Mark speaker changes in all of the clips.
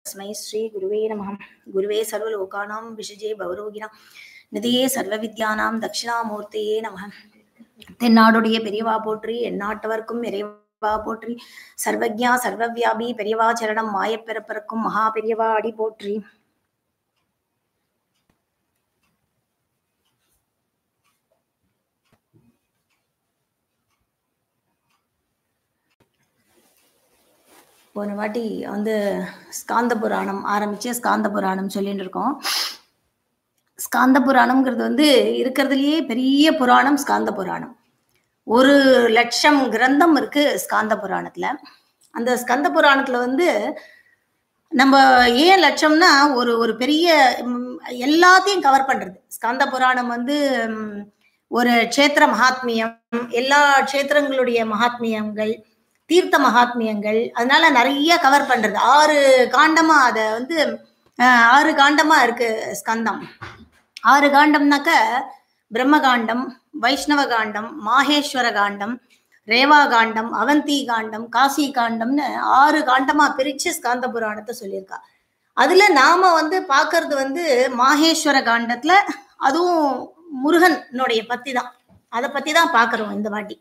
Speaker 1: तस्मै श्रीगुरुवे नमः गुरुवे सर्वलोकानां विषजे भवरोगिणां நிதியே சர்வவித்யானாம் தட்சிணாமூர்த்தியே நம தென்னாடுடைய பெரியவா போற்றி எந்நாட்டவர்க்கும் இறைவா போற்றி சர்வஜா சர்வவியாபி பெரியவா சரணம் மாயப்பிறப்பிறக்கும் மகா பெரியவா அடி போற்றி போன வாட்டி வந்து ஸ்காந்த புராணம் ஆரம்பிச்சு ஸ்காந்த புராணம் சொல்லிட்டு இருக்கோம் ஸ்காந்த புராணம்ங்கிறது வந்து இருக்கிறதுலயே பெரிய புராணம் ஸ்காந்த புராணம் ஒரு லட்சம் கிரந்தம் இருக்கு ஸ்காந்த புராணத்துல அந்த ஸ்கந்த புராணத்துல வந்து நம்ம ஏன் லட்சம்னா ஒரு ஒரு பெரிய ம், எல்லாத்தையும் கவர் பண்றது ஸ்கந்த புராணம் வந்து ம், ஒரு க்ஷேத்திர மகாத்மியம் எல்லா க்ஷேத்திரங்களுடைய மகாத்மியங்கள் தீர்த்த மகாத்மியங்கள் அதனால நிறைய கவர் பண்றது ஆறு காண்டமா அதை வந்து அஹ், ஆறு காண்டமா இருக்கு ஸ்கந்தம் ஆறு காண்டம்னாக்க பிரம்மகாண்டம் வைஷ்ணவ காண்டம் மாகேஸ்வர காண்டம் ரேவா காண்டம் அவந்தி காண்டம் காசி காண்டம்னு ஆறு காண்டமா பிரிச்சு ஸ்காந்த புராணத்தை சொல்லியிருக்கா அதுல நாம வந்து பாக்குறது வந்து மாகேஸ்வர காண்டத்துல அதுவும் முருகனுடைய பத்தி தான் அதை பத்தி தான் பாக்குறோம் இந்த வாட்டி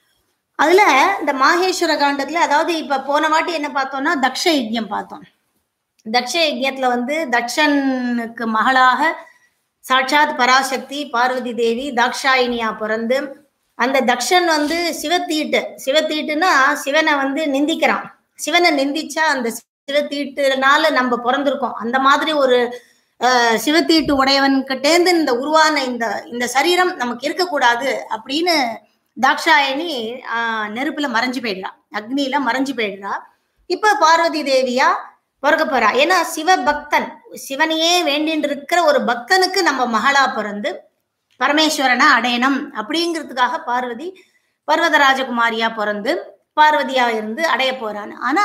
Speaker 1: அதுல இந்த மாகேஸ்வர காண்டத்துல அதாவது இப்ப போன வாட்டி என்ன பார்த்தோம்னா தக்ஷ யஜ்யம் பார்த்தோம் தக்ஷ யஜ்யத்துல வந்து தக்ஷனுக்கு மகளாக சாட்சாத் பராசக்தி பார்வதி தேவி தாக்ஷாயினியா பிறந்து அந்த தக்ஷன் வந்து சிவத்தீட்டு சிவத்தீட்டுனா சிவனை வந்து நிந்திக்கிறான் சிவனை நிந்திச்சா அந்த சிவத்தீட்டுனால நம்ம பிறந்திருக்கோம் அந்த மாதிரி ஒரு அஹ், சிவத்தீட்டு உடையவன்கிட்டேந்து இந்த உருவான இந்த இந்த சரீரம் நமக்கு இருக்கக்கூடாது அப்படின்னு தாக்ஷாயணி ஆஹ், நெருப்புல மறைஞ்சு போயிடுறா அக்னியில மறைஞ்சு போயிடுறா இப்ப பார்வதி தேவியா பிறக்க போறா ஏன்னா சிவபக்தன் சிவனையே வேண்டின்னு இருக்கிற ஒரு பக்தனுக்கு நம்ம மகளா பிறந்து பரமேஸ்வரனை அடையணும் அப்படிங்கிறதுக்காக பார்வதி பர்வத ராஜகுமாரியா பிறந்து பார்வதியா இருந்து அடைய போறான்னு ஆனா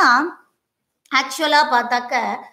Speaker 1: ஆக்சுவலா பார்த்தாக்க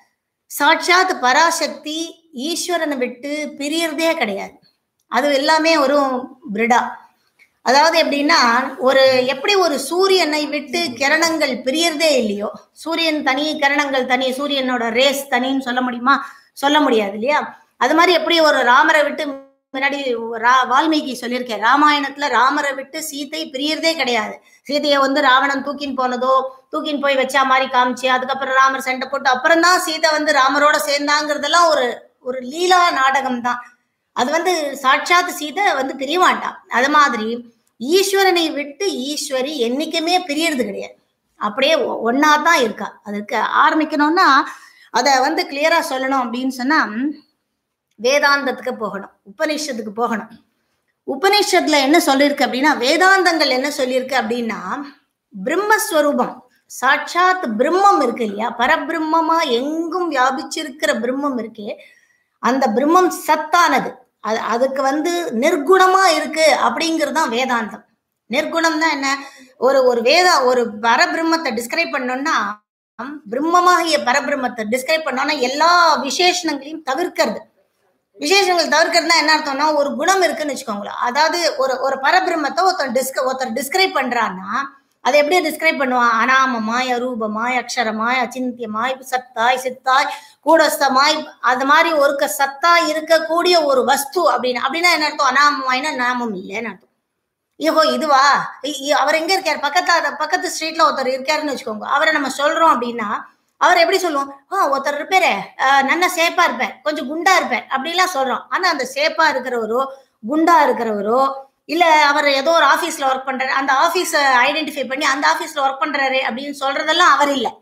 Speaker 1: சாட்சாத் பராசக்தி ஈஸ்வரனை விட்டு பிரியறதே கிடையாது அது எல்லாமே ஒரு பிரிடா அதாவது எப்படின்னா ஒரு எப்படி ஒரு சூரியனை விட்டு கிரணங்கள் பிரியறதே இல்லையோ சூரியன் தனி கிரணங்கள் தனி சூரியனோட ரேஸ் தனின்னு சொல்ல முடியுமா சொல்ல முடியாது இல்லையா அது மாதிரி எப்படி ஒரு ராமரை விட்டு முன்னாடி ரா- வால்மீகி சொல்லியிருக்கேன் ராமாயணத்துல ராமரை விட்டு சீதை பிரியறதே கிடையாது சீதையை வந்து ராவணன் தூக்கின்னு போனதோ தூக்கின்னு போய் வச்சா மாதிரி காமிச்சு அதுக்கப்புறம் ராமர் சண்டை போட்டு அப்புறம் தான் சீதை வந்து ராமரோட சேர்ந்தாங்கிறதெல்லாம் ஒரு ஒரு லீலா நாடகம் தான் அது வந்து சாட்சாத் சீதை வந்து பிரிய மாட்டான் அது மாதிரி ஈஸ்வரனை விட்டு ஈஸ்வரி என்னைக்குமே பிரியறது கிடையாது அப்படியே ஒன்னா தான் இருக்கா அதுக்கு ஆரம்பிக்கணும்னா அதை வந்து கிளியரா சொல்லணும் அப்படின்னு சொன்னா வேதாந்தத்துக்கு போகணும் உபனிஷத்துக்கு போகணும் உபனிஷத்துல என்ன சொல்லியிருக்கு அப்படின்னா வேதாந்தங்கள் என்ன சொல்லியிருக்கு அப்படின்னா பிரம்மஸ்வரூபம் சாட்சாத் பிரம்மம் இருக்கு இல்லையா பரபிரம்மமா எங்கும் வியாபிச்சிருக்கிற பிரம்மம் இருக்கே அந்த பிரம்மம் சத்தானது அது அதுக்கு வந்து நிர்குணமா இருக்கு அப்படிங்கிறது தான் வேதாந்தம் நிர்குணம்னா என்ன ஒரு ஒரு வேத ஒரு பரபிரம்மத்தை டிஸ்கிரைப் பண்ணோம்னா பிரம்மமாகிய பரபிரம்மத்தை டிஸ்கிரைப் பண்ணோம்னா எல்லா விசேஷணங்களையும் தவிர்க்கிறது விசேஷங்கள் தவிர்க்கிறதுனா என்ன அர்த்தம்னா ஒரு குணம் இருக்குன்னு வச்சுக்கோங்களேன் அதாவது ஒரு ஒரு பரபிரம்மத்தை ஒருத்தர் டிஸ்க ஒருத்தர் டிஸ்கிரைப் பண்றான்னா அதை எப்படி டிஸ்கிரைப் பண்ணுவான் அனாமமாய் அரூபமாய் அக்ஷரமாய் அச்சிந்தியமாய் சத்தாய் சித்தாய் கூடஸ்தமாய் அது மாதிரி ஒரு க- சத்தா இருக்கக்கூடிய ஒரு வஸ்து அப்படின்னு அப்படின்னா என்ன அர்த்தம் அனாமமாய்னா நாமம் இல்லைன்னு அர்த்தம் ஐயோ இதுவா இ- இ- அவர் எங்க இருக்கார் பக்கத்துல பக்கத்து ஸ்ட்ரீட்ல ஒருத்தர் இருக்காருன்னு வச்சுக்கோங்க அவரை நம்ம சொல்றோம் அப்படின்னா அவர் எப்படி சொல்லுவோம் ஆ ஒருத்தர் இருப்பாரு ஆஹ் நல்ல சேப்பா இருப்பார் கொஞ்சம் குண்டா இருப்பார் அப்படிலாம் சொல்றோம் ஆனா அந்த சேப்பா இருக்கிறவரோ குண்டா இருக்கிறவரோ இல்ல அவர் ஏதோ ஒரு ஆபீஸ்ல ஒர்க் பண்றாரு அந்த ஆபீஸ ஐடென்டிஃபை பண்ணி அந்த ஆபீஸ்ல ஒர்க் பண்றாரு அப்படின்னு சொல்றதெல்லாம் அவர் இல்ல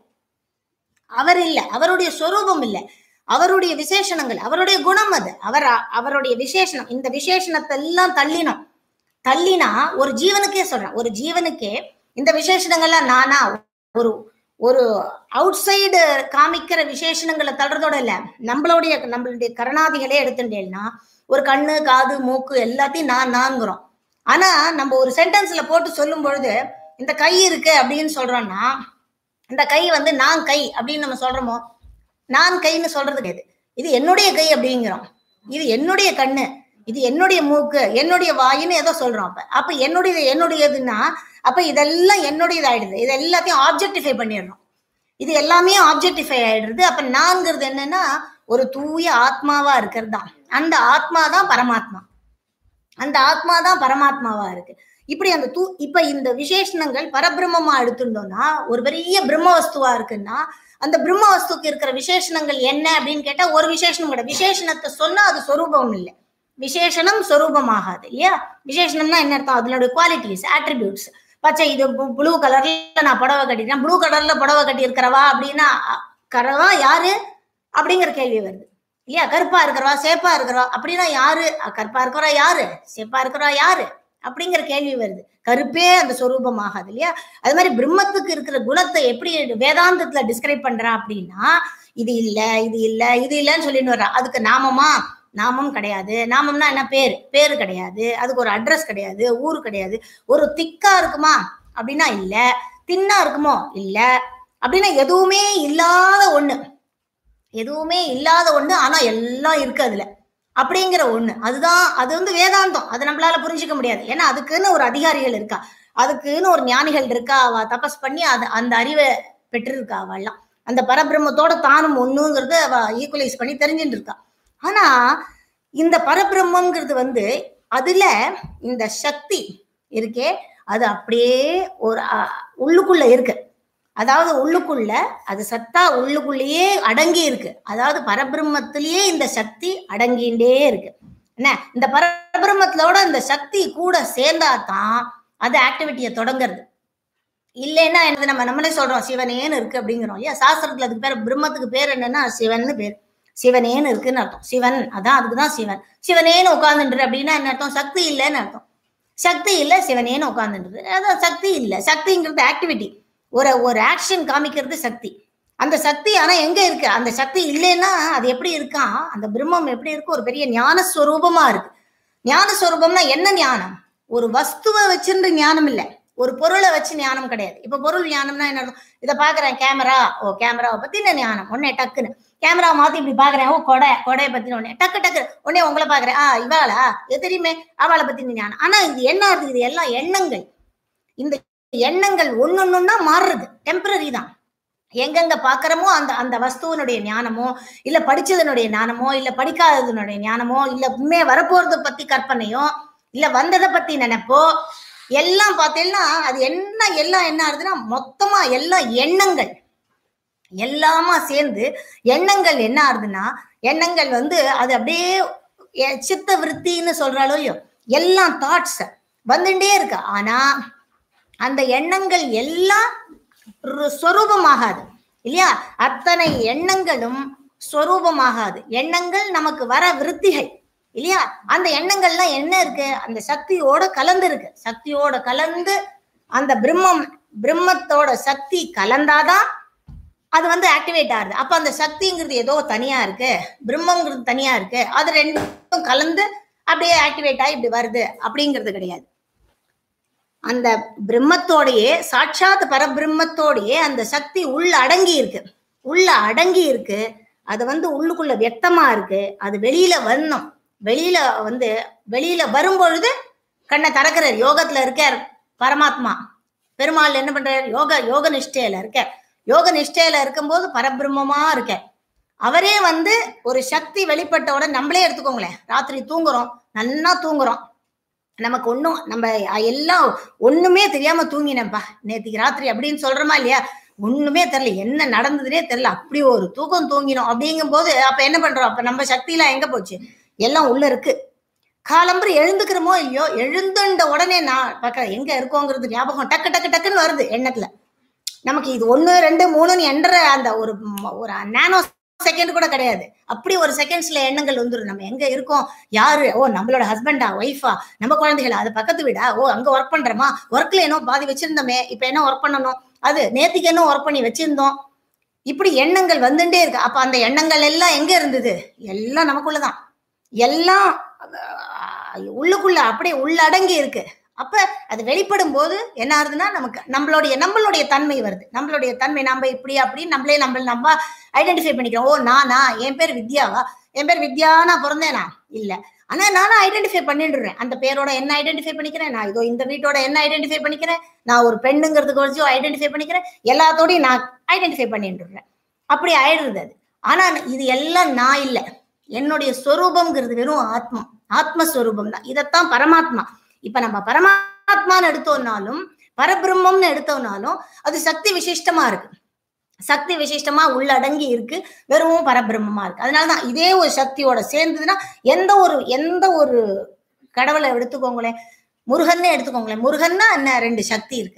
Speaker 1: அவர் இல்ல அவருடைய சொரூபம் இல்ல அவருடைய விசேஷணங்கள் அவருடைய குணம் அது அவர் அவருடைய விசேஷணம் இந்த விசேஷணத்தை எல்லாம் தள்ளினோம் தள்ளினா ஒரு ஜீவனுக்கே சொல்றேன் ஒரு ஜீவனுக்கே இந்த விசேஷணங்கள்லாம் நானா ஒரு ஒரு அவுட் சைடு காமிக்கிற விசேஷணங்களை தள்ளுறதோட இல்ல நம்மளுடைய நம்மளுடைய கரணாதிகளே எடுத்துட்டேன்னா ஒரு கண்ணு காது மூக்கு எல்லாத்தையும் நான் நான்கிறோம் ஆனா நம்ம ஒரு சென்டென்ஸ்ல போட்டு சொல்லும் பொழுது இந்த கை இருக்கு அப்படின்னு சொல்றோம்னா இந்த கை வந்து நான் கை அப்படின்னு நம்ம சொல்றோமோ நான் கைன்னு சொல்றது கிடையாது இது என்னுடைய கை அப்படிங்கிறோம் இது என்னுடைய கண்ணு இது என்னுடைய மூக்கு என்னுடைய வாயின்னு ஏதோ சொல்றோம் அப்ப அப்ப என்னுடைய என்னுடையதுன்னா அப்ப இதெல்லாம் என்னுடையது ஆயிடுது இது எல்லாத்தையும் ஆப்ஜெக்டிஃபை பண்ணிடுறோம் இது எல்லாமே ஆப்ஜெக்டிஃபை ஆயிடுறது அப்ப நான்கிறது என்னன்னா ஒரு தூய ஆத்மாவா இருக்கிறது தான் அந்த ஆத்மா தான் பரமாத்மா அந்த ஆத்மா தான் பரமாத்மாவா இருக்கு இப்படி அந்த தூ இப்ப இந்த விசேஷணங்கள் பரபிரம்மமா எடுத்துட்டோம்னா ஒரு பெரிய பிரம்ம வஸ்துவா இருக்குன்னா அந்த பிரம்ம வஸ்துக்கு இருக்கிற விசேஷணங்கள் என்ன அப்படின்னு கேட்டா ஒரு விசேஷணம் கிடையாது விசேஷணத்தை சொன்னா அது சொரூபம் இல்லை விசேஷணம் சொரூபமாகாது இல்லையா விசேஷணம்னா என்ன அர்த்தம் அதனுடைய குவாலிட்டிஸ் ஆட்ரிபியூட்ஸ் பச்சை இது ப்ளூ கலர்ல நான் புடவை கட்டிட்டேன் ப்ளூ கலர்ல புடவை கட்டி இருக்கிறவா அப்படின்னா அ- கரவா யாரு அப்படிங்கிற கேள்வி வருது இல்லையா கருப்பா இருக்கிறவா சேப்பா இருக்கிறவா அப்படின்னா யாரு அ, கருப்பா இருக்கிறவா யாரு சேப்பா இருக்கிறவா யாரு அப்படிங்கிற கேள்வி வருது கருப்பே அந்த சொரூபம் ஆகாது இல்லையா அது மாதிரி பிரம்மத்துக்கு இருக்கிற குணத்தை எப்படி வேதாந்தத்துல டிஸ்கிரைப் பண்றா அப்படின்னா இது இல்ல இது இல்ல இது இல்லைன்னு சொல்லிட்டு வர்றா அதுக்கு நாமமா நாமம் கிடையாது நாமம்னா என்ன பேர் பேரு கிடையாது அதுக்கு ஒரு அட்ரஸ் கிடையாது ஊரு கிடையாது ஒரு திக்கா இருக்குமா அப்படின்னா இல்ல தின்னா இருக்குமோ இல்ல அப்படின்னா எதுவுமே இல்லாத ஒண்ணு எதுவுமே இல்லாத ஒண்ணு ஆனா எல்லாம் இருக்கு அதுல அப்படிங்கிற ஒண்ணு அதுதான் அது வந்து வேதாந்தம் அது நம்மளால புரிஞ்சுக்க முடியாது ஏன்னா அதுக்குன்னு ஒரு அதிகாரிகள் இருக்கா அதுக்குன்னு ஒரு ஞானிகள் இருக்கா அவ தபஸ் பண்ணி அது அந்த அறிவை பெற்றிருக்கா அவெல்லாம் அந்த பரபிரம்மத்தோட தானும் ஒண்ணுங்கிறத அவ ஈக்குவலைஸ் பண்ணி தெரிஞ்சுட்டு இருக்கா ஆனா இந்த பரபிரம்மங்கிறது வந்து அதுல இந்த சக்தி இருக்கே அது அப்படியே ஒரு அ, உள்ளுக்குள்ள இருக்கு அதாவது உள்ளுக்குள்ள அது சத்தா உள்ளுக்குள்ளேயே அடங்கி இருக்கு அதாவது பரபிரம்மத்திலேயே இந்த சக்தி அடங்கிண்டே இருக்கு என்ன இந்த பரபிரம்மத்தோட இந்த சக்தி கூட சேர்ந்தா தான் அது ஆக்டிவிட்டியை தொடங்குறது இல்லைன்னா என்னது நம்ம நம்மளே சொல்றோம் சிவனேன்னு இருக்கு அப்படிங்கிறோம் இல்லையா சாஸ்திரத்துல அதுக்கு பேர் பிரம்மத்துக்கு பேர் என்னன்னா சிவன்னு பேர் சிவனேன்னு இருக்குன்னு அர்த்தம் சிவன் அதான் அதுக்கு தான் சிவன் சிவனேன்னு உட்கார்ந்துட்டு அப்படின்னா என்ன அர்த்தம் சக்தி இல்லைன்னு அர்த்தம் சக்தி இல்லை சிவனேன்னு உட்கார்ந்துட்டு அதான் சக்தி இல்லை சக்திங்கிறது ஆக்டிவிட்டி ஒரு ஒரு ஆக்ஷன் காமிக்கிறது சக்தி அந்த சக்தி ஆனா எங்க இருக்கு அந்த சக்தி இல்லைன்னா அது எப்படி இருக்கான் அந்த பிரம்மம் எப்படி இருக்கு ஒரு பெரிய ஞான ஸ்வரூபமா இருக்கு ஞான ஸ்வரூபம்னா என்ன ஞானம் ஒரு வஸ்துவை வச்சிருந்து ஞானம் இல்லை ஒரு பொருளை வச்சு ஞானம் கிடையாது இப்ப பொருள் ஞானம்னா என்ன அர்த்தம்? இதை பாக்குறேன் கேமரா ஓ கேமராவை பத்தின ஞானம் உடனே டக்குன்னு கேமரா மாத்தி இப்படி பாக்குறேன் ஓ கொடை கொடையை பத்தின உடனே டக்கு டக்கு உடனே உங்களை பாக்குறேன் ஆ இவாளா இது தெரியுமே அவளை பத்தின ஞானம் ஆனா இது என்ன ஆகுது இது எல்லாம் எண்ணங்கள் இந்த எண்ணங்கள் ஒன்னொன்னா மாறுறது டெம்பரரி தான் எங்கெங்க பாக்குறோமோ அந்த அந்த வஸ்துவனுடைய ஞானமோ இல்ல படிச்சதனுடைய ஞானமோ இல்ல படிக்காததனுடைய ஞானமோ இல்ல உண்மையே வரப்போறத பத்தி கற்பனையோ இல்ல வந்ததை பத்தி நினைப்போ எல்லாம் பார்த்தீங்கன்னா அது என்ன எல்லாம் என்ன ஆகுதுன்னா மொத்தமா எல்லாம் எண்ணங்கள் எல்லாமா சேர்ந்து எண்ணங்கள் என்ன ஆகுதுன்னா எண்ணங்கள் வந்து அது அப்படியே எ- சித்த விருத்தின்னு சொல்றாளோ இல்லையோ எல்லாம் தாட்ஸ் வந்துட்டே இருக்கு ஆனா அந்த எண்ணங்கள் எல்லாம் ரு- சொரூபமாகாது இல்லையா அத்தனை எண்ணங்களும் சொரூபமாகாது எண்ணங்கள் நமக்கு வர விருத்திகள் இல்லையா அந்த எண்ணங்கள்லாம் என்ன இருக்கு அந்த சக்தியோட கலந்து இருக்கு சக்தியோட கலந்து அந்த பிரம்மம் பிரம்மத்தோட சக்தி கலந்தாதான் அது வந்து ஆக்டிவேட் ஆகுது அப்ப அந்த சக்திங்கிறது ஏதோ தனியா இருக்கு பிரம்மங்கிறது தனியா இருக்கு அது ரெண்டும் கலந்து அப்படியே ஆக்டிவேட் ஆகி இப்படி வருது அப்படிங்கிறது கிடையாது அந்த பிரம்மத்தோடையே சாட்சாத் பரபிரம்மத்தோடையே அந்த சக்தி உள்ள அடங்கி இருக்கு உள்ள அடங்கி இருக்கு அது வந்து உள்ளுக்குள்ள வியக்தமா இருக்கு அது வெளியில வரணும் வெளியில வந்து வெளியில வரும்பொழுது கண்ணை திறக்கிறார் யோகத்துல இருக்கார் பரமாத்மா பெருமாள் என்ன பண்றாரு யோக யோக நிஷ்டையில இருக்கார் யோக நிஷ்டையில இருக்கும்போது பரபிரம்மமா இருக்கார் அவரே வந்து ஒரு சக்தி வெளிப்பட்ட உடனே நம்மளே எடுத்துக்கோங்களேன் ராத்திரி தூங்குறோம் நல்லா தூங்குறோம் நமக்கு ஒன்றும் நம்ம எல்லாம் ஒண்ணுமே தெரியாம தூங்கினேன்ப்பா நேத்திக்கு ராத்திரி அப்படின்னு சொல்றோமா இல்லையா ஒண்ணுமே தெரியல என்ன நடந்ததுனே தெரியல அப்படி ஒரு தூக்கம் தூங்கினோம் அப்படிங்கும் போது அப்ப என்ன பண்றோம் அப்ப நம்ம சக்தியெல்லாம் எங்க போச்சு எல்லாம் உள்ள இருக்கு காலம்பரம் எழுந்துக்கிறோமோ இல்லையோ எழுந்துண்ட உடனே நான் பார்க்க எங்க இருக்கோங்கிறது ஞாபகம் டக்கு டக்கு டக்குன்னு வருது எண்ணத்துல நமக்கு இது ஒண்ணு ரெண்டு மூணுன்னு என்ற அந்த ஒரு ம- ஒரு நானோ செகண்ட் கூட கிடையாது அப்படி ஒரு செகண்ட்ஸ்ல எண்ணங்கள் வந்துடும் நம்ம எங்க இருக்கோம் யாரு ஓ நம்மளோட ஹஸ்பண்டா ஒய்ஃபா நம்ம குழந்தைகளா அது பக்கத்து வீடா ஓ அங்க ஒர்க் பண்றோமா ஒர்க்ல என்ன பாதி வச்சிருந்தோமே இப்ப என்ன ஒர்க் பண்ணணும் அது நேத்திக்கு என்ன ஒர்க் பண்ணி வச்சிருந்தோம் இப்படி எண்ணங்கள் வந்துட்டே இருக்கு அப்ப அந்த எண்ணங்கள் எல்லாம் எங்க இருந்தது எல்லாம் நமக்குள்ளதான் எல்லாம் அஹ், உள்ளுக்குள்ள அப்படியே உள்ளடங்கி இருக்கு அப்ப அது வெளிப்படும் போது என்ன ஆகுதுன்னா நமக்கு நம்மளுடைய நம்மளுடைய தன்மை வருது நம்மளுடைய தன்மை நம்ம இப்படி அப்படி நம்மளே நம்ம நம்ம ஐடென்டிஃபை பண்ணிக்கிறோம் ஓ நானா என் பேர் வித்யாவா என் பேர் வித்யா நான் பிறந்தேனா இல்ல ஆனா நானும் ஐடென்டிஃபை பண்ணிடுறேன் அந்த பேரோட என்ன ஐடென்டிஃபை பண்ணிக்கிறேன் நான் இதோ இந்த வீட்டோட என்ன ஐடென்டிஃபை பண்ணிக்கிறேன் நான் ஒரு பெண்ணுங்கிறதுக்கு வச்சு ஐடென்டிஃபை பண்ணிக்கிறேன் எல்லாத்தோடையும் நான் ஐடென்டிஃபை பண்ணிடுறேன் அப்படி ஆயிடுறது அது ஆனா இது எல்லாம் நான் இல்லை என்னுடைய ஸ்வரூபம்ங்கிறது வெறும் ஆத்மா ஆத்மஸ்வரூபம் தான் இதைத்தான் பரமாத்மா இப்ப நம்ம பரமாத்மான்னு எடுத்தோம்னாலும் பரபிரம்மம்னு எடுத்தோம்னாலும் அது சக்தி விசிஷ்டமா இருக்கு சக்தி விசிஷ்டமா உள்ளடங்கி இருக்கு வெறும் பரபிரம்மமா இருக்கு அதனாலதான் இதே ஒரு சக்தியோட சேர்ந்ததுன்னா எந்த ஒரு எந்த ஒரு கடவுளை எடுத்துக்கோங்களேன் முருகன்னு எடுத்துக்கோங்களேன் முருகன்னா என்ன ரெண்டு சக்தி இருக்கு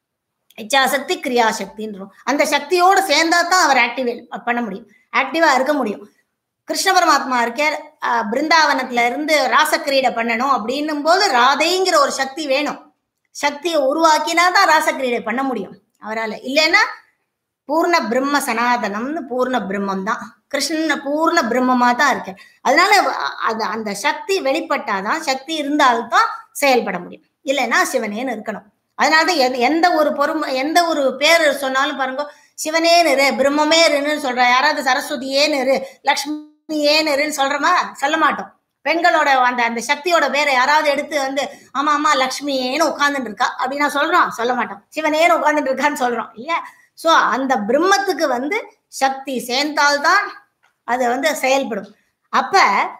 Speaker 1: இச்சாசக்தி கிரியாசக்தின்றோம் அந்த சக்தியோட சேர்ந்தா தான் அவர் ஆக்டிவேட் பண்ண முடியும் ஆக்டிவா இருக்க முடியும் கிருஷ்ண பரமாத்மா இருக்கார் அஹ், பிருந்தாவனத்துல இருந்து ராசக்கிரீடை பண்ணணும் அப்படின்னும் போது ராதைங்கிற ஒரு சக்தி வேணும் சக்தியை உருவாக்கினா தான் ராசக்கிரீடை பண்ண முடியும் அவரால் இல்லைன்னா பூர்ண பிரம்ம சனாதனம்னு பூர்ண பிரம்மம் தான் கிருஷ்ணன் பூர்ண பிரம்மமா தான் இருக்கு அதனால அ- அது அந்த சக்தி வெளிப்பட்டாதான் சக்தி இருந்தால்தான் செயல்பட முடியும் இல்லைன்னா சிவனேன்னு இருக்கணும் அதனாலதான் எந்த- எந்த ஒரு பொறுமை எந்த ஒரு பேர் சொன்னாலும் பாருங்க சிவனேன்னு இரு பிரம்மமே இருன்னு சொல்ற யாராவது சரஸ்வதியேன்னு இரு லக்ஷ்மியேன்னு இருன்னு சொல்றோமா சொல்ல மாட்டோம் பெண்களோட அந்த அந்த சக்தியோட பேரை யாராவது எடுத்து வந்து ஆமா ஆமா லக்ஷ்மியேன்னு உட்கார்ந்துட்டு இருக்கா அப்படின்னா சொல்றோம் சொல்ல மாட்டோம் சிவனேன்னு உட்கார்ந்துட்டு இருக்கான்னு சொல்றோம் இல்லையா சோ அந்த பிரம்மத்துக்கு வந்து சக்தி சேர்ந்தால்தான் அது வந்து செயல்படும் அப்ப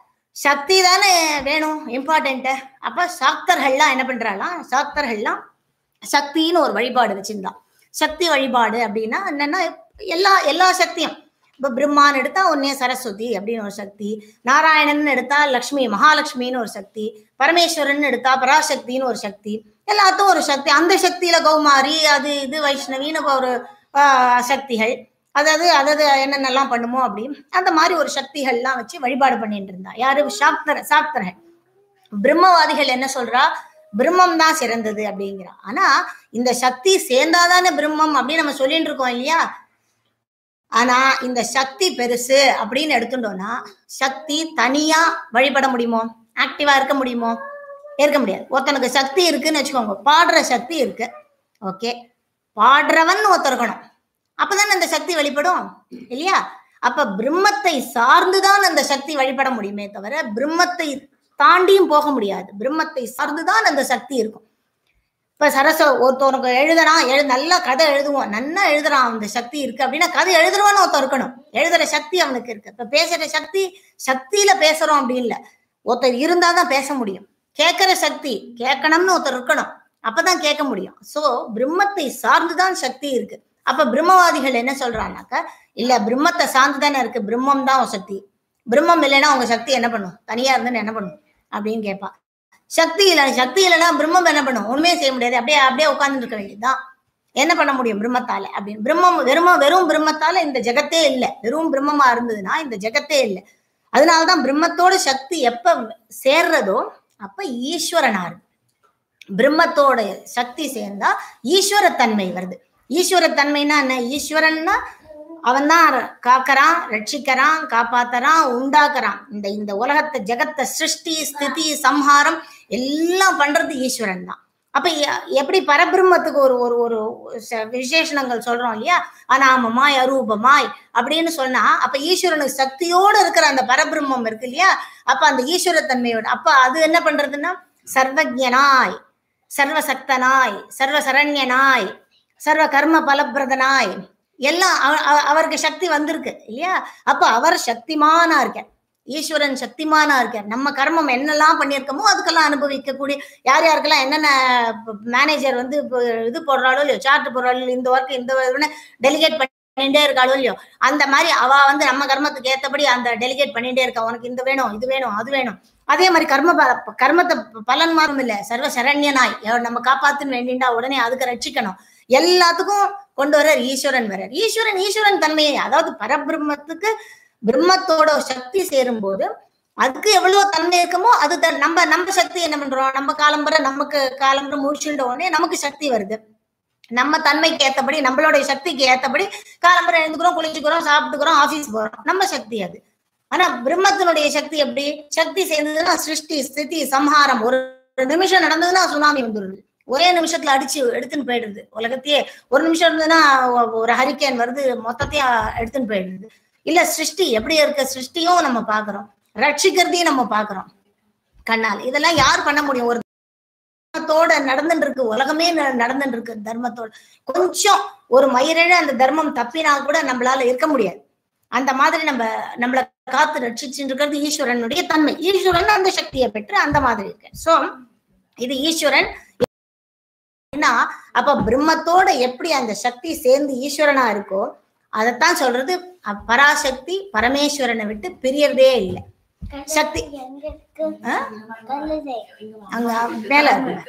Speaker 1: சக்தி தானே வேணும் இம்பார்ட்டன்ட் அப்ப சாக்தர்கள்லாம் என்ன பண்றாலாம் சாக்தர்கள்லாம் சக்தின்னு ஒரு வழிபாடு வச்சிருந்தான் சக்தி வழிபாடு அப்படின்னா என்னன்னா எல்லா எல்லா சக்தியும் இப்ப பிரம்மான்னு எடுத்தா ஒன்னே சரஸ்வதி அப்படின்னு ஒரு சக்தி நாராயணன் எடுத்தா லக்ஷ்மி மகாலட்சுமின்னு ஒரு சக்தி பரமேஸ்வரன் எடுத்தா பராசக்தின்னு ஒரு சக்தி எல்லாத்துக்கும் ஒரு சக்தி அந்த சக்தியில கௌமாரி அது இது வைஷ்ணவின்னு ஒரு ஆஹ், சக்திகள் அதாவது அதாவது என்னென்னலாம் பண்ணுமோ அப்படி அந்த மாதிரி ஒரு சக்திகள்லாம் வச்சு வழிபாடு பண்ணிட்டு இருந்தா யாரு சாக்தர சாக்தர்கள் பிரம்மவாதிகள் என்ன சொல்றா பிரம்மம் தான் சிறந்தது அப்படிங்கிறா ஆனா இந்த சக்தி சேர்ந்தாதானே பிரம்மம் அப்படின்னு நம்ம சொல்லிட்டு இருக்கோம் இல்லையா ஆனா இந்த சக்தி பெருசு அப்படின்னு எடுத்துட்டோம்னா சக்தி தனியா வழிபட முடியுமோ ஆக்டிவா இருக்க முடியுமோ இருக்க முடியாது ஒருத்தனுக்கு சக்தி இருக்குன்னு வச்சுக்கோங்க பாடுற சக்தி இருக்கு ஓகே பாடுறவன் ஒருத்தர் இருக்கணும் அப்பதானே அந்த சக்தி வெளிப்படும் இல்லையா அப்ப பிரம்மத்தை சார்ந்துதான் அந்த சக்தி வழிபட முடியுமே தவிர பிரம்மத்தை தாண்டியும் போக முடியாது பிரம்மத்தை சார்ந்துதான் அந்த சக்தி இருக்கும் இப்ப சரச ஒருத்தவனுக்கு எழுதுறான் எழு நல்லா கதை எழுதுவான் நல்லா எழுதுறான் அந்த சக்தி இருக்கு அப்படின்னா கதை எழுதுறவன்னு ஒருத்தன் இருக்கணும் எழுதுற சக்தி அவனுக்கு இருக்கு இப்ப பேசுற சக்தி சக்தியில பேசுறோம் அப்படி இல்ல ஒருத்தர் இருந்தாதான் பேச முடியும் கேட்கிற சக்தி கேட்கணும்னு ஒருத்தர் இருக்கணும் அப்பதான் கேட்க முடியும் சோ பிரம்மத்தை சார்ந்துதான் சக்தி இருக்கு அப்ப பிரம்மவாதிகள் என்ன சொல்றாங்கனாக்க இல்ல பிரம்மத்தை சார்ந்து தானே இருக்கு பிரம்மம் தான் உன் சக்தி பிரம்மம் இல்லைன்னா உங்க சக்தி என்ன பண்ணும் தனியா இருந்துன்னு என்ன பண்ணும் அப்படின்னு கேட்பா சக்தி இல்லை சக்தி இல்லைன்னா பிரம்மம் என்ன பண்ணும் ஒண்ணுமே செய்ய முடியாது அப்படியே அப்படியே உட்கார்ந்து இருக்க வேண்டியதுதான் என்ன பண்ண முடியும் பிரம்மத்தால அப்படின்னு பிரம்மம் வெறும் வெறும் பிரம்மத்தால இந்த ஜெகத்தே இல்லை வெறும் பிரம்மமா இருந்ததுன்னா இந்த ஜெகத்தே இல்லை அதனாலதான் பிரம்மத்தோட சக்தி எப்ப சேர்றதோ அப்ப ஈஸ்வரனா இருக்கு பிரம்மத்தோட சக்தி சேர்ந்தா ஈஸ்வரத்தன்மை வருது ஈஸ்வரத்தன்மைனா என்ன ஈஸ்வரன்னா அவன் தான் காக்கறான் ரட்சிக்கிறான் காப்பாத்துறான் உண்டாக்குறான் இந்த இந்த உலகத்தை ஜெகத்தை சிருஷ்டி ஸ்திதி சம்ஹாரம் எல்லாம் பண்றது ஈஸ்வரன் தான் அப்ப எ- எப்படி பரபிரம்மத்துக்கு ஒரு ஒரு ஒரு ச- விசேஷணங்கள் சொல்றோம் இல்லையா அனாமமாய் அரூபமாய் அப்படின்னு சொன்னா அப்ப ஈஸ்வரனுக்கு சக்தியோட இருக்கிற அந்த பரபிரம்மம் இருக்கு இல்லையா அப்ப அந்த ஈஸ்வரத்தன்மையோட அப்ப அது என்ன பண்றதுன்னா சர்வஜனாய் சர்வசக்தனாய் சர்வ சரண்யனாய் சர்வ கர்ம பலப்பிரதனாய் எல்லாம் அவ- அவ- அவருக்கு சக்தி வந்திருக்கு இல்லையா அப்ப அவர் சக்திமானா இருக்கார் ஈஸ்வரன் சக்திமானா இருக்கார் நம்ம கர்மம் என்னெல்லாம் பண்ணியிருக்கோமோ அதுக்கெல்லாம் அனுபவிக்கக்கூடிய யார் யாருக்கெல்லாம் என்னென்ன மேனேஜர் வந்து இப்போ இது போடுறாளோ இல்லையோ சார்ட் போடுறாளோ இல்லையோ, இந்த ஒர்க் இந்த டெலிகேட் பண்ணிட்டே இருக்காளோ இல்லையோ அந்த மாதிரி அவ வந்து நம்ம கர்மத்துக்கு ஏத்தபடி அந்த டெலிகேட் பண்ணிட்டே இருக்கா உனக்கு இந்த வேணும் இது வேணும் அது வேணும் அதே மாதிரி கர்ம ப- கர்மத்தை பலன் மாறும் இல்ல சர்வ சரண்யனாய் எவ- நம்ம காப்பாத்துன்னு வேண்டிண்டா உடனே அதுக்கு ரட்சிக்கணும் எல்லாத்துக்கும் கொண்டு வர ஈஸ்வரன் வர ஈஸ்வரன் ஈஸ்வரன் தன்மையை அதாவது பரபிரம்மத்துக்கு பிரம்மத்தோட சக்தி சேரும் போது அதுக்கு எவ்வளவு தன்மை இருக்குமோ அது த- நம்ம நம்ம சக்தி என்ன பண்றோம் நம்ம காலம்பரை நமக்கு காலம்பரை முடிச்சுட்ட உடனே நமக்கு சக்தி வருது நம்ம தன்மைக்கு ஏத்தபடி நம்மளுடைய சக்திக்கு ஏத்தபடி காலம்பரை எழுந்துக்கிறோம் குளிச்சுக்கிறோம் சாப்பிட்டுக்கிறோம் ஆபீஸ் போறோம் நம்ம சக்தி அது ஆனா பிரம்மத்தினுடைய சக்தி எப்படி சக்தி சேர்ந்ததுன்னா சிருஷ்டி ஸ்திதி சம்ஹாரம் ஒரு நிமிஷம் நடந்ததுன்னா சுனாமி வந்துருது ஒரே நிமிஷத்துல அடிச்சு எடுத்துன்னு போயிடுது உலகத்தையே ஒரு நிமிஷம் இருந்ததுன்னா ஒ- ஒரு ஹரிக்கேன் வருது மொத்தத்தையும் எடுத்துன்னு போயிடுது இல்ல சிருஷ்டி எப்படி இருக்க சிருஷ்டியும் நம்ம பாக்குறோம் ரட்சிக்கிறதையும் நம்ம பாக்குறோம் கண்ணால் இதெல்லாம் யார் பண்ண முடியும் ஒரு தர்மத்தோட நடந்துட்டு இருக்கு உலகமே ந- நடந்துட்டு இருக்கு தர்மத்தோட கொஞ்சம் ஒரு மயிரிழ அந்த தர்மம் தப்பினா கூட நம்மளால இருக்க முடியாது அந்த மாதிரி நம்ம நம்மள காத்து ரட்சிச்சுட்டு இருக்கிறது ஈஸ்வரனுடைய தன்மை ஈஸ்வரன் அந்த சக்தியை பெற்று அந்த மாதிரி இருக்கு சோ இது ஈஸ்வரன் ஏன்னா அப்ப பிரம்மத்தோட எப்படி அந்த சக்தி சேர்ந்து ஈஸ்வரனா இருக்கோ அதைத்தான் சொல்றது அ- பராசக்தி பரமேஸ்வரனை விட்டு பிரியறதே இல்லை சக்தி
Speaker 2: எங்க இருக்கு
Speaker 1: ஆ?
Speaker 2: கழுதை
Speaker 1: அங்க மேல இருக்குல்ல.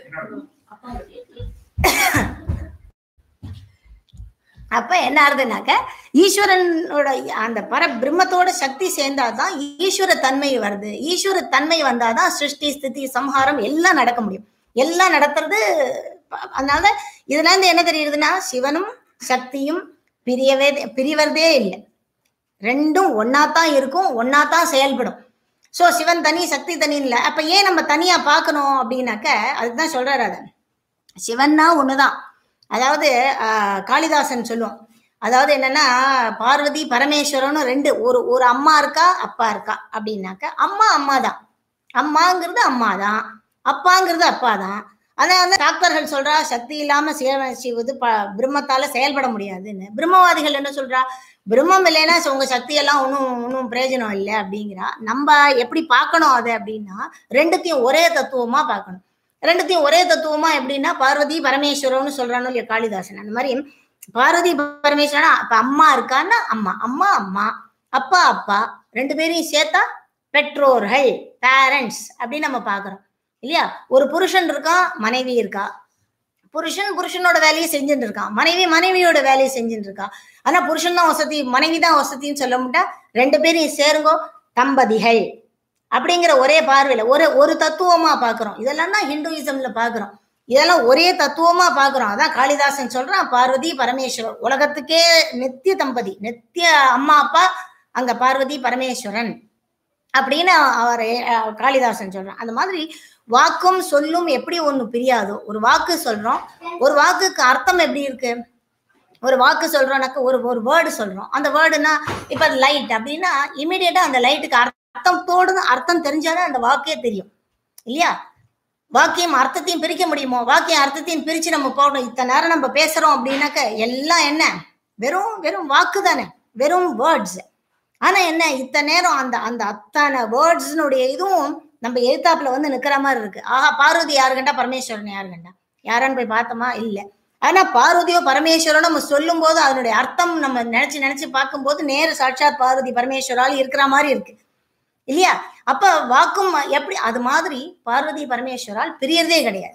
Speaker 1: அப்ப என்ன ஆகுதுனாக்க ஈஸ்வரனோட அந்த பர பிரம்மத்தோட சக்தி சேர்ந்தாதான் ஈஸ்வர தன்மை வருது ஈஸ்வர தன்மை வந்தாதான் சிருஷ்டி ஸ்திதி சம்ஹாரம் எல்லாம் நடக்க முடியும் எல்லாம் நடத்துறது ப- அதனால இதுல இருந்து என்ன தெரியுதுன்னா சிவனும் சக்தியும் பிரியவே பிரிவதே இல்லை ரெண்டும் ஒன்னாத்தான் இருக்கும் ஒன்னாத்தான் செயல்படும் சோ சிவன் தனி சக்தி தனி இல்ல அப்ப ஏன் நம்ம தனியா பார்க்கணும் அப்படின்னாக்க அதுதான் சொல்றாரு அத சிவன்னா ஒண்ணுதான் அதாவது ஆஹ், காளிதாசன் சொல்லுவோம் அதாவது என்னன்னா பார்வதி பரமேஸ்வரனும் ரெண்டு ஒரு ஒரு அம்மா இருக்கா அப்பா இருக்கா அப்படின்னாக்க அம்மா அம்மா தான் அம்மாங்கிறது அம்மா தான் அப்பாங்கிறது அப்பா தான் அதாவது டாக்டர்கள் சொல்றா சக்தி இல்லாம சேவை செய்வது ப பிரம்மத்தால செயல்பட முடியாதுன்னு பிரம்மவாதிகள் என்ன சொல்றா பிரம்மம் இல்லைன்னா உங்க சக்தி எல்லாம் ஒன்றும் ஒன்றும் பிரயோஜனம் இல்லை அப்படிங்கிறா நம்ம எப்படி பார்க்கணும் அது அப்படின்னா ரெண்டுத்தையும் ஒரே தத்துவமா பார்க்கணும் ரெண்டுத்தையும் ஒரே தத்துவமா எப்படின்னா பார்வதி பரமேஸ்வரம்னு சொல்றானோ இல்லையா காளிதாசன் அந்த மாதிரி பார்வதி பரமேஸ்வரனா அப்ப அம்மா இருக்கான்னா அம்மா அம்மா அம்மா அப்பா அப்பா ரெண்டு பேரையும் சேர்த்தா பெற்றோர்கள் பேரண்ட்ஸ் அப்படின்னு நம்ம பார்க்கறோம் இல்லையா ஒரு புருஷன் இருக்கான் மனைவி இருக்கா புருஷன் புருஷனோட வேலையை செஞ்சுட்டு இருக்கான் மனைவி மனைவியோட வேலையை செஞ்சுட்டு இருக்கா ஆனா புருஷன் தான் வசதி மனைவி தான் வசதின்னு சொல்ல முட்டா ரெண்டு பேரையும் சேருங்கோ தம்பதிகள் அப்படிங்கிற ஒரே பார்வையில ஒரு ஒரு தத்துவமா பாக்குறோம் இதெல்லாம் தான் ஹிந்துயிசம்ல பாக்குறோம் இதெல்லாம் ஒரே தத்துவமா பாக்குறோம் அதான் காளிதாசன் சொல்றான் பார்வதி பரமேஸ்வரர் உலகத்துக்கே நித்திய தம்பதி நித்திய அம்மா அப்பா அங்க பார்வதி பரமேஸ்வரன் அப்படின்னு அவர் அஹ், காளிதாசன் சொல்றான் அந்த மாதிரி வாக்கும் சொல்லும் எப்படி ஒண்ணு பிரியாதோ ஒரு வாக்கு சொல்றோம் ஒரு வாக்குக்கு அர்த்தம் எப்படி இருக்கு ஒரு வாக்கு சொல்றோம்னாக்க ஒரு ஒரு வேர்டு சொல்றோம் அந்த வேர்டுனா இப்ப லைட் அப்படின்னா இமீடியட்டா அந்த லைட்டுக்கு அர்த்தத்தோடு அர்த்தம் தெரிஞ்சாதான் அந்த வாக்கே தெரியும் இல்லையா வாக்கியம் அர்த்தத்தையும் பிரிக்க முடியுமோ வாக்கியம் அர்த்தத்தையும் பிரிச்சு நம்ம போடணும் இத்தனை நேரம் நம்ம பேசுறோம் அப்படின்னாக்க எல்லாம் என்ன வெறும் வெறும் வாக்கு தானே வெறும் வேர்ட்ஸ் ஆனா என்ன இத்தனை நேரம் அந்த அந்த அத்தனை வேர்ட்ஸ்னுடைய இதுவும் நம்ம எழுத்தாப்புல வந்து நிக்கிற மாதிரி இருக்கு ஆஹா பார்வதி யாரு கண்டா பரமேஸ்வரன் யாரு கண்டா யாரான்னு போய் பார்த்தோமா இல்ல ஆனா பார்வதியோ பரமேஸ்வரனோ நம்ம சொல்லும் போது அதனுடைய அர்த்தம் நம்ம நினைச்சு நினைச்சு பார்க்கும்போது நேரு சாட்சாத் பார்வதி பரமேஸ்வரால் இருக்கிற மாதிரி இருக்கு இல்லையா அப்ப வாக்கும் எப்படி அது மாதிரி பார்வதி பரமேஸ்வரால் பிரியறதே கிடையாது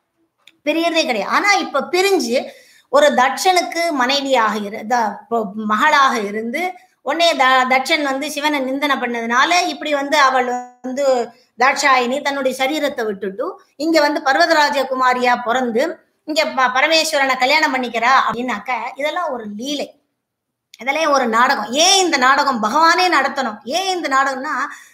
Speaker 1: பிரியறதே கிடையாது ஆனா இப்ப பிரிஞ்சு ஒரு தட்சனுக்கு மனைவியாக இரு த- பொ- மகளாக இருந்து உடனே த தட்சன் வந்து சிவனை நிந்தனை பண்ணதுனால இப்படி வந்து அவள் வந்து தாட்சாயினி தன்னுடைய சரீரத்தை விட்டுட்டு இங்க வந்து பர்வதராஜ குமாரியா பிறந்து இங்க ப- பரமேஸ்வரனை கல்யாணம் பண்ணிக்கிறா அப்படின்னாக்க இதெல்லாம் ஒரு லீலை இதெல்லாம் ஒரு நாடகம் ஏன் இந்த நாடகம் பகவானே நடத்தணும் ஏன் இந்த நாடகம்னா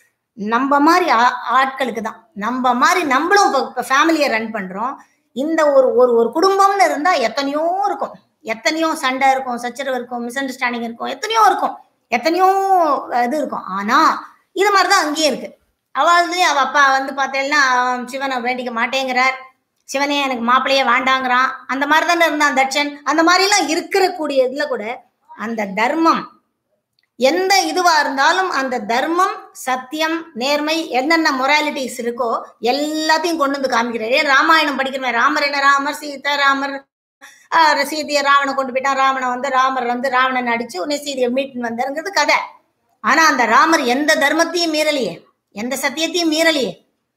Speaker 1: நம்ம மாதிரி ஆ- ஆட்களுக்கு தான் நம்ம மாதிரி நம்மளும் இப்போ ஃபேமிலியை ரன் பண்றோம் இந்த ஒரு ஒரு ஒரு குடும்பம்னு இருந்தா எத்தனையோ இருக்கும் எத்தனையோ சண்டை இருக்கும் சச்சரவு இருக்கும் மிஸ் அண்டர்ஸ்டாண்டிங் இருக்கும் எத்தனையோ இருக்கும் எத்தனையோ இது இருக்கும் ஆனா இது மாதிரிதான் அங்கேயும் இருக்கு அவள்லயும் அவ அப்பா வந்து பார்த்தேன்னா சிவனை வேண்டிக்க மாட்டேங்கிறார் சிவனே எனக்கு மாப்பிள்ளையே வேண்டாங்கிறான் அந்த மாதிரி தானே இருந்தான் தட்சன் அந்த மாதிரி எல்லாம் இருக்கிற கூடிய இதுல கூட அந்த தர்மம் எந்த இதுவா இருந்தாலும் அந்த தர்மம் சத்தியம் நேர்மை என்னென்ன மொராலிட்டிஸ் இருக்கோ எல்லாத்தையும் கொண்டு வந்து காமிக்கிறார் ஏன் ராமாயணம் படிக்கிறவன் ராமர் என்ன ராமர் சீதா ராமர் ஆஹ் சீதையை ராவணை கொண்டு போயிட்டான் ராவணன் வந்து ராமர் வந்து ராவணன் அடிச்சு உன்னை சீதையை மீட்டுன்னு வந்தாருங்கிறது கதை ஆனா அந்த ராமர் எந்த தர்மத்தையும் மீறலையே எந்த சத்தியத்தையும் மீறலையே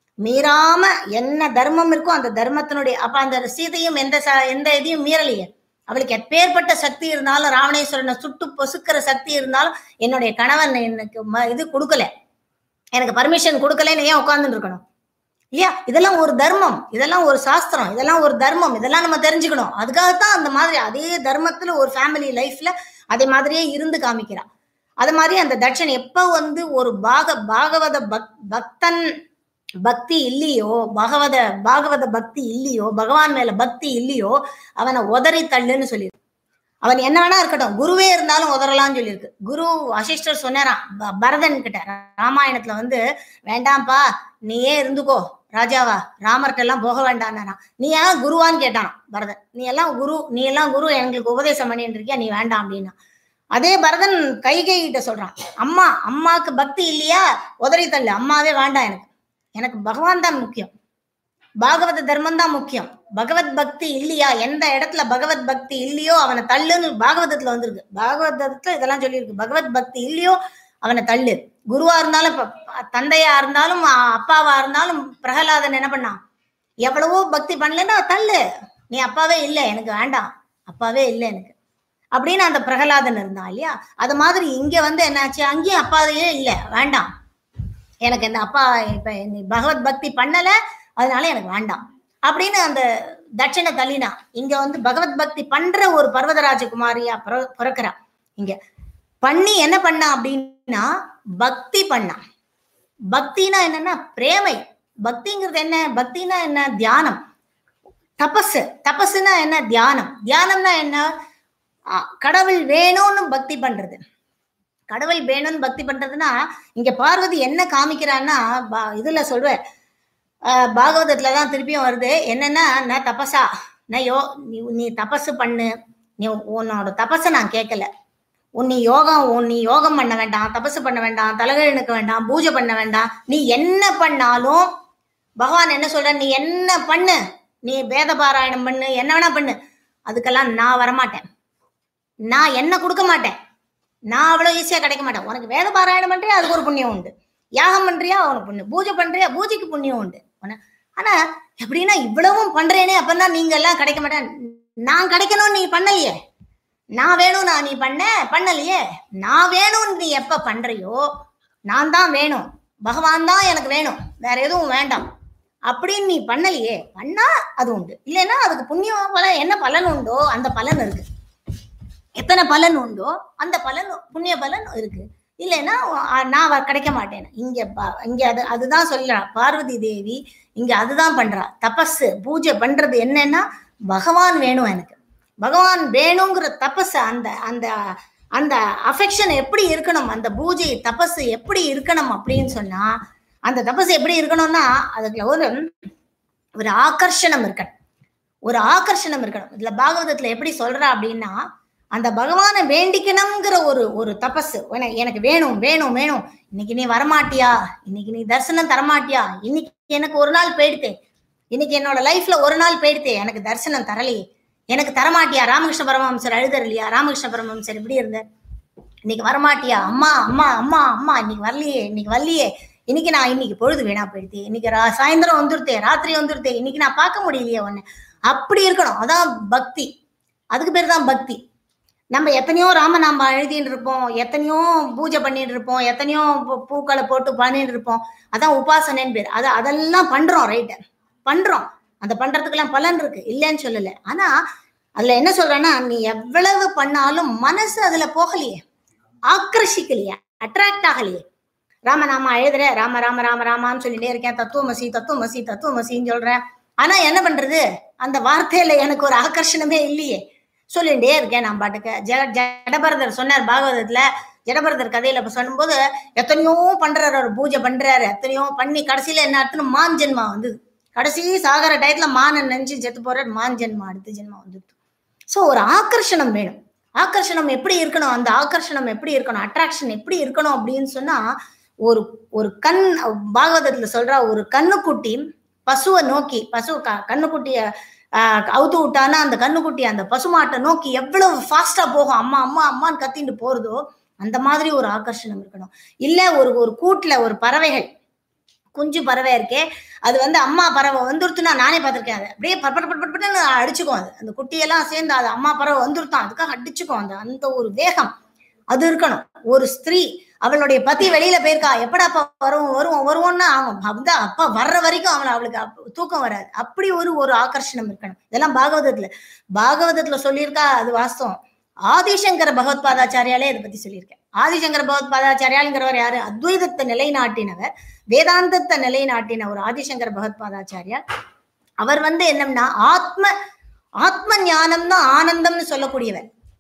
Speaker 1: மீறாம என்ன தர்மம் இருக்கோ அந்த தர்மத்தினுடைய அப்ப அந்த சீதையும் எந்த ச- எந்த இதையும் மீறலையே அவளுக்கு எப்பேற்பட்ட சக்தி இருந்தாலும் ராவணேஸ்வரனை சுட்டு பொசுக்கிற சக்தி இருந்தாலும் என்னுடைய கணவன் எனக்கு ம- இது கொடுக்கல எனக்கு பர்மிஷன் கொடுக்கலன்னு ஏன் உட்கார்ந்துட்டு இருக்கணும் இல்லையா இதெல்லாம் ஒரு தர்மம் இதெல்லாம் ஒரு சாஸ்திரம் இதெல்லாம் ஒரு தர்மம் இதெல்லாம் நம்ம தெரிஞ்சுக்கணும் அதுக்காகத்தான் அந்த மாதிரி அதே தர்மத்துல ஒரு ஃபேமிலி லைஃப்ல அதே மாதிரியே இருந்து காமிக்கிறா அது மாதிரி அந்த தட்சன் எப்ப வந்து ஒரு பாக பாகவத பக் பக்தன் பக்தி இல்லையோ பகவத பாகவத பக்தி இல்லையோ பகவான் மேல பக்தி இல்லையோ அவனை உதறி தள்ளுன்னு சொல்லி அவன் என்ன வேணா இருக்கட்டும் குருவே இருந்தாலும் உதறலாம்னு சொல்லியிருக்கு குரு வசிஷ்டர் சொன்னாராம் ப- பரதன் கிட்ட ராமாயணத்துல வந்து வேண்டாம்ப்பா நீயே இருந்துக்கோ ராஜாவா ராமர்கிட்ட எல்லாம் போக வேண்டாம்னாராம் நீ ஏன் குருவான்னு கேட்டான் பரதன் நீ எல்லாம் குரு நீ எல்லாம் குரு எங்களுக்கு உபதேசம் பண்ணிட்டு இருக்கியா நீ வேண்டாம் அப்படின்னா அதே பரதன் கைகை கிட்ட சொல்றான் அம்மா அம்மாக்கு பக்தி இல்லையா உதறி தள்ளு அம்மாவே வேண்டாம் எனக்கு எனக்கு பகவான் தான் முக்கியம் பாகவத தர்மம் தான் முக்கியம் பகவத் பக்தி இல்லையா எந்த இடத்துல பகவத் பக்தி இல்லையோ அவனை தள்ளுன்னு பாகவதத்துல வந்திருக்கு பாகவதத்துல இதெல்லாம் சொல்லியிருக்கு பகவத் பக்தி இல்லையோ அவனை தள்ளு குருவா இருந்தாலும் ப- ப- தந்தையா இருந்தாலும் அ- அப்பாவா இருந்தாலும் பிரகலாதன் என்ன பண்ணான் எவ்வளவோ பக்தி பண்ணலன்னா தள்ளு நீ அப்பாவே இல்லை எனக்கு வேண்டாம் அப்பாவே இல்லை எனக்கு அப்படின்னு அந்த பிரகலாதன் இருந்தான் இல்லையா அது மாதிரி இங்க வந்து என்னாச்சு அங்கேயும் அப்பாவே இல்லை வேண்டாம் எனக்கு இந்த அப்பா இப்ப நீ பகவத் பக்தி பண்ணல அதனால எனக்கு வேண்டாம் அப்படின்னு அந்த தட்சிண தள்ளினா இங்க வந்து பகவத் பக்தி பண்ற ஒரு பர்வதராஜகுமாரியா பிற- பிறக்கிறா இங்க பண்ணி என்ன பண்ணா அப்படின்னா பக்தி பண்ணா பக்தினா என்னன்னா பிரேமை பக்திங்கிறது என்ன பக்தினா என்ன தியானம் தபசு தபசுனா என்ன தியானம் தியானம்னா என்ன ஆ, கடவுள் வேணும்னு பக்தி பண்றது கடவுள் வேணும்னு பக்தி பண்றதுன்னா இங்க பார்வதி என்ன காமிக்கிறான்னா பா- இதுல சொல்ற பாகவதத்துல தான் திருப்பியும் வருது என்னன்னா நான் தபசா நான் யோ நீ நீ தபசு பண்ணு நீ உன்னோட தபஸை நான் கேட்கல உன் நீ யோகம் உன் நீ யோகம் பண்ண வேண்டாம் தபசு பண்ண வேண்டாம் தலகழுனுக்க வேண்டாம் பூஜை பண்ண வேண்டாம் நீ என்ன பண்ணாலும் பகவான் என்ன சொல்ற நீ என்ன பண்ணு நீ வேத பாராயணம் பண்ணு என்ன வேணா பண்ணு அதுக்கெல்லாம் நான் வரமாட்டேன் நான் என்ன கொடுக்க மாட்டேன் நான் அவ்வளவு ஈஸியா கிடைக்க மாட்டேன் உனக்கு வேத பாராயணம் பண்றியா அதுக்கு ஒரு புண்ணியம் உண்டு யாகம் பண்றியா உனக்கு புண்ணியம் பூஜை பண்றியா பூஜைக்கு புண்ணியம் உண்டு உன- ஆனா எப்படின்னா இவ்வளவும் பண்றேனே அப்பதான் நீங்க எல்லாம் கிடைக்க மாட்டேன் நான் கிடைக்கணும்னு நீ பண்ணலையே நான் வேணும் நான் நீ பண்ண பண்ணலையே நான் வேணும்னு நீ எப்ப பண்றியோ நான் தான் வேணும் பகவான் தான் எனக்கு வேணும் வேற எதுவும் வேண்டாம் அப்படின்னு நீ பண்ணலையே பண்ணா அது உண்டு இல்லைன்னா அதுக்கு புண்ணியம் பலன் என்ன பலன் உண்டோ அந்த பலன் இருக்கு எத்தனை பலன் உண்டோ அந்த பலன் புண்ணிய பலன் இருக்கு இல்லைன்னா அஹ், நான் வ- கிடைக்க மாட்டேன் இங்க பா- இங்க அது அதுதான் சொல்றா பார்வதி தேவி இங்க அதுதான் பண்றா தபஸ் பூஜை பண்றது என்னன்னா பகவான் வேணும் எனக்கு பகவான் வேணுங்கிற தபஸ் அந்த அந்த அந்த அஃபெக்ஷன் எப்படி இருக்கணும் அந்த பூஜை தபஸ் எப்படி இருக்கணும் அப்படின்னு சொன்னா அந்த தபஸ் எப்படி இருக்கணும்னா அதுல ஒரு ஒரு ஆகர்ஷணம் இருக்கணும் ஒரு ஆகர்ஷணம் இருக்கணும் இதுல பாகவதத்துல எப்படி சொல்றா அப்படின்னா அந்த பகவானை வேண்டிக்கணுங்கிற ஒரு ஒரு தபஸ் என- எனக்கு வேணும் வேணும் வேணும் இன்னைக்கு நீ வரமாட்டியா இன்னைக்கு நீ தரிசனம் தரமாட்டியா இன்னைக்கு எனக்கு ஒரு நாள் போயிடுத்தே இன்னைக்கு என்னோட லைஃப்ல ஒரு நாள் போயிடுத்தே எனக்கு தரிசனம் தரலையே எனக்கு தரமாட்டியா ராமகிருஷ்ண பரமஹம்சர் அழுதர் இல்லையா ராமகிருஷ்ண பரமஹம்சர் எப்படி இருந்தார் இன்னைக்கு வரமாட்டியா அம்மா அம்மா அம்மா அம்மா இன்னைக்கு வரலையே இன்னைக்கு வரலையே இன்னைக்கு நான் இன்னைக்கு பொழுது வீணா போயிடுது இன்னைக்கு ரா- சாயந்தரம் வந்துருத்தே ராத்திரி வந்துருத்தே இன்னைக்கு நான் பார்க்க முடியலையே உன்னை அப்படி இருக்கணும் அதான் பக்தி அதுக்கு பேர் தான் பக்தி நம்ம எத்தனையோ ராமநாம எழுதிட்டு இருப்போம் எத்தனையோ பூஜை பண்ணிட்டு இருப்போம் எத்தனையோ பூ- பூக்களை போட்டு பண்ணிட்டு இருப்போம் அதான் உபாசனைன்னு பேர் அது அதெல்லாம் பண்றோம் ரைட்டு பண்றோம் அந்த பண்றதுக்கெல்லாம் பலன் இருக்கு இல்லைன்னு சொல்லல ஆனா அதுல என்ன சொல்றேன்னா நீ எவ்வளவு பண்ணாலும் மனசு அதுல போகலையே ஆக்கர்ஷிக்கலையே அட்ராக்ட் ஆகலையே ராமநாமா எழுதுற ராம ராம ராம ராமான்னு சொல்லிட்டே இருக்கேன் தத்துவமசி தத்துவமசி தத்துவமசின்னு சொல்றேன் ஆனா என்ன பண்றது அந்த வார்த்தையில எனக்கு ஒரு ஆகர்ஷணமே இல்லையே சொல்லிட்டே இருக்கேன் நான் பாட்டுக்கு ஜ ஜடபரதர் சொன்னார் பாகவதத்துல ஜடபரதர் கதையில இப்ப சொல்லும்போது எத்தனையோ பண்றாரு அவர் பூஜை பண்றாரு எத்தனையோ பண்ணி கடைசியில என்ன ஆச்சுன்னு மான் ஜென்மா வந்தது கடைசி சாகர டயத்துல மானை நெஞ்சு செத்து போறாரு மான் ஜென்மா அடுத்த ஜென்மா வந்துது ஸோ ஒரு ஆக்கர்ஷணம் வேணும் ஆக்கர்ஷணம் எப்படி இருக்கணும் அந்த ஆக்கர்ஷணம் எப்படி இருக்கணும் அட்ராக்ஷன் எப்படி இருக்கணும் அப்படின்னு சொன்னா ஒரு ஒரு கண் பாகவதத்துல சொல்றா ஒரு கண்ணுக்குட்டி பசுவை நோக்கி பசு க- கண்ணுக்குட்டிய ஆஹ், அவுத்து விட்டானா அந்த கண்ணுக்குட்டி அந்த பசுமாட்டை நோக்கி எவ்வளவு ஃபாஸ்டா போகும் அம்மா அம்மா அம்மான்னு கத்திட்டு போறதோ அந்த மாதிரி ஒரு ஆக்கர்ஷணம் இருக்கணும் இல்ல ஒரு ஒரு கூட்டுல ஒரு பறவைகள் குஞ்சு பறவை இருக்கே அது வந்து அம்மா பறவை வந்துருத்துனா நானே பார்த்திருக்கேன் அதை அப்படியே பட் பட் பட் பட் பட்னு அடிச்சுக்கும் அது அந்த குட்டியெல்லாம் சேர்ந்து அது அம்மா பறவை வந்துருத்தான் அதுக்காக அடிச்சுக்கும் அந்த அந்த ஒரு வேகம் அது இருக்கணும் ஒரு ஸ்திரீ அவளுடைய பத்தி வெளியில போயிருக்கா எப்படா அப்பா வருவோம் வருவோம் வருவோம்னா அவன் அப்பா அப்பா வர்ற வரைக்கும் அவளை அவளுக்கு அப்ப- தூக்கம் வராது அப்படி ஒரு ஒரு ஆகர்ஷணம் இருக்கணும் இதெல்லாம் பாகவதத்துல பாகவதத்துல சொல்லியிருக்கா அது வாஸ்தவம் ஆதிசங்கர பகவத் பாதாச்சாரியாலே இதை பத்தி சொல்லியிருக்கேன் ஆதிசங்கர பகவத் பாதாச்சாரியாலுங்கிறவர் யாரு அத்வைதத்தை நிலைநாட்டினவர் வேதாந்தத்தை நிலைநாட்டின ஒரு ஆதிசங்கர பகவத் பாதாச்சாரியார் அவர் வந்து என்னம்னா ஆத்ம ஆத்ம ஞானம் தான் ஆனந்தம்னு சொல்லக்கூடியவர்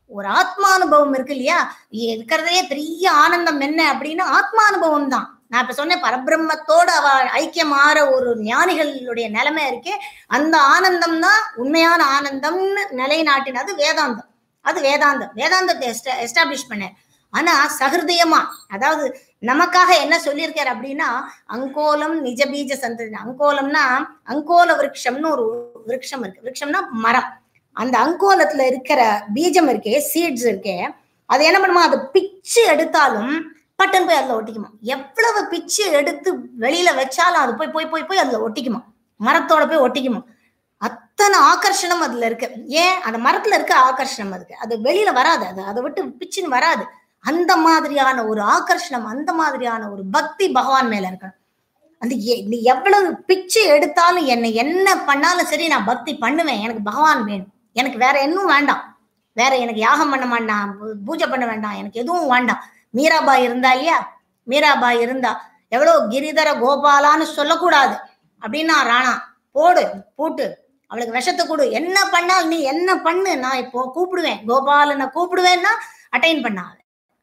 Speaker 1: ஒரு ஆத்மானுபவம் இருக்கு இல்லையா இருக்கிறதுலே பெரிய ஆனந்தம் என்ன அப்படின்னா ஆத்மானுபவம் தான் நான் இப்ப சொன்னேன் பரபிரம்மத்தோட அவ ஐக்கியமாற ஒரு ஞானிகளுடைய நிலைமை இருக்கே அந்த ஆனந்தம் தான் உண்மையான ஆனந்தம்னு நிலைநாட்டினது வேதாந்தம் அது வேதாந்தம் வேதாந்தத்தை எஸ்டாப்ளிஷ் பண்ண ஆனா சகிருதயமா அதாவது நமக்காக என்ன சொல்லியிருக்காரு அப்படின்னா அங்கோலம் நிஜ பீஜ சந்ததி அங்கோலம்னா அங்கோல விருட்சம்னு ஒரு விருட்சம் இருக்கு விருட்சம்னா மரம் அந்த அங்கோலத்துல இருக்கிற பீஜம் இருக்கே சீட்ஸ் இருக்கே அது என்ன பண்ணுமா அது பிச்சு எடுத்தாலும் பட்டன் போய் அதுல ஒட்டிக்குமா எவ்வளவு பிச்சு எடுத்து வெளியில வச்சாலும் அது போய் போய் போய் போய் அதுல ஒட்டிக்குமா மரத்தோட போய் ஒட்டிக்குமா அத்தனை ஆகர்ஷணம் அதுல இருக்கு ஏன் அந்த மரத்துல இருக்க ஆகர்ஷணம் அதுக்கு அது வெளியில வராது அது அதை விட்டு பிச்சுன்னு வராது அந்த மாதிரியான ஒரு ஆகர்ஷணம் அந்த மாதிரியான ஒரு பக்தி பகவான் மேல இருக்கணும் அந்த எ- நீ எவ்வளவு பிச்சு எடுத்தாலும் என்னை என்ன பண்ணாலும் சரி நான் பக்தி பண்ணுவேன் எனக்கு பகவான் வேணும் எனக்கு வேற இன்னும் வேண்டாம் வேற எனக்கு யாகம் பண்ண வேண்டாம் பூ- பூஜை பண்ண வேண்டாம் எனக்கு எதுவும் வேண்டாம் மீராபாய் இருந்தா இல்லையா மீராபாய் இருந்தா எவ்வளவு கிரிதர கோபாலான்னு சொல்லக்கூடாது அப்படின்னா ராணா போடு பூட்டு அவளுக்கு விஷத்தை கொடு என்ன பண்ணால் நீ என்ன பண்ணு நான் இப்போ கூப்பிடுவேன் கோபாலனை கூப்பிடுவேன்னா அட்டைன் பண்ணா அவ.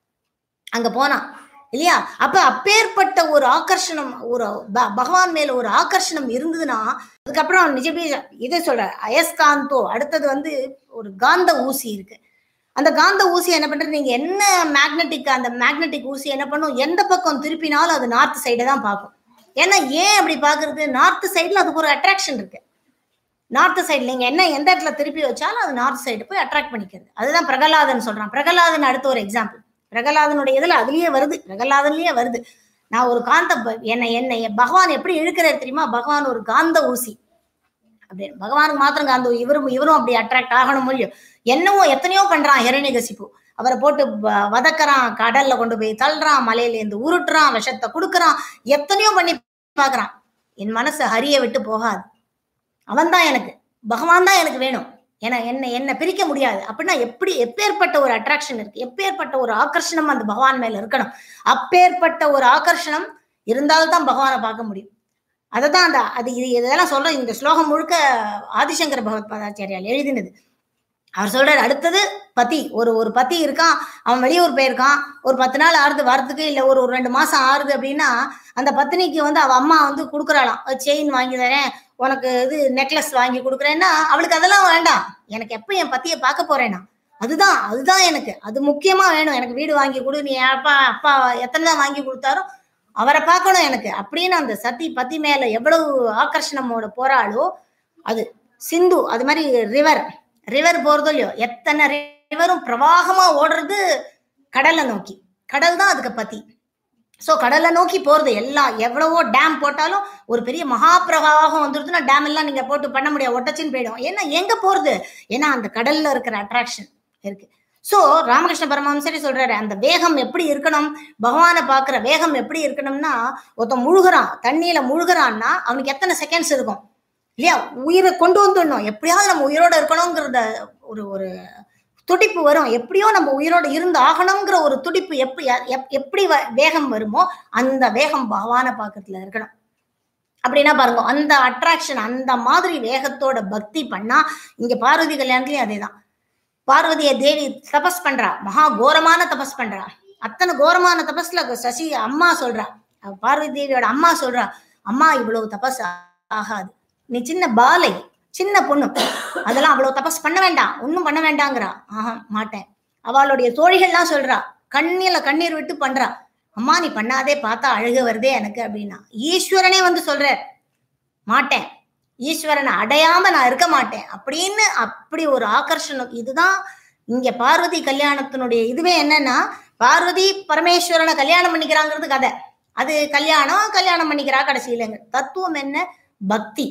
Speaker 1: அங்க போனா இல்லையா அப்ப அப்பேற்பட்ட ஒரு ஆகர்ஷணம் ஒரு ப- பகவான் மேல ஒரு ஆகர்ஷணம் இருந்ததுன்னா அதுக்கப்புறம் நிஜபீஜ இதை சொல்ற அயஸ்காந்தோ அடுத்தது வந்து ஒரு காந்த ஊசி இருக்கு அந்த காந்த ஊசி என்ன பண்றது நீங்க என்ன மேக்னெட்டிக் அந்த மேக்னெட்டிக் ஊசி என்ன பண்ணும் எந்த பக்கம் திருப்பினாலும் அது நார்த் சைடை தான் பார்க்கும் ஏன்னா ஏன் அப்படி பாக்குறது நார்த் சைடுல அதுக்கு ஒரு அட்ராக்ஷன் இருக்கு நார்த் சைடு நீங்க என்ன எந்த இடத்துல திருப்பி வச்சாலும் அது நார்த் சைடு போய் அட்ராக்ட் பண்ணிக்கிறது அதுதான் பிரகலாதன் சொல்றான் பிரகலாதன் அடுத்த ஒரு எக்ஸாம்பிள் பிரகலாதனுடைய இதுல அதுலயே வருது பிரகலாதன்லயே வருது நான் ஒரு காந்த ப- என்னை என்னை பகவான் எப்படி இழுக்கிறாரு தெரியுமா பகவான் ஒரு காந்த ஊசி அப்படி பகவானுக்கு மாத்திரம் காந்த ஊசி. இவரும் இவரும் அப்படி அட்ராக்ட் ஆகணும் இல்லையோ என்னவோ எத்தனையோ பண்றான் ஹிரண்யகசிப்பு அவரை போட்டு வ- வதக்கறான் கடல்ல கொண்டு போய் தள்ளுறான் மலையில இருந்து உருட்டுறான் விஷத்தை கொடுக்கறான் எத்தனையோ பண்ணி பாக்குறான் என் மனசு ஹரிய விட்டு போகாது அவன் தான் எனக்கு பகவான் தான் எனக்கு வேணும் என என்ன என்ன பிரிக்க முடியாது அப்படின்னா எப்படி எப்பேற்பட்ட ஒரு அட்ராக்ஷன் இருக்கு எப்பேற்பட்ட ஒரு ஆகர்ஷணம் அந்த பகவான் மேல இருக்கணும் அப்பேற்பட்ட ஒரு ஆகர்ஷணம் இருந்தால்தான் பகவானை பார்க்க முடியும் அததான் அந்த அது இது இதெல்லாம் சொல்ற இந்த ஸ்லோகம் முழுக்க ஆதிசங்கர பகவத் பாதாச்சாரியால் எழுதினது அவர் சொல்றாரு அடுத்தது பதி ஒரு ஒரு பதி இருக்கான் அவன் வெளியூர் போயிருக்கான் ஒரு பத்து நாள் ஆறுது வரதுக்கு இல்ல ஒரு ஒரு ரெண்டு மாசம் ஆறுது அப்படின்னா அந்த பத்தினிக்கு வந்து அவ அம்மா வந்து கொடுக்குறாளாம் செயின் வாங்கி தரேன் உனக்கு இது நெக்லஸ் வாங்கி கொடுக்குறேன்னா அவளுக்கு அதெல்லாம் வேண்டாம் எனக்கு எப்ப என் பத்தியை பார்க்க போறேன்னா அதுதான் அதுதான் எனக்கு அது முக்கியமா வேணும் எனக்கு வீடு வாங்கி கொடு நீ அப்பா அப்பா எத்தனை தான் வாங்கி கொடுத்தாரோ அவரை பார்க்கணும் எனக்கு அப்படின்னு அந்த சதி பத்தி மேல எவ்வளவு ஆகர்ஷணமோட போறாளோ அது சிந்து அது மாதிரி ரிவர் ரிவர் போறதோ இல்லையோ எத்தனை ரிவரும் பிரவாகமா ஓடுறது கடலை நோக்கி கடல் தான் அதுக்கு பத்தி சோ கடலை நோக்கி போறது எல்லாம் எவ்வளவோ டேம் போட்டாலும் ஒரு பெரிய மகா பிரவாகம் வந்துருதுன்னா டேம் எல்லாம் நீங்க போட்டு பண்ண முடியாது ஒட்டச்சின்னு போயிடும் ஏன்னா எங்க போறது ஏன்னா அந்த கடல்ல இருக்கிற அட்ராக்ஷன் இருக்கு சோ ராமகிருஷ்ண பரமஹம்சரே சொல்றாரு அந்த வேகம் எப்படி இருக்கணும் பகவானை பாக்குற வேகம் எப்படி இருக்கணும்னா ஒருத்தன் முழுகுறான் தண்ணியில முழுகுறான்னா அவனுக்கு எத்தனை செகண்ட்ஸ் இருக்கும் இல்லையா உயிரை கொண்டு வந்துடணும் எப்படியாவது நம்ம உயிரோட இருக்கணுங்கிறத ஒரு ஒரு துடிப்பு வரும் எப்படியோ நம்ம உயிரோட இருந்து ஆகணுங்கிற ஒரு துடிப்பு எப்படி எப்- எப்படி வ- வேகம் வருமோ அந்த வேகம் பகவானை பார்க்கறதுல இருக்கணும் அப்படின்னா பாருங்க அந்த அட்ராக்ஷன் அந்த மாதிரி வேகத்தோட பக்தி பண்ணா இங்க பார்வதி கல்யாணத்துலயும் அதேதான் பார்வதிய தேவி தபஸ் பண்றா மகா கோரமான தபஸ் பண்றா அத்தனை கோரமான தபஸ்ல சசி அம்மா சொல்றா அவ பார்வதி தேவியோட அம்மா சொல்றா அம்மா இவ்வளவு தபஸ் ஆகாது நீ சின்ன பாலை சின்ன பொண்ணு அதெல்லாம் அவ்வளவு தபஸ் பண்ண வேண்டாம் ஒன்றும் பண்ண வேண்டாங்கிறா ஆஹா மாட்டேன் அவளுடைய தோழிகள்லாம் சொல்றா கண்ணில கண்ணீர் விட்டு பண்றா அம்மா நீ பண்ணாதே பார்த்தா அழுக வருதே எனக்கு அப்படின்னா ஈஸ்வரனே வந்து சொல்றார் மாட்டேன் ஈஸ்வரனை அடையாம நான் இருக்க மாட்டேன் அப்படின்னு அப்படி ஒரு ஆகர்ஷணம் இதுதான் இங்க பார்வதி கல்யாணத்தினுடைய இதுவே என்னன்னா பார்வதி பரமேஸ்வரனை கல்யாணம் பண்ணிக்கிறாங்கிறது கதை அது கல்யாணம் கல்யாணம் பண்ணிக்கிறா கடைசியிலங்க தத்துவம் என்ன பக்தி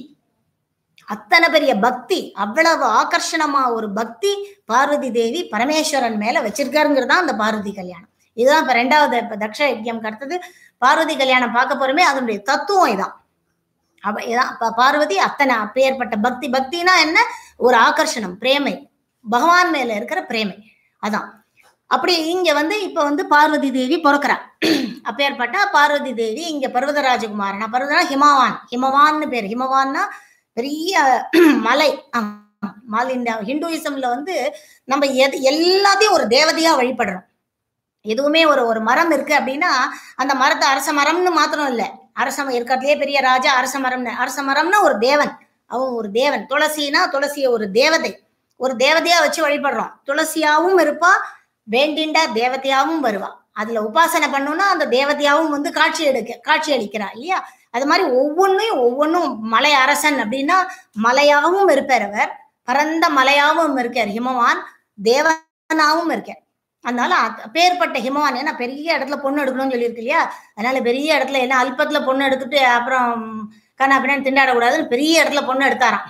Speaker 1: அத்தனை பெரிய பக்தி அவ்வளவு ஆகர்ஷணமா ஒரு பக்தி பார்வதி தேவி பரமேஸ்வரன் மேல வச்சிருக்காருங்கிறது தான் அந்த பார்வதி கல்யாணம் இதுதான் இப்ப ரெண்டாவது இப்ப தக்ஷ யஜ்யம் அடுத்தது பார்வதி கல்யாணம் பார்க்க போறோமே அதனுடைய தத்துவம் இதான் அவ இதான் ப- பார்வதி அத்தனை அப்பேற்பட்ட பக்தி பக்தினா என்ன ஒரு ஆகர்ஷணம் பிரேமை பகவான் மேல இருக்கிற பிரேமை அதான் அப்படி இங்க வந்து இப்ப வந்து பார்வதி தேவி பிறக்கிறா அப்பேற்பட்ட பார்வதி தேவி இங்க பர்வத ராஜகுமாரனா பர்வதனா ஹிமவான் ஹிமவான்னு பேர் ஹிமவான்னா பெரிய மலை ஆமா, மாலின்யா ஹிந்துயிசம்ல வந்து நம்ம எது எல்லாத்தையும் ஒரு தேவதையா வழிபடுறோம் எதுவுமே ஒரு ஒரு மரம் இருக்கு அப்படின்னா அந்த மரத்தை அரச மரம்னு மாத்திரம் இல்ல அரச இருக்கிறதுலே பெரிய ராஜா அரச மரம்னு அரச மரம்னா ஒரு தேவன் அவன் ஒரு தேவன் துளசினா துளசிய ஒரு தேவதை ஒரு தேவதையா வச்சு வழிபடுறோம் துளசியாவும் இருப்பா வேண்டிண்டா தேவதையாவும் வருவா அதுல உபாசனை பண்ணோம்னா அந்த தேவதையாவும் வந்து காட்சி எடுக்க காட்சி அளிக்கிறா இல்லையா அது மாதிரி ஒவ்வொன்றையும் ஒவ்வொன்றும் மலை அரசன் அப்படின்னா மலையாவும் இருப்பார் அவர் பரந்த மலையாவும் இருக்கார் ஹிமவான் தேவனாவும் இருக்கார் அதனால அத்- பேர்பட்ட ஹிமவான் ஏன்னா பெரிய இடத்துல பொண்ணு எடுக்கணும்னு சொல்லியிருக்கு இல்லையா அதனால பெரிய இடத்துல என்ன அல்பத்துல பொண்ணு எடுத்துட்டு அப்புறம் கண்ணா பின்னாடி திண்டாடக்கூடாதுன்னு பெரிய இடத்துல பொண்ணு எடுத்தாராம்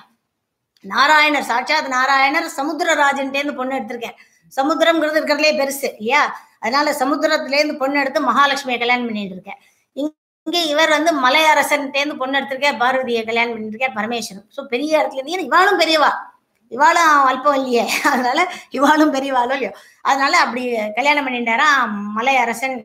Speaker 1: நாராயணர் சாட்சாத் நாராயணர் சமுத்திரராஜன்ட்டேருந்து பொண்ணு எடுத்திருக்கேன் சமுத்திரம்ங்கிறது இருக்கிறதுலே பெருசு இல்லையா அதனால சமுத்திரத்திலேருந்து பொண்ணு எடுத்து மகாலட்சுமியை கல்யாணம் பண்ணிட்டு இருக்கேன் இங்க- இங்க இவர் வந்து மலையரசன்ட்டேருந்து பொண்ணு எடுத்திருக்கார் பார்வதியை கல்யாணம் பண்ணிட்டு இருக்கார் பரமேஸ்வரன் ஸோ பெரிய இடத்துல இருந்து ஏன்னா இவாளும் பெரியவா இவாளும் அல்பம் இல்லையே அதனால இவாளும் பெரியவாளும் இல்லையோ அதனால அப்படி கல்யாணம் பண்ணிட்டாரா மலையரசன்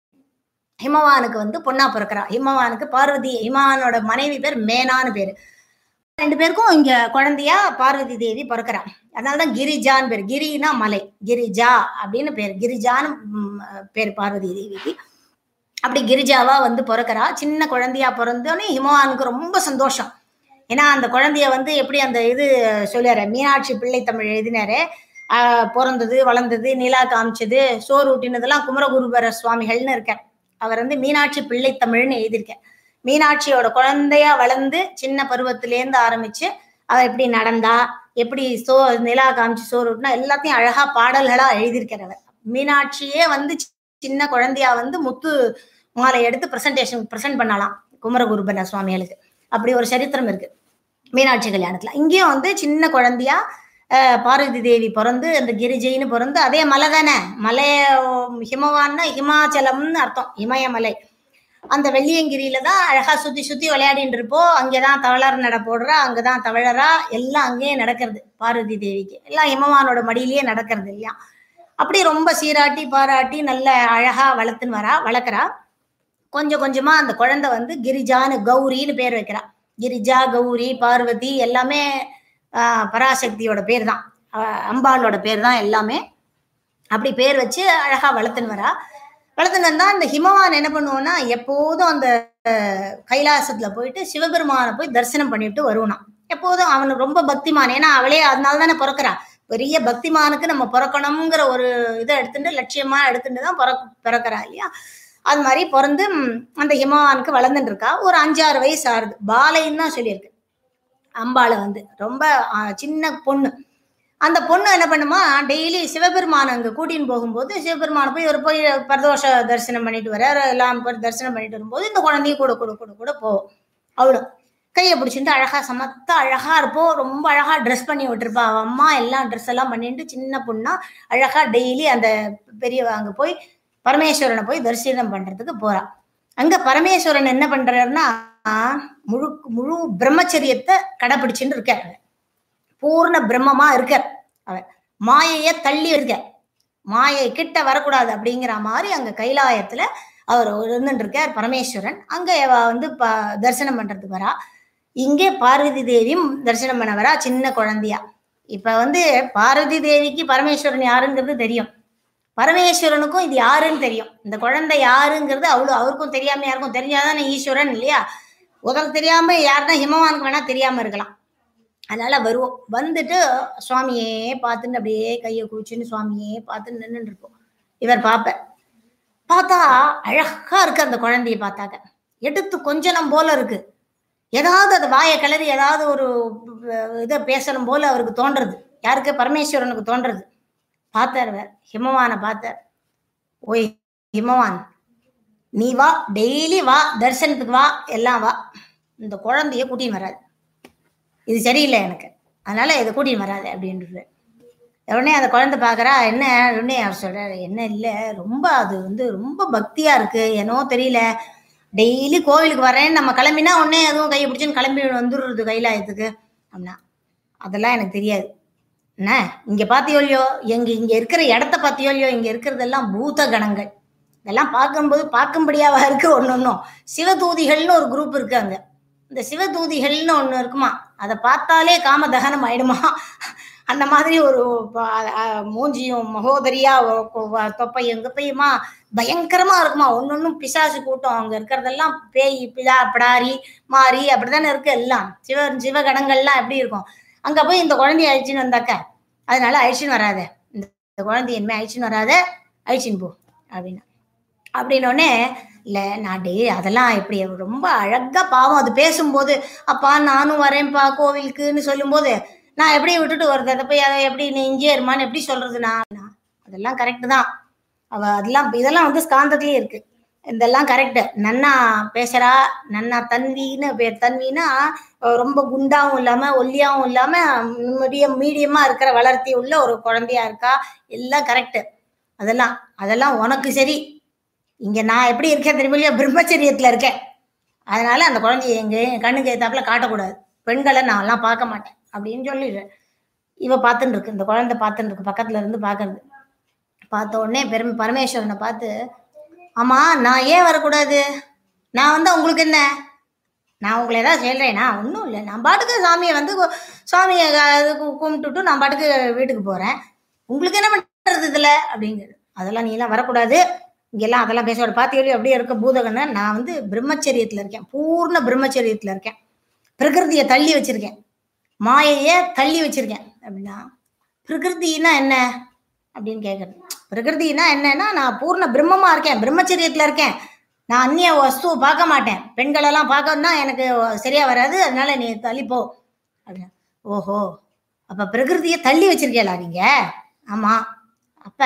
Speaker 1: ஹிமவானுக்கு வந்து பொண்ணா பிறக்கிறா ஹிமவானுக்கு பார்வதி ஹிமவானோட மனைவி பேர் மேனான்னு பேரு ரெண்டு பேருக்கும் இங்க குழந்தையா பார்வதி தேவி பிறக்கிறா அதனாலதான் கிரிஜான்னு பேர் கிரினா மலை கிரிஜா அப்படின்னு பேர் கிரிஜான்னு ம், பேர் பார்வதி தேவிக்கு அப்படி கிரிஜாவா வந்து பிறக்கிறா சின்ன குழந்தையா பிறந்தோடனே ஹிமவானுக்கு ரொம்ப சந்தோஷம் ஏன்னா அந்த குழந்தைய வந்து எப்படி அந்த இது சொல்லியாரு மீனாட்சி பிள்ளை தமிழ் எழுதினாரு ஆஹ் பிறந்தது வளர்ந்தது நிலா காமிச்சது சோறு ஊட்டினதெல்லாம் குமரகுருபர சுவாமிகள்னு இருக்கார் அவர் வந்து மீனாட்சி பிள்ளை தமிழ்னு எழுதியிருக்கார் மீனாட்சியோட குழந்தையா வளர்ந்து சின்ன பருவத்திலேருந்து ஆரம்பிச்சு அவ எப்படி நடந்தா எப்படி சோ நிலா காமிச்சு சோறு ஊட்டினா எல்லாத்தையும் அழகா பாடல்களா எழுதியிருக்கார் அவர் மீனாட்சியே வந்து சி- சின்ன குழந்தையா வந்து முத்து மாலை எடுத்து பிரசன்டேஷன் பிரசன்ட் பண்ணலாம் குமரகுருபர சுவாமிகளுக்கு அப்படி ஒரு சரித்திரம் இருக்கு மீனாட்சி கல்யாணத்துல இங்கேயும் வந்து சின்ன குழந்தையா அஹ், பார்வதி தேவி பிறந்து அந்த கிரிஜைன்னு பிறந்து அதே மலை தானே மலை ஹிமவான்னா ஹிமாச்சலம்னு அர்த்தம் இமயமலை அந்த வெள்ளியங்கிரியில தான் அழகா சுத்தி சுத்தி விளையாடிட்டு இருப்போம் அங்கேதான் தவளர் நட போடுறா அங்கதான் தவழறா எல்லாம் அங்கேயே நடக்கிறது பார்வதி தேவிக்கு எல்லாம் ஹிமவானோட மடியிலேயே நடக்கிறது இல்லையா அப்படி ரொம்ப சீராட்டி பாராட்டி நல்ல அழகா வளர்த்துன்னு வரா வளர்க்குறா கொஞ்சம் கொஞ்சமா அந்த குழந்தை வந்து கிரிஜான்னு கௌரின்னு பேர் வைக்கிறா கிரிஜா கௌரி பார்வதி எல்லாமே ஆஹ், பராசக்தியோட பேர் தான் ஆஹ், அம்பாளோட பேர் தான் எல்லாமே அப்படி பேர் வச்சு அழகா வளர்த்துன்னு வரா வளர்த்துன்னு வந்தா அந்த ஹிமவான் என்ன பண்ணுவோம்னா எப்போதும் அந்த அஹ், கைலாசத்துல போயிட்டு சிவபெருமானை போய் தரிசனம் பண்ணிட்டு வருவானாம் எப்போதும் அவனுக்கு ரொம்ப பக்திமான் ஏன்னா அவளே அதனால தானே பிறக்கிறா பெரிய பக்திமானுக்கு நம்ம பிறக்கணுங்கிற ஒரு இதை எடுத்துட்டு லட்சியமா எடுத்துட்டு தான் பிறக்க பிறக்கிறா இல்லையா அது மாதிரி பிறந்து ம், அந்த ஹிமவானுக்கு வளர்ந்துட்டு இருக்கா ஒரு அஞ்சாறு வயசு ஆறுது பாலைன்னு தான் சொல்லியிருக்கு அம்பாளை வந்து ரொம்ப ஆ, சின்ன பொண்ணு அந்த பொண்ணு என்ன பண்ணுமா டெய்லி சிவபெருமான் அங்க கூட்டின்னு போகும்போது சிவபெருமானை போய் ஒரு போய் பிரதோஷ தரிசனம் பண்ணிட்டு வர எல்லாம் போய் தரிசனம் பண்ணிட்டு வரும்போது இந்த குழந்தையும் கூட கூட கூட கூட போகும் அவளும் கையை பிடிச்சிட்டு அழகா சமத்த அழகா இருப்போம் ரொம்ப அழகா ட்ரெஸ் பண்ணி விட்டுருப்பா அவ அம்மா எல்லாம் ட்ரெஸ் எல்லாம் பண்ணிட்டு சின்ன பொண்ணா அழகா டெய்லி அந்த பெரியவ அங்க போய் பரமேஸ்வரனை போய் தரிசனம் பண்றதுக்கு போறா அங்க பரமேஸ்வரன் என்ன பண்றாருன்னா முழு முழு பிரம்மச்சரியத்தை கடைபிடிச்சுட்டு இருக்கார் அவர். பூர்ண பிரம்மமா இருக்கார் அவர் மாயைய தள்ளி இருக்க மாயை கிட்ட வரக்கூடாது அப்படிங்கிற மாதிரி அங்க கைலாயத்துல அவர் இருந்துட்டு இருக்கார் பரமேஸ்வரன் அங்க இவ வந்து ப தரிசனம் பண்றதுக்கு வரா இங்கே பார்வதி தேவியும் தரிசனம் பண்ண வரா சின்ன குழந்தையா இப்ப வந்து பார்வதி தேவிக்கு பரமேஸ்வரன் யாருங்கிறது தெரியும் பரமேஸ்வரனுக்கும் இது யாருன்னு தெரியும் இந்த குழந்தை யாருங்கிறது அவ்வளோ அவருக்கும் தெரியாம யாருக்கும் தெரிஞ்சாதானே ஈஸ்வரன் இல்லையா உதல் தெரியாம யாருன்னா ஹிமவானுக்கு வேணா தெரியாம இருக்கலாம் அதனால வருவோம் வந்துட்டு சுவாமியே பார்த்துன்னு அப்படியே கையை குளிச்சுன்னு சுவாமியே பார்த்து நின்றுட்டு இருப்போம் இவர் பார்ப்பார் பார்த்தா அழகா இருக்கு அந்த குழந்தைய பார்த்தாக்க எடுத்து கொஞ்சனம் போல இருக்கு ஏதாவது அது வாயை கிளறி ஏதாவது ஒரு அஹ், இதை பேசணும் போல அவருக்கு தோன்றது யாருக்கு பரமேஸ்வரனுக்கு தோன்றது பார்த்தார் அவர் ஹிமவானை பார்த்தார் ஓய் ஹிமவான் நீ வா டெய்லி வா தரிசனத்துக்கு வா எல்லாம் வா இந்த குழந்தைய கூட்டின்னு வராது இது சரியில்லை எனக்கு அதனால இதை கூட்டின்னு வராது அப்படின்றது உடனே அந்த குழந்தை பார்க்கறா என்ன உடனே அவர் சொல்றாரு என்ன இல்லை ரொம்ப அது வந்து ரொம்ப பக்தியா இருக்கு என்னவோ தெரியல டெய்லி கோவிலுக்கு வரேன் நம்ம கிளம்பினா உடனே எதுவும் கையை பிடிச்சின்னு கிளம்பி வந்துடுறது கைலாயத்துக்கு அப்படின்னா அதெல்லாம் எனக்கு தெரியாது என்ன இங்க பாத்தியோ இல்லையோ எங்க இங்க இருக்கிற இடத்த பாத்தியோ இல்லையோ இங்க இருக்கிறதெல்லாம் பூத கணங்கள் இதெல்லாம் பார்க்கும்போது பார்க்கும்படியாவா இருக்கு ஒன்று ஒன்றும் சிவதூதிகள்னு ஒரு குரூப் இருக்கு அங்க இந்த சிவதூதிகள்னு ஒன்று இருக்குமா அதை பார்த்தாலே காம தகனம் ஆயிடுமா அந்த மாதிரி ஒரு ப- அ- மூஞ்சியும் மகோதரியா ஒ- ஒ- தொப்பையும் கிப்பையுமா பயங்கரமா இருக்குமா ஒன்னொன்னும் பிசாசு கூட்டம் அங்க இருக்கிறதெல்லாம் பேய் பிதா பிடாரி மாறி அப்படித்தானே இருக்கு எல்லாம் சிவ சிவகணங்கள்லாம் எப்படி இருக்கும் அங்க போய் இந்த குழந்தைய அழிச்சுன்னு வந்தாக்க அதனால அழிச்சுன்னு வராத இந்த இந்த குழந்தைய இனிமே அழிச்சுன்னு வராத அழிச்சுன்னு போ அப்படின்னு அப்படின்னோடனே இல்ல நான் டே அதெல்லாம் எப்படி ரொம்ப அழகா பாவம் அது பேசும்போது அப்பா நானும் வரேன்ப்பா கோவிலுக்குன்னு சொல்லும்போது நான் எப்படி விட்டுட்டு வருது அதை போய் அதை எப்படி நீ இங்கே இருமான்னு எப்படி சொல்றது நான் அதெல்லாம் கரெக்ட் தான் அவ அதெல்லாம் இதெல்லாம் வந்து ஸ்காந்தத்திலேயே இருக்கு இதெல்லாம் கரெக்ட் நன்னா பேசுறா நன்னா தன்வின்னு பேர் தன்வினா அஹ் ரொம்ப குண்டாவும் இல்லாம ஒல்லியாவும் இல்லாம மீடியம் மீடியமா இருக்கிற வளர்த்தி உள்ள ஒரு குழந்தையா இருக்கா எல்லாம் கரெக்ட் அதெல்லாம் அதெல்லாம் உனக்கு சரி இங்க நான் எப்படி இருக்கேன் தெரியுமா பிரம்மச்சரியத்துல இருக்கேன் அதனால அந்த குழந்தைய எங்க என் கண்ணுக்கு ஏத்தாப்புல காட்டக்கூடாது பெண்களை நான் எல்லாம் பார்க்க மாட்டேன் அப்படின்னு சொல்லிடுறேன் இவ பார்த்துன்னு இருக்கு இந்த குழந்தை பார்த்துன்னு இருக்கு பக்கத்துல இருந்து பார்க்கறது பார்த்த உடனே பெரும் பரமேஸ்வரனை பார்த்து ஆமா நான் ஏன் வரக்கூடாது நான் வந்து உங்களுக்கு என்ன நான் உங்களை ஏதாவது சொல்றேனா ஒன்றும் இல்லை நான் பாட்டுக்கு சாமியை வந்து கு- சாமியை க- இது கு- கும்பிட்டுட்டு நான் பாட்டுக்கு வீட்டுக்கு போறேன் உங்களுக்கு என்ன பண்றது இதுல அப்படிங்கிறது அதெல்லாம் நீ எல்லாம் வரக்கூடாது இங்கெல்லாம் அதெல்லாம் பேச பாத்தியோ அப்படியே இருக்க பூதகன்னு நான் வந்து பிரம்மச்சரியத்துல இருக்கேன் பூர்ண பிரம்மச்சரியத்துல இருக்கேன் பிரகிருதியை தள்ளி வச்சிருக்கேன் மாயையை தள்ளி வச்சிருக்கேன் அப்படின்னா பிரகிருதினா என்ன அப்படின்னு கேட்கறது பிரகிருதினா என்னன்னா நான் பூர்ண பிரம்மமா இருக்கேன் பிரம்மச்சரியத்துல இருக்கேன் நான் அந்நிய வஸ்துவை பார்க்க மாட்டேன் பெண்களெல்லாம் பார்க்கணும்னா எனக்கு சரியா வராது அதனால நீ தள்ளி போ அப்படின்னா ஓஹோ அப்ப பிரகிருதியை தள்ளி வச்சிருக்கீங்களா நீங்க ஆமா அப்ப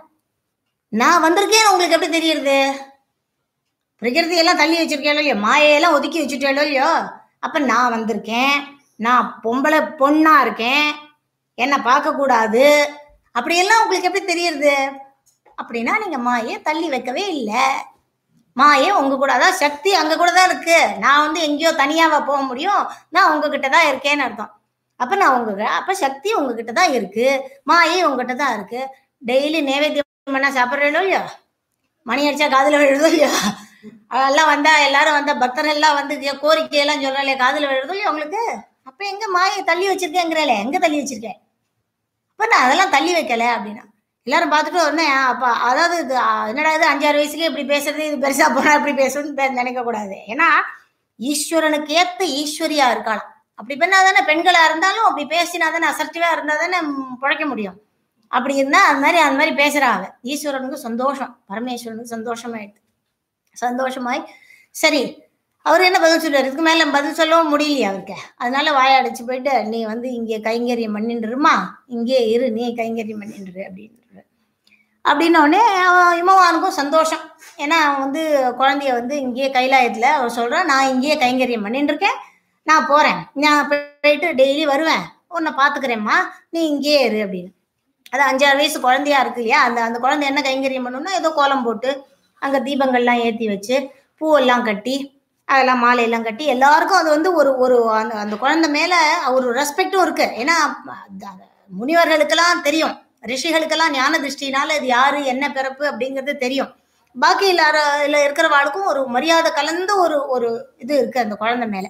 Speaker 1: நான் வந்திருக்கேன்னு உங்களுக்கு எப்படி தெரியுது பிரகிருதியெல்லாம் தள்ளி வச்சிருக்கேளோ இல்லையோ மாயையெல்லாம் ஒதுக்கி வச்சுட்டேளோ இல்லையோ அப்ப நான் வந்திருக்கேன் நான் பொம்பளை பொண்ணா இருக்கேன் என்னை பார்க்க கூடாது அப்படியெல்லாம் உங்களுக்கு எப்படி தெரியுது அப்படின்னா நீங்க மாயை தள்ளி வைக்கவே இல்லை மாயை உங்க கூட அதான் சக்தி அங்க கூட தான் இருக்கு நான் வந்து எங்கேயோ தனியாவா போக முடியும் நான் உங்ககிட்ட தான் இருக்கேன்னு அர்த்தம் அப்ப நான் உங்க அப்ப சக்தி உங்ககிட்ட தான் இருக்கு மாயை உங்ககிட்ட தான் இருக்கு டெய்லி நைவேத்தியம் பண்ணா சாப்பிட்றேனோ இல்லையோ மணி அடிச்சா காதுல விழுதோ இல்லையோ அதெல்லாம் வந்தா எல்லாரும் வந்த பக்தர்கள் எல்லாம் வந்து இங்க கோரிக்கை எல்லாம் சொல்றாளே காதுல விழுதோ இல்லையோ உங்களுக்கு அப்ப எங்க மாயை தள்ளி வச்சிருக்கேங்கிறே எங்க தள்ளி வச்சிருக்கேன் அப்ப நான் அதெல்லாம் தள்ளி வைக்கல அப்படின்னா எல்லாரும் பார்த்துட்டு உடனே அப்ப அதாவது இது ஆ, என்னடா இது அஞ்சாறு வயசுலயே இப்படி பேசுறது இது பெருசா போனா இப்படி பேசணும்னு பே- நினைக்க கூடாது ஏன்னா ஈஸ்வரனுக்கு ஏத்த ஈஸ்வரியா இருக்கலாம் அப்படி பண்ணா தானே பெண்களா இருந்தாலும் அப்படி பேசினா தானே அசர்ட்டிவா இருந்தா தானே ம், பிழைக்க முடியும் அப்படி இருந்தா அது மாதிரி அந்த மாதிரி பேசுறாங்க ஈஸ்வரனுக்கு சந்தோஷம் பரமேஸ்வரனுக்கு சந்தோஷமாயிடுது சந்தோஷமாய் சரி அவர் என்ன பதில் சொல்றாரு இதுக்கு மேல பதில் சொல்லவும் முடியலையே அவருக்கு அதனால வாயடைச்சு போயிட்டு நீ வந்து இங்கே கைங்கரியம் பண்ணிட்டுருமா இங்கே இரு நீ கைங்கரியம் பண்ணிட்டுரு அப்படின்றாரு அப்படின்ன உடனே அவன் இமவானுக்கும் சந்தோஷம் ஏன்னா அவன் வந்து குழந்தைய வந்து இங்கேயே கைலாயத்துல அவர் சொல்றான் நான் இங்கேயே கைங்கரியம் பண்ணிட்டு இருக்கேன் நான் போறேன் நான் போயிட்டு டெய்லி வருவேன் உன்னை பாத்துக்கிறேம்மா நீ இங்கேயே இரு அப்படின்னு அது அஞ்சாறு வயசு குழந்தையா இருக்கு இல்லையா அந்த அந்த குழந்தை என்ன கைங்கரியம் பண்ணணும்னா ஏதோ கோலம் போட்டு அங்க தீபங்கள்லாம் ஏத்தி வச்சு பூவெல்லாம் கட்டி அதெல்லாம் மாலையெல்லாம் கட்டி எல்லாருக்கும் அது வந்து ஒரு ஒரு அந்த அந்த குழந்தை மேல ஒரு ரெஸ்பெக்டும் இருக்கு ஏன்னா அந்த- அந்த முனிவர்களுக்கெல்லாம் தெரியும் ரிஷிகளுக்கெல்லாம் ஞான திருஷ்டினால இது யாரு என்ன பிறப்பு அப்படிங்கிறது தெரியும் பாக்கி எல்லார இதுல இருக்கிறவாளுக்கும் ஒரு மரியாதை கலந்த ஒரு ஒரு இது இருக்கு அந்த குழந்தை மேல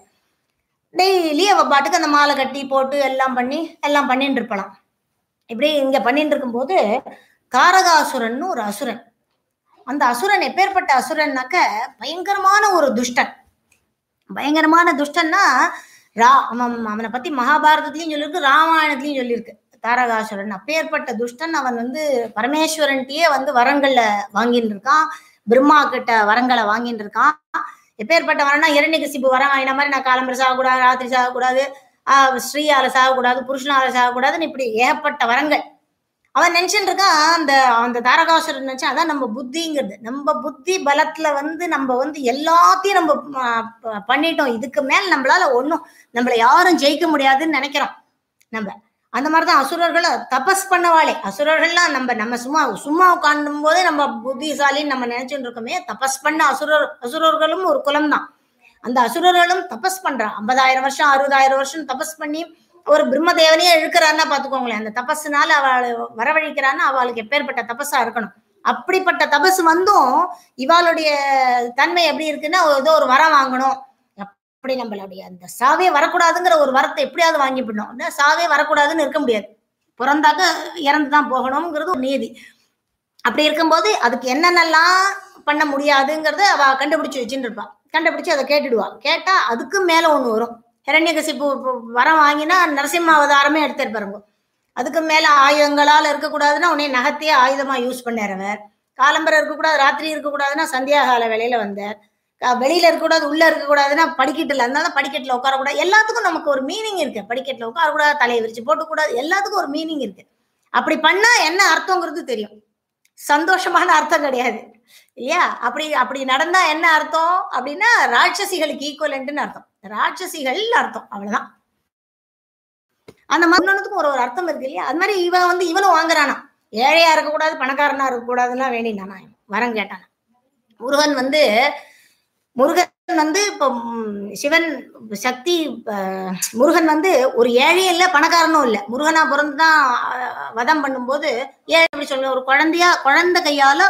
Speaker 1: டெய்லி அவ பாட்டுக்கு அந்த மாலை கட்டி போட்டு எல்லாம் பண்ணி எல்லாம் பண்ணிட்டு இருப்பலாம் இப்படி இங்க பண்ணிட்டு இருக்கும்போது தாரகாசுரன் ஒரு அசுரன் அந்த அசுரன் எப்பேற்பட்ட அசுரன்னாக்க பயங்கரமான ஒரு துஷ்டன் பயங்கரமான துஷ்டன்னா ரா அவன் அவனை பத்தி மகாபாரதத்திலயும் சொல்லியிருக்கு ராமாயணத்திலயும் சொல்லியிருக்கு தாரகாசுரன் அப்பேற்பட்ட துஷ்டன் அவன் வந்து பரமேஸ்வரன்கிட்டயே வந்து வரங்கள்ல வாங்கிட்டு இருக்கான் பிரம்மா கிட்ட வரங்களை வாங்கிட்டு இருக்கான் எப்பேற்பட்ட வரம்னா இரண்யகசிப்பு வரம் வாங்கின மாதிரி நான் காலம்பரை சாகக்கூடாது ராத்திரி சாகக்கூடாது ஆஹ் ஸ்ரீயால சாகக்கூடாது புருஷனால சாகக்கூடாதுன்னு இப்படி ஏகப்பட்ட வரங்கள் அவன் நினைச்சுட்டு இருக்கான் அந்த அந்த தாரகாசுரன் நினைச்சா அதான் நம்ம புத்திங்கிறது நம்ம புத்தி பலத்துல வந்து நம்ம வந்து எல்லாத்தையும் நம்ம ஆ, ப- பண்ணிட்டோம் இதுக்கு மேல் நம்மளால ஒண்ணும் நம்மள யாரும் ஜெயிக்க முடியாதுன்னு நினைக்கிறோம் நம்ம அந்த மாதிரிதான் அசுரர்கள் தபஸ் பண்ணவாளே அசுரர்கள்லாம் நம்ம நம்ம சும்மா சும்மா உட்கார்ந்தும் போதே நம்ம புத்திசாலின்னு நம்ம நினைச்சுட்டு இருக்கோமே தபஸ் பண்ண அசுரர் அசுரர்களும் ஒரு குலம் தான் அந்த அசுரர்களும் தபஸ் பண்றா ஐம்பதாயிரம் வருஷம் அறுபதாயிரம் வருஷம் தபஸ் பண்ணி ஒரு பிரம்மதேவனையே இழுக்கிறான்னா பாத்துக்கோங்களேன் அந்த தபஸ்னால அவள் வரவழைக்கிறான்னா அவளுக்கு எப்பேற்பட்ட தபஸா இருக்கணும் அப்படிப்பட்ட தபஸ் வந்தும் இவாளுடைய தன்மை எப்படி இருக்குன்னா ஏதோ ஒரு வரம் வாங்கணும் அப்படி நம்மளுடைய அந்த சாவே வரக்கூடாதுங்கிற ஒரு வரத்தை எப்படியாவது வாங்கி போடணும் சாவே வரக்கூடாதுன்னு இருக்க முடியாது பிறந்தாக்க இறந்து தான் போகணுங்கிறது ஒரு நீதி அப்படி இருக்கும்போது அதுக்கு என்னென்னலாம் பண்ண முடியாதுங்கிறத அவ கண்டுபிடிச்சு வச்சுட்டு இருப்பா கண்டுபிடிச்சு அதை கேட்டுடுவா கேட்டா அதுக்கு மேல ஒண்ணு வரும் ஹிரண்யகசிப்பு வரம் வாங்கினா நரசிம்ம அவதாரமே எடுத்துட்டு பாருங்க அதுக்கு மேல ஆயுதங்களால இருக்கக்கூடாதுன்னா உடனே நகத்தையே ஆயுதமா யூஸ் பண்ணாரவர் காலம்பரம் இருக்கக்கூடாது ராத்திரி இருக்கக்கூடாதுன்னா சந்தியா கால வேலையில வந்தார் க- வெளியில இருக்கக்கூடாது உள்ள இருக்கக்கூடாதுன்னா படிக்கட்டுல அதனால படிக்கட்டுல உட்காரக்கூடாது எல்லாத்துக்கும் நமக்கு ஒரு மீனிங் இருக்கு படிக்கட்டுல உட்காரக்கூடாது தலையை விரிச்சு போட்டுக்கூடாது எல்லாத்துக்கும் ஒரு மீனிங் இருக்கு அப்படி பண்ணா என்ன அர்த்தங்கிறது தெரியும் சந்தோஷமான அர்த்தம் கிடையாது இல்லையா அப்படி அப்படி நடந்தா என்ன அர்த்தம் அப்படின்னா ராட்சசிகளுக்கு ஈக்குவலன்ட்னு அர்த்தம் ராட்சசிகள் அர்த்தம் அவ்வளவுதான் அந்த மன்னனுக்கும் ஒரு ஒரு அர்த்தம் இருக்கு இல்லையா அது மாதிரி இவன் வந்து இவனும் வாங்குறானா ஏழையா இருக்கக்கூடாது பணக்காரனா இருக்கக்கூடாதுன்னா வேண்டினானா வரம் கேட்டானா முருகன் வந்து முருகன் வந்து இப்போ ம், சிவன் சக்தி அஹ், முருகன் வந்து ஒரு ஏழை இல்ல பணக்காரனும் இல்ல முருகனா பிறந்துதான் அஹ், வதம் பண்ணும்போது ஏழை எப்படி சொல்ல ஒரு குழந்தையா குழந்தை கையால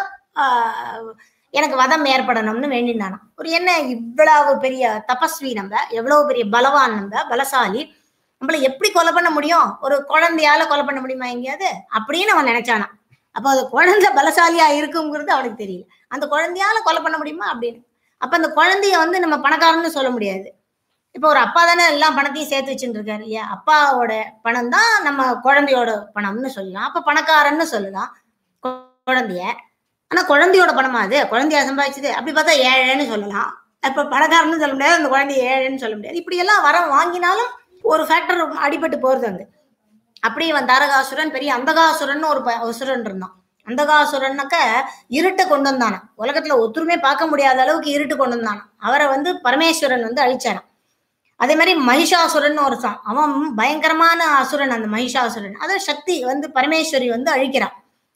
Speaker 1: ஆஹ், எனக்கு வதம் ஏற்படணும்னு வேண்டினானா ஒரு என்ன இவ்வளவு பெரிய தபஸ்வி நம்ம எவ்வளவு பெரிய பலவான் நம்ம பலசாலி நம்மள எப்படி கொலை பண்ண முடியும் ஒரு குழந்தையால கொலை பண்ண முடியுமா எங்கேயாவது அப்படின்னு அவன் நினைச்சானா அப்போ அது குழந்தை பலசாலியா இருக்குங்கிறது அவனுக்கு தெரியல அந்த குழந்தையால கொலை பண்ண முடியுமா அப்படின்னு அப்ப அந்த குழந்தைய வந்து நம்ம பணக்காரன்னு சொல்ல முடியாது இப்போ ஒரு அப்பா தானே எல்லாம் பணத்தையும் சேர்த்து வச்சுட்டு இருக்காரு இல்லையா அப்பாவோட பணம் தான் நம்ம குழந்தையோட பணம்னு சொல்லலாம் அப்ப பணக்காரன்னு சொல்லலாம் கு- குழந்தைய ஆனா குழந்தையோட பணமா அது குழந்தைய சம்பாதிச்சது அப்படி பார்த்தா ஏழைன்னு சொல்லலாம் அப்ப பணக்காரன்னு சொல்ல முடியாது அந்த குழந்தைய ஏழைன்னு சொல்ல முடியாது இப்படி எல்லாம் வரம் வாங்கினாலும் ஒரு ஃபேக்டர் அடிபட்டு போறது அங்க அப்படி இவன் தாரகாசுரன் பெரிய அந்தகாசுரன் ஒரு ப- அசுரன் இருந்தான் அந்தகாசுரன்னாக்க இருட்டை கொண்டு வந்தானா உலகத்துல ஒத்துருமே பார்க்க முடியாத அளவுக்கு இருட்டு கொண்டு வந்தானா அவரை வந்து பரமேஸ்வரன் வந்து அழிச்சானாம் அதே மாதிரி மகிஷாசுரன் ஒருத்தன் அவன் பயங்கரமான அசுரன் அந்த மகிஷாசுரன் அதான் சக்தி வந்து பரமேஸ்வரி வந்து அழிக்கிறான்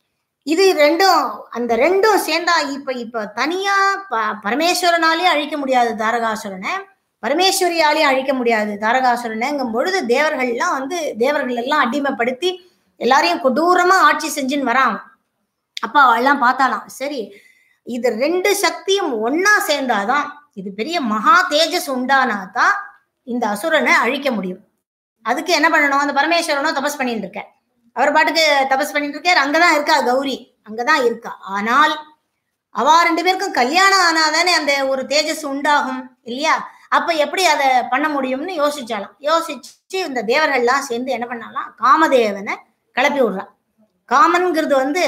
Speaker 1: இது ரெண்டும் அந்த ரெண்டும் சேர்ந்தா இப்ப இப்ப தனியா ப- பரமேஸ்வரனாலே அழிக்க முடியாது தாரகாசுரனை பரமேஸ்வரியாலையும் அழிக்க முடியாது தாரகாசுரனைங்கும் பொழுது தேவர்கள்லாம் வந்து தேவர்கள் எல்லாம் அடிமைப்படுத்தி எல்லாரையும் கொடூரமா ஆட்சி செஞ்சுன்னு வரான் அப்ப அவ எல்லாம் பார்த்தாலாம் சரி இது ரெண்டு சக்தியும் ஒன்னா சேர்ந்தாதான் இது பெரிய மகா தேஜஸ் உண்டானாதான் இந்த அசுரனை அழிக்க முடியும் அதுக்கு என்ன பண்ணணும் அந்த பரமேஸ்வரனும் தபஸ் பண்ணிட்டு இருக்க அவர் பாட்டுக்கு தபஸ் பண்ணிட்டு இருக்காரு அங்கதான் இருக்கா கௌரி அங்கதான் இருக்கா ஆனால் அவ ரெண்டு பேருக்கும் கல்யாணம் ஆனாதானே அந்த ஒரு தேஜஸ் உண்டாகும் இல்லையா அப்ப எப்படி அதை பண்ண முடியும்னு யோசிச்சாலாம் யோசிச்சு இந்த தேவர்கள்லாம் சேர்ந்து என்ன பண்ணாலாம் காமதேவனை கிளப்பி விடுறான் காமன்ங்கிறது வந்து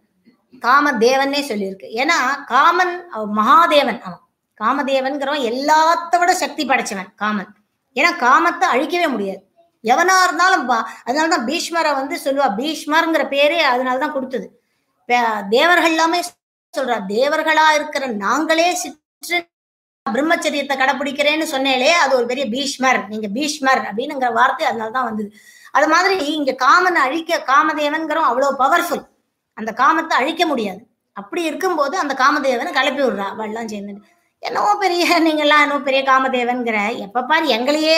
Speaker 1: காமதேவன்னே சொல்லியிருக்கு ஏன்னா காமன் அவன் மகாதேவன் அவன் காமதேவன்கிறவன் எல்லாத்த விட சக்தி படைச்சவன் காமன் ஏன்னா காமத்தை அழிக்கவே முடியாது எவனா இருந்தாலும் பா- அதனாலதான் பீஷ்மரை வந்து சொல்லுவா பீஷ்மர்ங்கிற பேரே அதனாலதான் கொடுத்தது பே- தேவர்கள் எல்லாமே சொல்றா தேவர்களா இருக்கிற நாங்களே சிற்று பிரம்மச்சரியத்தை கடைபிடிக்கிறேன்னு சொன்னேலே அது ஒரு பெரிய பீஷ்மர் நீங்க பீஷ்மர் அப்படின்னுங்கிற வார்த்தை அதனாலதான் வந்தது அது மாதிரி இங்க காமனை அழிக்க காமதேவன்கிறோம் அவ்வளவு பவர்ஃபுல் அந்த காமத்தை அழிக்க முடியாது அப்படி இருக்கும்போது அந்த காமதேவனை கிளப்பி விடுறா அவள்லாம் சேர்ந்து என்னவோ பெரிய நீங்கெல்லாம் என்னவோ பெரிய காமதேவன்கிற எப்ப பாரு எங்களையே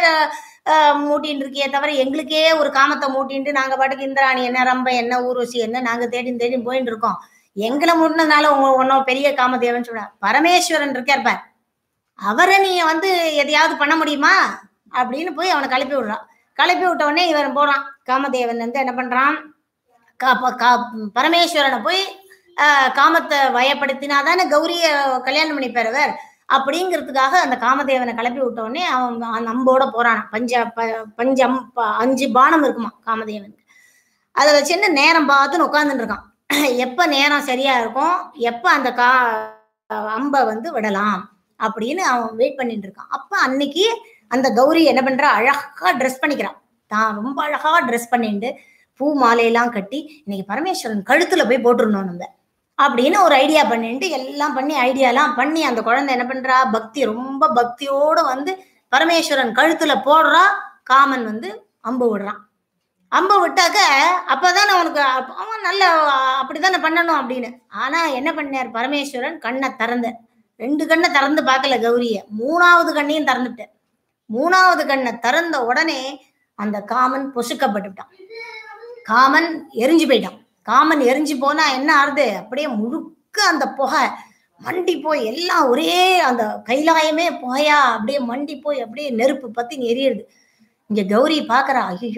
Speaker 1: அஹ், மூட்டின்னு இருக்கியே தவிர எங்களுக்கே ஒரு காமத்தை மூட்டின்ட்டு நாங்க பாட்டுக்கு இந்திராணி என்ன ரம்ப என்ன ஊர்வசி என்ன நாங்க தேடி தேடி போயின்னு இருக்கோம் எங்களை மூட்டினதுனால உங்க ஒன்னும் பெரிய காமதேவன் சொல்ற பரமேஸ்வரன் இருக்கார் பார் அவரை நீ வந்து எதையாவது பண்ண முடியுமா அப்படின்னு போய் அவனை கிளப்பி விடுறான் கிளப்பி விட்ட உடனே இவன் போறான் காமதேவன் வந்து என்ன பண்றான் கா- ப- கா- பரமேஸ்வரனை போய் ஆஹ், காமத்தை வயப்படுத்தினாதானே கௌரிய கல்யாணம் பண்ணி பெறவர் அப்படிங்கிறதுக்காக அந்த காமதேவனை கிளப்பி விட்ட உடனே அவன் அந்த அம்போட போறான் பஞ்ச ப- பஞ்சம் ப- அஞ்சு பானம் இருக்குமா காமதேவனுக்கு அதை வச்சுன்னு நேரம் பார்த்துன்னு உட்காந்துட்டு இருக்கான் எப்ப நேரம் சரியா இருக்கும் எப்ப அந்த கா அம்பை வந்து விடலாம் அப்படின்னு அவன் வெயிட் பண்ணிட்டு இருக்கான் அப்ப அன்னைக்கு அந்த கௌரி என்ன பண்றா அழகா ட்ரெஸ் பண்ணிக்கிறான் தான் ரொம்ப அழகா ட்ரெஸ் பண்ணிட்டு பூ மாலையெல்லாம் கட்டி இன்னைக்கு பரமேஸ்வரன் கழுத்துல போய் போட்டுருணும் நம்ம அப்படின்னு ஒரு ஐடியா பண்ணிட்டு எல்லாம் பண்ணி ஐடியாலாம் பண்ணி அந்த குழந்தை என்ன பண்றா பக்தி ரொம்ப பக்தியோட வந்து பரமேஸ்வரன் கழுத்துல போடுறா காமன் வந்து அம்பு விடுறான் அம்பு விட்டாக்க அப்பதானே அவனுக்கு அப்ப- அவன் நல்ல அப்படித்தானே பண்ணணும் அப்படின்னு ஆனா என்ன பண்ணார் பரமேஸ்வரன் கண்ணை திறந்த ரெண்டு கண்ணை திறந்து பார்க்கல கௌரிய மூணாவது கண்ணையும் திறந்துட்டார் மூணாவது கண்ணை திறந்த உடனே அந்த காமன் பொசுக்கப்பட்டுட்டான் காமன் எரிஞ்சு போயிட்டான் காமன் எரிஞ்சு போனா என்ன ஆறுது அப்படியே முழுக்க அந்த புகை மண்டி போய் எல்லாம் ஒரே அந்த கைலாயமே புகையா அப்படியே மண்டி போய் அப்படியே நெருப்பு பத்தி எரியுது இங்க கௌரி பாக்குறா ஐயோ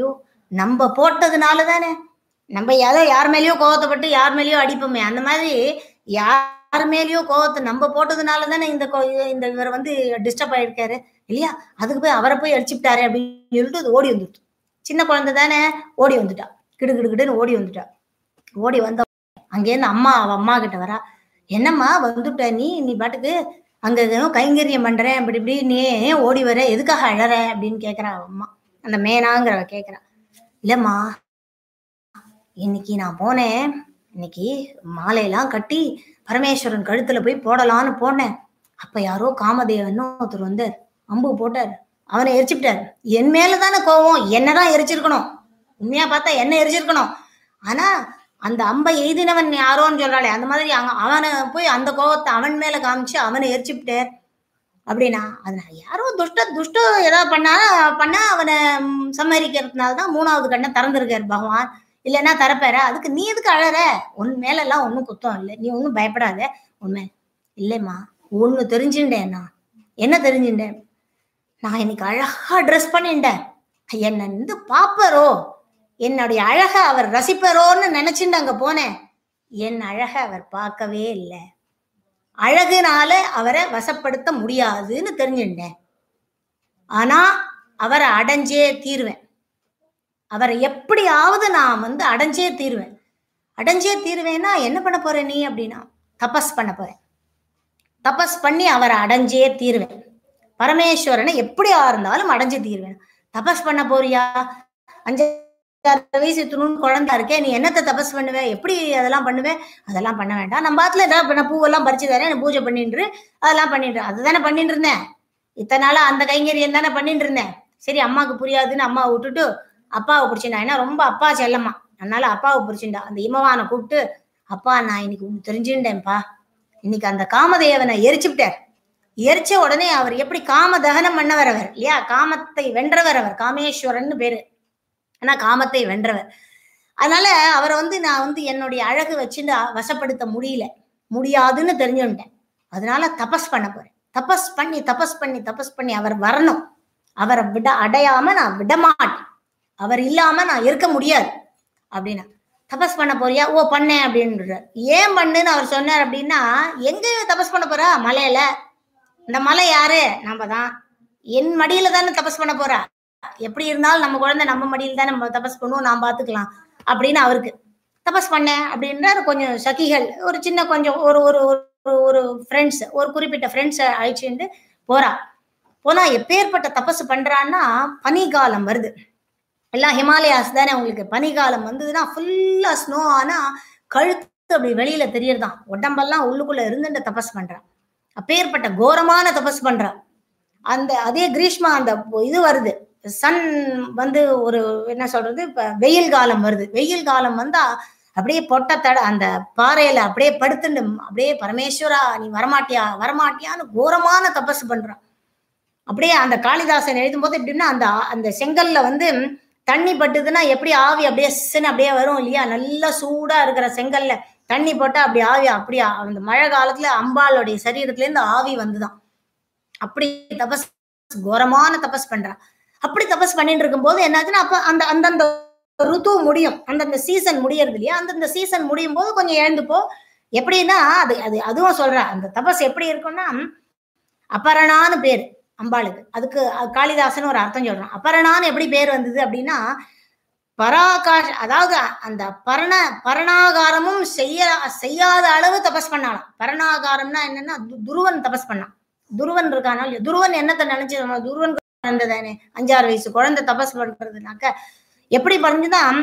Speaker 1: நம்ம போட்டதுனால தானே நம்ம ஏதோ யார் மேலேயோ கோவத்தைப்பட்டு யார் மேலேயோ அடிப்போமே அந்த மாதிரி யார் மேலேயோ கோவத்தை நம்ம போட்டதுனால தானே இந்த கோ- இந்த இவர் வந்து டிஸ்டர்ப் ஆயிருக்காரு இல்லையா அதுக்கு போய் அவரை போய் அடிச்சுட்டாரு அப்படின்னு சொல்லிட்டு அது ஓடி வந்துட்டு சின்ன குழந்தை தானே ஓடி வந்துட்டா கிடு கிடு கிடுன்னு ஓடி வந்துட்டா ஓடி வந்த அங்கேருந்து அம்மா அவ அம்மா கிட்ட வரா என்னம்மா வந்துட்ட நீ நீ பாட்டுக்கு அங்க ஏதோ கைங்கரியம் பண்றேன் அப்படி இப்படி நீ ஏன் ஓடி வர எதுக்காக அழற அப்படின்னு கேக்குறா அவ அம்மா அந்த மேனாங்கிறவ கேக்குறா இல்லம்மா இன்னைக்கு நான் போனேன் இன்னைக்கு மாலையெல்லாம் கட்டி பரமேஸ்வரன் கழுத்துல போய் போடலான்னு போனேன் அப்ப யாரோ காமதேவன் ஒருத்தர் வந்தார் அம்பு போட்டார் அவனை எரிச்சுட்டார் என் மேல தானே கோவம் என்னதான் எரிச்சிருக்கணும் உண்மையா பார்த்தா என்ன எரிச்சிருக்கணும் ஆனா அந்த அம்பை எய்தினவன் யாரோன்னு சொல்றாளே அந்த மாதிரி அங்க- அவனை போய் அந்த கோவத்தை அவன் மேல காமிச்சு அவனை எரிச்சுட்டார் அப்படின்னா அது யாரோ துஷ்ட துஷ்ட ஏதாவது பண்ணா பண்ணா அவனை ம், சம்மரிக்கிறதுனால தான் மூணாவது கண்ணை திறந்திருக்காரு பகவான் இல்லைன்னா தரப்பேற அதுக்கு நீ எதுக்கு அழற உன் மேல எல்லாம் ஒன்றும் குத்தம் இல்லை நீ ஒன்றும் பயப்படாத உண்மை இல்லைம்மா ஒன்று தெரிஞ்சுட்டேன் நான் என்ன தெரிஞ்சுட்டேன் நான் இன்னைக்கு அழகா ட்ரெஸ் பண்ணிட்டேன் என்னை வந்து பாப்பரோ என்னுடைய அழக அவர் ரசிப்பரோன்னு நினைச்சுட்டு அங்க போனேன் என் அழக அவர் பார்க்கவே இல்லை அழகுனால அவரை வசப்படுத்த முடியாதுன்னு தெரிஞ்சுட்டேன் ஆனா அவரை அடைஞ்சே தீருவேன் அவரை எப்படியாவது நான் வந்து அடைஞ்சே தீருவேன் அடைஞ்சே தீருவேன்னா என்ன பண்ண போற நீ அப்படின்னா தபஸ் பண்ண போறேன் தபஸ் பண்ணி அவரை அடைஞ்சே தீருவேன் பரமேஸ்வரனை எப்படியா இருந்தாலும் அடைஞ்சு தீருவேன் தபஸ் பண்ண போறியா அஞ்சாறு வயசு துணுன்னு குழந்தா இருக்கே நீ என்னத்தை தபஸ் பண்ணுவ எப்படி அதெல்லாம் பண்ணுவ அதெல்லாம் பண்ண வேண்டாம் நம்ம பாத்துல ஏதாவது பண்ண பூவெல்லாம் பறிச்சு தரேன் எனக்கு பூஜை பண்ணிட்டு அதெல்லாம் பண்ணிட்டு அதுதானே பண்ணிட்டு இருந்தேன் இத்தனை நாளா அந்த கைங்கரியம் தானே பண்ணிட்டு இருந்தேன் சரி அம்மாவுக்கு புரியாதுன்னு அம்மாவை விட்டுட்டு அப்பாவை பிடிச்சிண்டா ஏன்னா ரொம்ப அப்பா செல்லம்மா அதனால அப்பாவை பிடிச்சிண்டா அந்த இமவானை கூப்பிட்டு அப்பா நான் இன்னைக்கு ஒண்ணு தெரிஞ்சுட்டேன்ப்பா இன்னைக்கு அந்த காமதேவனை எரிச்சுவிட்டார் எரிச்ச உடனே அவர் எப்படி காம தகனம் பண்ணவர் அவர் இல்லையா காமத்தை வென்றவர் அவர் காமேஸ்வரன் பேரு ஆனா காமத்தை வென்றவர் அதனால அவரை வந்து நான் வந்து என்னுடைய அழகு வச்சுட்டு வசப்படுத்த முடியல முடியாதுன்னு தெரிஞ்சுட்டேன் அதனால தபஸ் பண்ண போறேன் தபஸ் பண்ணி தபஸ் பண்ணி தபஸ் பண்ணி அவர் வரணும் அவரை விட அடையாம நான் விட மாட்டேன் அவர் இல்லாம நான் இருக்க முடியாது அப்படின்னா தபஸ் பண்ண போறியா ஓ பண்ணேன் அப்படின்றார் ஏன் பண்ணுன்னு அவர் சொன்னார் அப்படின்னா எங்க தபஸ் பண்ண போறா மலையில இந்த மலை யாரு நம்ம தான் என் மடியில தானே தபஸ் பண்ண போறா எப்படி இருந்தாலும் நம்ம குழந்தை நம்ம மடியில தான் நம்ம தபஸ் பண்ணுவோம் நான் பாத்துக்கலாம் அப்படின்னு அவருக்கு தபஸ் பண்ணேன் அப்படின்றாரு கொஞ்சம் சகிகள் ஒரு சின்ன கொஞ்சம் ஒரு ஒரு ஒரு ஒரு ஃப்ரெண்ட்ஸ் ஒரு குறிப்பிட்ட ஃப்ரெண்ட்ஸை அழைச்சிட்டு போறா போனா எப்பேற்பட்ட தபஸ் பண்றான்னா பனிகாலம் வருது எல்லாம் ஹிமாலயாஸ் தானே உங்களுக்கு பனிகாலம் வந்ததுன்னா ஃபுல்லா ஸ்னோ ஆனா கழுத்து அப்படி வெளியில தெரியறதான் உடம்பெல்லாம் உள்ளுக்குள்ள இருந்து தபஸ் பண்றான் அப்பேற்பட்ட கோரமான தபஸ் பண்றான் அந்த அதே கிரீஷ்மா அந்த இது வருது சன் வந்து ஒரு என்ன சொல்றது இப்ப வெயில் காலம் வருது வெயில் காலம் வந்தா அப்படியே பொட்ட தட அந்த பாறையில அப்படியே படுத்துண்டு அப்படியே பரமேஸ்வரா நீ வரமாட்டியா வரமாட்டியான்னு கோரமான தபஸ் பண்றான் அப்படியே அந்த காளிதாசன் எழுதும் போது எப்படின்னா அந்த அந்த செங்கல்ல வந்து தண்ணி பட்டுதுன்னா எப்படி ஆவி அப்படியே சின்னு அப்படியே வரும் இல்லையா நல்லா சூடா இருக்கிற செங்கல்ல தண்ணி போட்டா அப்படி ஆவி அப்படியா அந்த மழை காலத்துல அம்பாளுடைய சரீரத்துல இருந்து ஆவி வந்துதான் அப்படி தபஸ் கோரமான தபஸ் பண்றான் அப்படி தபஸ் பண்ணிட்டு இருக்கும்போது என்னாச்சுன்னா அப்ப அந்த அந்தந்த ருத்து முடியும் அந்தந்த சீசன் முடியறது இல்லையா அந்தந்த சீசன் முடியும் போது கொஞ்சம் எழுந்துப்போ எப்படின்னா அது அது அதுவும் சொல்ற அந்த தபஸ் எப்படி இருக்கும்னா அபரணான்னு பேர் அம்பாளுக்கு அதுக்கு காளிதாசன் ஒரு அர்த்தம் சொல்றான் அபரணான்னு எப்படி பேர் வந்தது அப்படின்னா பராகாஷ் அதாவது அந்த பரண பரணாகாரமும் செய்ய செய்யாத அளவு தபஸ் பண்ணாலாம் பரணாகாரம்னா என்னன்னா துருவன் தபஸ் பண்ணான் துருவன் இருக்கானா இல்லையா துருவன் என்னத்தை நினைச்சு நம்ம துருவன் குழந்தை தானே அஞ்சாறு வயசு குழந்தை தபஸ் பண்றதுனாக்க எப்படி பண்ணிதான்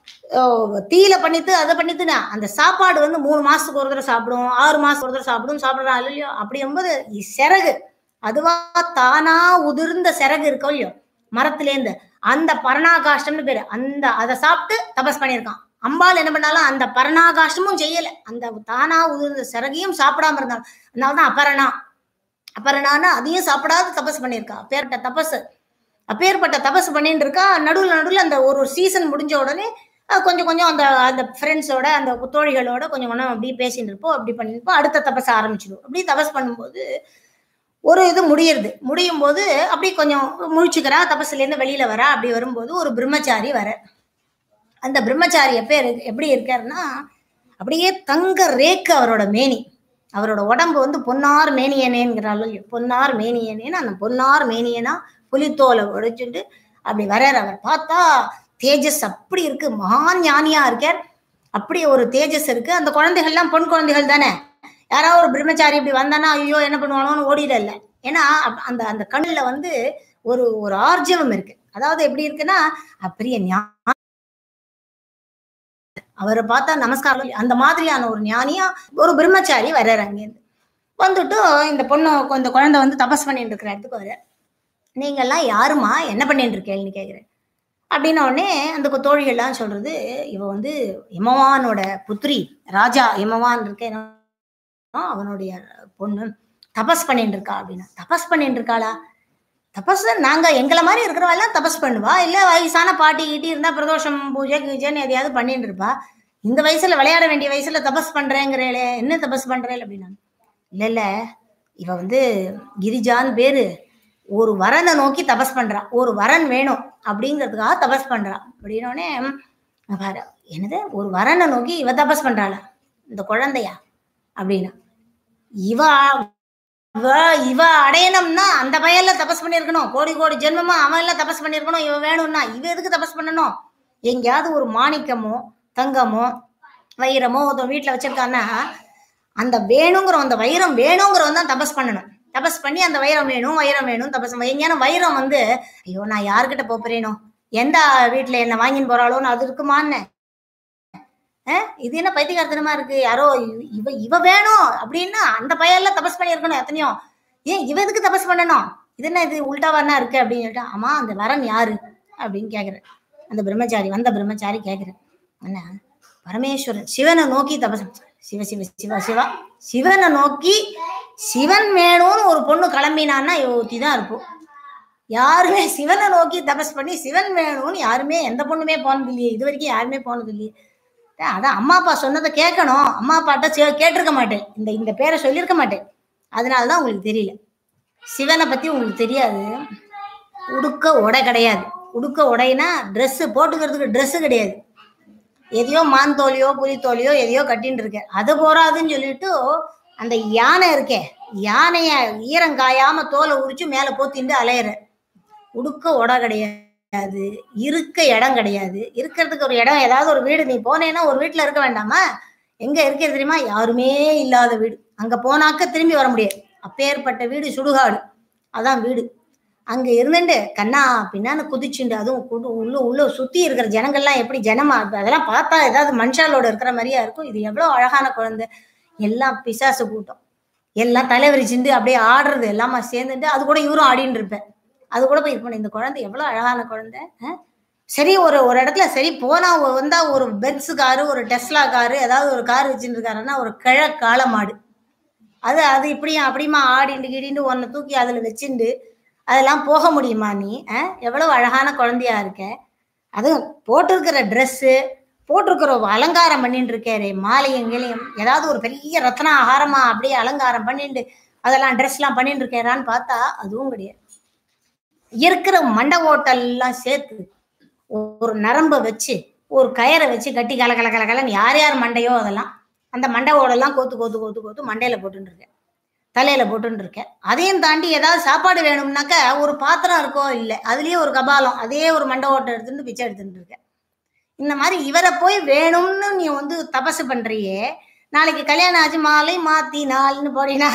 Speaker 1: தீயில பண்ணிட்டு அதை பண்ணிட்டுனா அந்த சாப்பாடு வந்து மூணு மாசத்துக்கு ஒரு தடவை சாப்பிடும் ஆறு மாசத்துக்கு ஒரு தடவை சாப்பிடும் சாப்பிடுறான் இல்லையோ அப்படி என்பது சிறகு அதுவா தானா உதிர்ந்த சிறகு இருக்கோ இல்லையோ மரத்திலேருந்து அந்த பரணாகாஷ்டம்னு பேரு அந்த அதை சாப்பிட்டு தபஸ் பண்ணியிருக்கான் அம்பாள் என்ன பண்ணாலும் அந்த பரணாகாஷ்டமும் செய்யல அந்த தானா உதிர்ந்த சிறகையும் சாப்பிடாம இருந்தாலும் அதனாலதான் அபரணா அபரணான்னு அதையும் சாப்பிடாத தபஸ் பண்ணியிருக்கா அப்பேற்பட்ட தபஸ் அப்பேற்பட்ட தபஸ் பண்ணிட்டு இருக்கா நடுவில் நடுவில் அந்த ஒரு ஒரு சீசன் முடிஞ்ச உடனே கொஞ்சம் கொஞ்சம் அந்த அந்த ஃப்ரெண்ட்ஸோட அந்த தோழிகளோட கொஞ்சம் கொஞ்சம் அப்படி பேசிட்டு இருப்போம் அப்படி பண்ணிருப்போம் அடுத்த தபஸ் ஆரம்பிச்சிடும் அப்படி தபஸ் பண்ணும்போது ஒரு இது முடியுது முடியும் போது அப்படி கொஞ்சம் முழிச்சுக்கிறா தபஸ்லேருந்து வெளியில வரா அப்படி வரும்போது ஒரு பிரம்மச்சாரி வர அந்த பிரம்மச்சாரி எப்ப இருக்கு- எப்படி இருக்காருன்னா அப்படியே தங்க ரேக்கு அவரோட மேனி அவரோட உடம்பு வந்து பொன்னார் மேனியனேங்கிறாலும் பொன்னார் மேனியனேன்னு அந்த பொன்னார் மேனியனா புலித்தோலை உடைச்சிட்டு அப்படி வர்றார் அவர் பார்த்தா தேஜஸ் அப்படி இருக்கு மகான் ஞானியா இருக்கார் அப்படி ஒரு தேஜஸ் இருக்கு அந்த குழந்தைகள்லாம் பொன் குழந்தைகள் தானே யாராவது ஒரு பிரம்மச்சாரி இப்படி வந்தானா ஐயோ என்ன பண்ணுவானோன்னு ஓடிடல ஏன்னா அப்- அந்த அந்த கண்ணுல வந்து ஒரு ஒரு ஆர்ஜவம் இருக்கு அதாவது எப்படி இருக்குன்னா அப்பரிய ஞா அவரை பார்த்தா நமஸ்காரம் அந்த மாதிரியான ஒரு ஞானியா ஒரு பிரம்மச்சாரி வர்றாரு அங்கேருந்து வந்துட்டு இந்த பொண்ணு இந்த குழந்தை வந்து தபஸ் பண்ணிட்டு இருக்கிற இடத்துக்கு வர நீங்கெல்லாம் யாருமா என்ன பண்ணிட்டு இருக்கேன்னு கேட்குறேன் அப்படின்ன உடனே அந்த கு- தோழிகள்லாம் சொல்றது இவ வந்து எமவானோட புத்ரி ராஜா எமவான் இருக்கேன் அவனுடைய பொண்ணு தபஸ் பண்ணிட்டு இருக்கா அப்படின்னா தபஸ் பண்ணிட்டு இருக்காளா தபஸ் நாங்க எங்களை மாதிரி இருக்கிறவெல்லாம் தபஸ் பண்ணுவா இல்ல வயசான பாட்டி கிட்டி இருந்தா பிரதோஷம் பூஜை கீஜைன்னு எதையாவது பண்ணிட்டு இருப்பா இந்த வயசுல விளையாட வேண்டிய வயசுல தபஸ் பண்றேங்கிறேளே என்ன தபஸ் பண்றேன் அப்படின்னா இல்ல இல்ல இவ வந்து கிரிஜான்னு பேரு ஒரு வரனை நோக்கி தபஸ் பண்றா ஒரு வரன் வேணும் அப்படிங்கிறதுக்காக தபஸ் பண்றா அப்படின்னோடனே பாரு என்னது ஒரு வரனை நோக்கி இவ தபஸ் பண்றாளா இந்த குழந்தையா அப்படின்னா இவ இவ இவ அடையணும்னா அந்த பையன்ல தபஸ் பண்ணியிருக்கணும் கோடி கோடி ஜென்மமா அவன் எல்லாம் தபஸ் பண்ணியிருக்கணும் இவ வேணும்னா இவ எதுக்கு தபஸ் பண்ணணும் எங்கேயாவது ஒரு மாணிக்கமோ தங்கமோ வைரமோ ஒருத்தன் வீட்டில் வச்சிருக்கான்னா அந்த வேணுங்கிற அந்த வைரம் வேணுங்கிறவன் தான் தபஸ் பண்ணணும் தபஸ் பண்ணி அந்த வைரம் வேணும் வைரம் வேணும் தபஸ் எங்கேயான வைரம் வந்து ஐயோ நான் யாருக்கிட்ட போறேனோ எந்த வீட்டில் என்ன வாங்கின்னு போறாளோன்னு அது இருக்குமான்னு அஹ், இது என்ன பைத்தியகாரத்தனமா இருக்கு யாரோ இவ- இவ இவ வேணும் அப்படின்னா அந்த பையன்ல தபஸ் பண்ணியிருக்கணும் எத்தனையோ ஏன் இவ எதுக்கு தபஸ் பண்ணணும் இது என்ன இது உல்டாவானா இருக்கு அப்படின்னு சொல்லிட்டு ஆமா அந்த வரன் யாரு அப்படின்னு கேக்குறேன் அந்த பிரம்மச்சாரி வந்த பிரம்மச்சாரி கேக்குறேன் என்ன பரமேஸ்வரன் சிவனை நோக்கி தபஸ் சிவ சிவ சிவ சிவா சிவனை நோக்கி சிவன் வேணும்னு ஒரு பொண்ணு கிளம்பினான்னா ஒருத்தி தான் இருக்கும் யாருமே சிவனை நோக்கி தபஸ் பண்ணி சிவன் வேணும்னு யாருமே எந்த பொண்ணுமே போனது இல்லையே இது வரைக்கும் யாருமே போனது இல்லையே அதான் அம்மா அப்பா சொன்னதை கேட்கணும் அம்மா அப்பாட்ட சே- கேட்டிருக்க மாட்டேன் இந்த இந்த பேரை சொல்லியிருக்க மாட்டேன் அதனால தான் உங்களுக்கு தெரியல சிவனை பத்தி உங்களுக்கு தெரியாது உடுக்க உடை கிடையாது உடுக்க உடைனா Dress போட்டுக்கிறதுக்கு Dress கிடையாது எதையோ மான் தோலியோ புலி தோலியோ எதையோ கட்டின்னு இருக்க அது போறாதுன்னு சொல்லிட்டு அந்த யானை இருக்கே யானைய ஈரங்காயாம தோலை உரிச்சு மேல போத்திண்டு அலையிற உடுக்க உடை கிடையாது இருக்க இடம் கிடையாது இருக்கிறதுக்கு ஒரு இடம் ஏதாவது ஒரு வீடு நீ போனேன்னா ஒரு வீட்டுல இருக்க வேண்டாமா எங்க இருக்கிறது தெரியுமா யாருமே இல்லாத வீடு அங்க போனாக்க திரும்பி வர முடியாது அப்பேற்பட்ட வீடு சுடுகாடு அதான் வீடு அங்க இருந்துட்டு கண்ணா பின்னான்னு குதிச்சுண்டு அதுவும் குடு- உள்ள உள்ள சுத்தி இருக்கிற ஜனங்கள்லாம் எப்படி ஜனமா இருக்கு அதெல்லாம் பார்த்தா ஏதாவது மனுஷாலோட இருக்கிற மாதிரியா இருக்கும் இது எவ்வளவு அழகான குழந்தை எல்லாம் பிசாசு கூட்டம் எல்லாம் தலைவரிச்சுண்டு அப்படியே ஆடுறது எல்லாமா சேர்ந்துட்டு அது கூட இவரும் ஆடின்னு இருப்பேன் அது கூட போய் இது பண்ண இந்த குழந்தை எவ்வளவு அழகான குழந்தை அஹ்? சரி ஒரு ஒரு இடத்துல சரி போனா ஒ- வந்தா ஒரு பென்ஸ் காரு ஒரு டெஸ்லா காரு ஏதாவது ஒரு கார் வச்சுட்டு இருக்காருன்னா ஒரு கிழ காளை மாடு அது அது இப்படியும் அப்படியுமா ஆடிண்டு கிடிண்டு உன்னை தூக்கி அதுல வச்சுண்டு அதெல்லாம் போக முடியுமா நீ அஹ்? எவ்வளவு அழகான குழந்தையா இருக்க அதுவும் போட்டிருக்கிற ட்ரெஸ்ஸு போட்டிருக்கிற அலங்காரம் பண்ணிட்டு இருக்காரு மாலையும் கிளையும் ஏதாவது ஒரு பெரிய ரத்ன ஆகாரமா அப்படியே அலங்காரம் பண்ணிட்டு அதெல்லாம் ட்ரெஸ்லாம் பண்ணிட்டு இருக்காரான்னு பார்த்தா அதுவும் கிடையாது இருக்கிற மண்டை ஓட்டெல்லாம் சேர்த்து ஒரு நரம்பை வச்சு ஒரு கயரை வச்சு கட்டி கல கல கல கலன்னு யார் யார் மண்டையோ அதெல்லாம் அந்த மண்டை ஓடெல்லாம் கோத்து கோத்து கோத்து கோத்து மண்டையில போட்டுன்னு இருக்கேன் தலையில போட்டுன்னு இருக்கேன் அதையும் தாண்டி ஏதாவது சாப்பாடு வேணும்னாக்க ஒரு பாத்திரம் இருக்கோ இல்லை அதுலயே ஒரு கபாலம் அதே ஒரு மண்டை ஓட்டை எடுத்துட்டு பிச்சை எடுத்துட்டு இருக்கேன் இந்த மாதிரி இவரை போய் வேணும்னு நீ வந்து தபசு பண்றியே நாளைக்கு கல்யாணம் ஆச்சு மாலை மாத்தி நாள்னு போடினா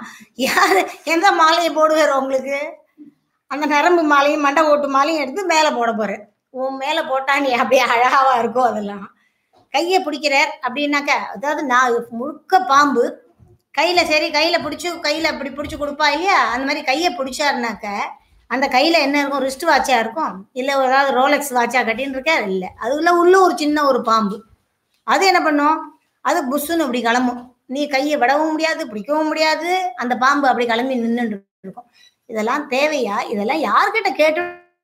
Speaker 1: யாரு எந்த மாலையை போடுவார் உங்களுக்கு அந்த நரம்பு மாலையும் மண்டை ஓட்டு மாலையும் எடுத்து மேலே போட போறேன் உன் மேலே போட்டா நீ அப்படியே அழகாவா இருக்கும் அதெல்லாம் கையை பிடிக்கிறார் அப்படின்னாக்க அதாவது நான் முழுக்க பாம்பு கையில சரி கையில பிடிச்சு கையில இப்படி பிடிச்சு கொடுப்பா இல்லையா அந்த மாதிரி கையை பிடிச்சாருனாக்க அந்த கையில என்ன இருக்கும் ரிஸ்ட் வாட்சா இருக்கும் இல்ல ஏதாவது ரோலெக்ஸ் வாட்சா கட்டின்னு இருக்கார் இல்ல அதுல உள்ள ஒரு சின்ன ஒரு பாம்பு அது என்ன பண்ணும் அது புஷ்ஷுன்னு இப்படி கிளம்பும் நீ கையை விடவும் முடியாது பிடிக்கவும் முடியாது அந்த பாம்பு அப்படி கிளம்பி நின்னுட்டு இருக்கும் இதெல்லாம் தேவையா இதெல்லாம் யார்கிட்ட கேட்டு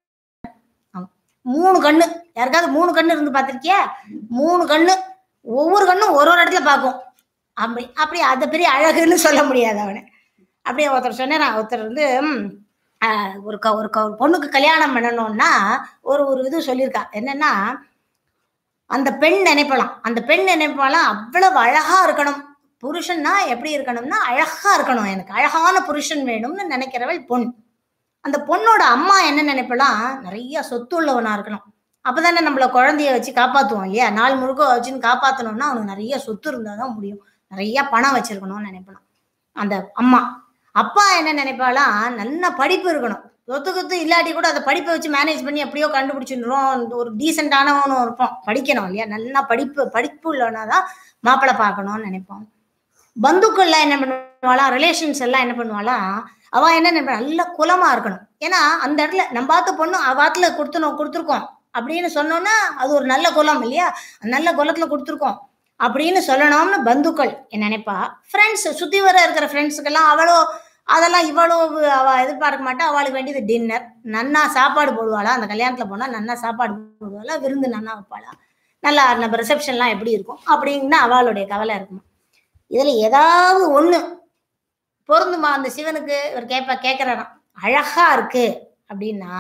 Speaker 1: ஆமா. மூணு கண்ணு யாருக்காவது மூணு கண்ணு இருந்து பார்த்திருக்கியா மூணு கண்ணு ஒவ்வொரு கண்ணும் ஒரு ஒரு இடத்துல பார்க்கும் அப்படி அப்படி அதை பெரிய அழகுன்னு சொல்ல முடியாது அவனை அப்படியே ஒருத்தர் சொன்னேன் ஒருத்தர் வந்து ம், ஆஹ், ஒரு க ஒரு க- ஒரு பொண்ணுக்கு கல்யாணம் பண்ணணும்னா ஒரு ஒரு இது சொல்லியிருக்கா என்னன்னா அந்த பெண் நினைப்பலாம் அந்த பெண் நினைப்பாலாம் அவ்வளவு அழகா இருக்கணும் புருஷன்னா எப்படி இருக்கணும்னா அழகா இருக்கணும் எனக்கு அழகான புருஷன் வேணும்னு நினைக்கிறவள் பொன் அந்த பொண்ணோட அம்மா என்ன நினைப்பலாம் நிறைய சொத்து உள்ளவனா இருக்கணும் அப்பதானே நம்மள குழந்தைய வச்சு காப்பாத்துவோம் இல்லையா நாள் முழுக்க வச்சுன்னு காப்பாத்தணும்னா அவனுக்கு நிறைய சொத்து இருந்தாதான் முடியும் நிறைய பணம் வச்சிருக்கணும்னு நினைப்பலாம் அந்த அம்மா அப்பா என்ன நினைப்பாலாம் நல்ல படிப்பு இருக்கணும் சொத்து கொத்து இல்லாட்டி கூட அந்த படிப்பை வச்சு மேனேஜ் பண்ணி எப்படியோ கண்டுபிடிச்சிடுறோம் ஒரு டீசெண்டானவனும் இருப்போம் படிக்கணும் இல்லையா நல்லா படிப்பு படிப்பு உள்ளவனா தான் மாப்பிள்ளை பார்க்கணும்னு நினைப்போம் பந்துக்கள்லாம் என்ன பண்ணுவாளா ரிலேஷன்ஸ் எல்லாம் என்ன பண்ணுவாளா அவ என்ன நினைப்பா நல்ல குலமா இருக்கணும் ஏன்னா அந்த இடத்துல நம்ம பார்த்த பொண்ணு அவாத்துல கொடுத்துனோம் கொடுத்துருக்கோம் அப்படின்னு சொன்னோம்னா அது ஒரு நல்ல குலம் இல்லையா நல்ல குலத்துல கொடுத்துருக்கோம் அப்படின்னு சொல்லணும்னு பந்துக்கள் என்ன நினைப்பா ஃப்ரெண்ட்ஸ் சுத்தி வர இருக்கிற ஃப்ரெண்ட்ஸுக்கெல்லாம் அவளோ அதெல்லாம் இவ்வளோ அவ எதிர்பார்க்க மாட்டா அவளுக்கு வேண்டியது டின்னர் நன்னா சாப்பாடு போடுவாளா அந்த கல்யாணத்துல போனா நன்னா சாப்பாடு போடுவாளா விருந்து நன்னா வைப்பாளா நல்லா நம்ம ரிசப்ஷன்லாம் எப்படி இருக்கும் அப்படின்னு அவளுடைய கவலை இருக்கும் இதுல ஏதாவது ஒண்ணு பொருந்துமா அந்த சிவனுக்கு இவர் கேட்ப கேட்கிறாராம் அழகா இருக்கு அப்படின்னா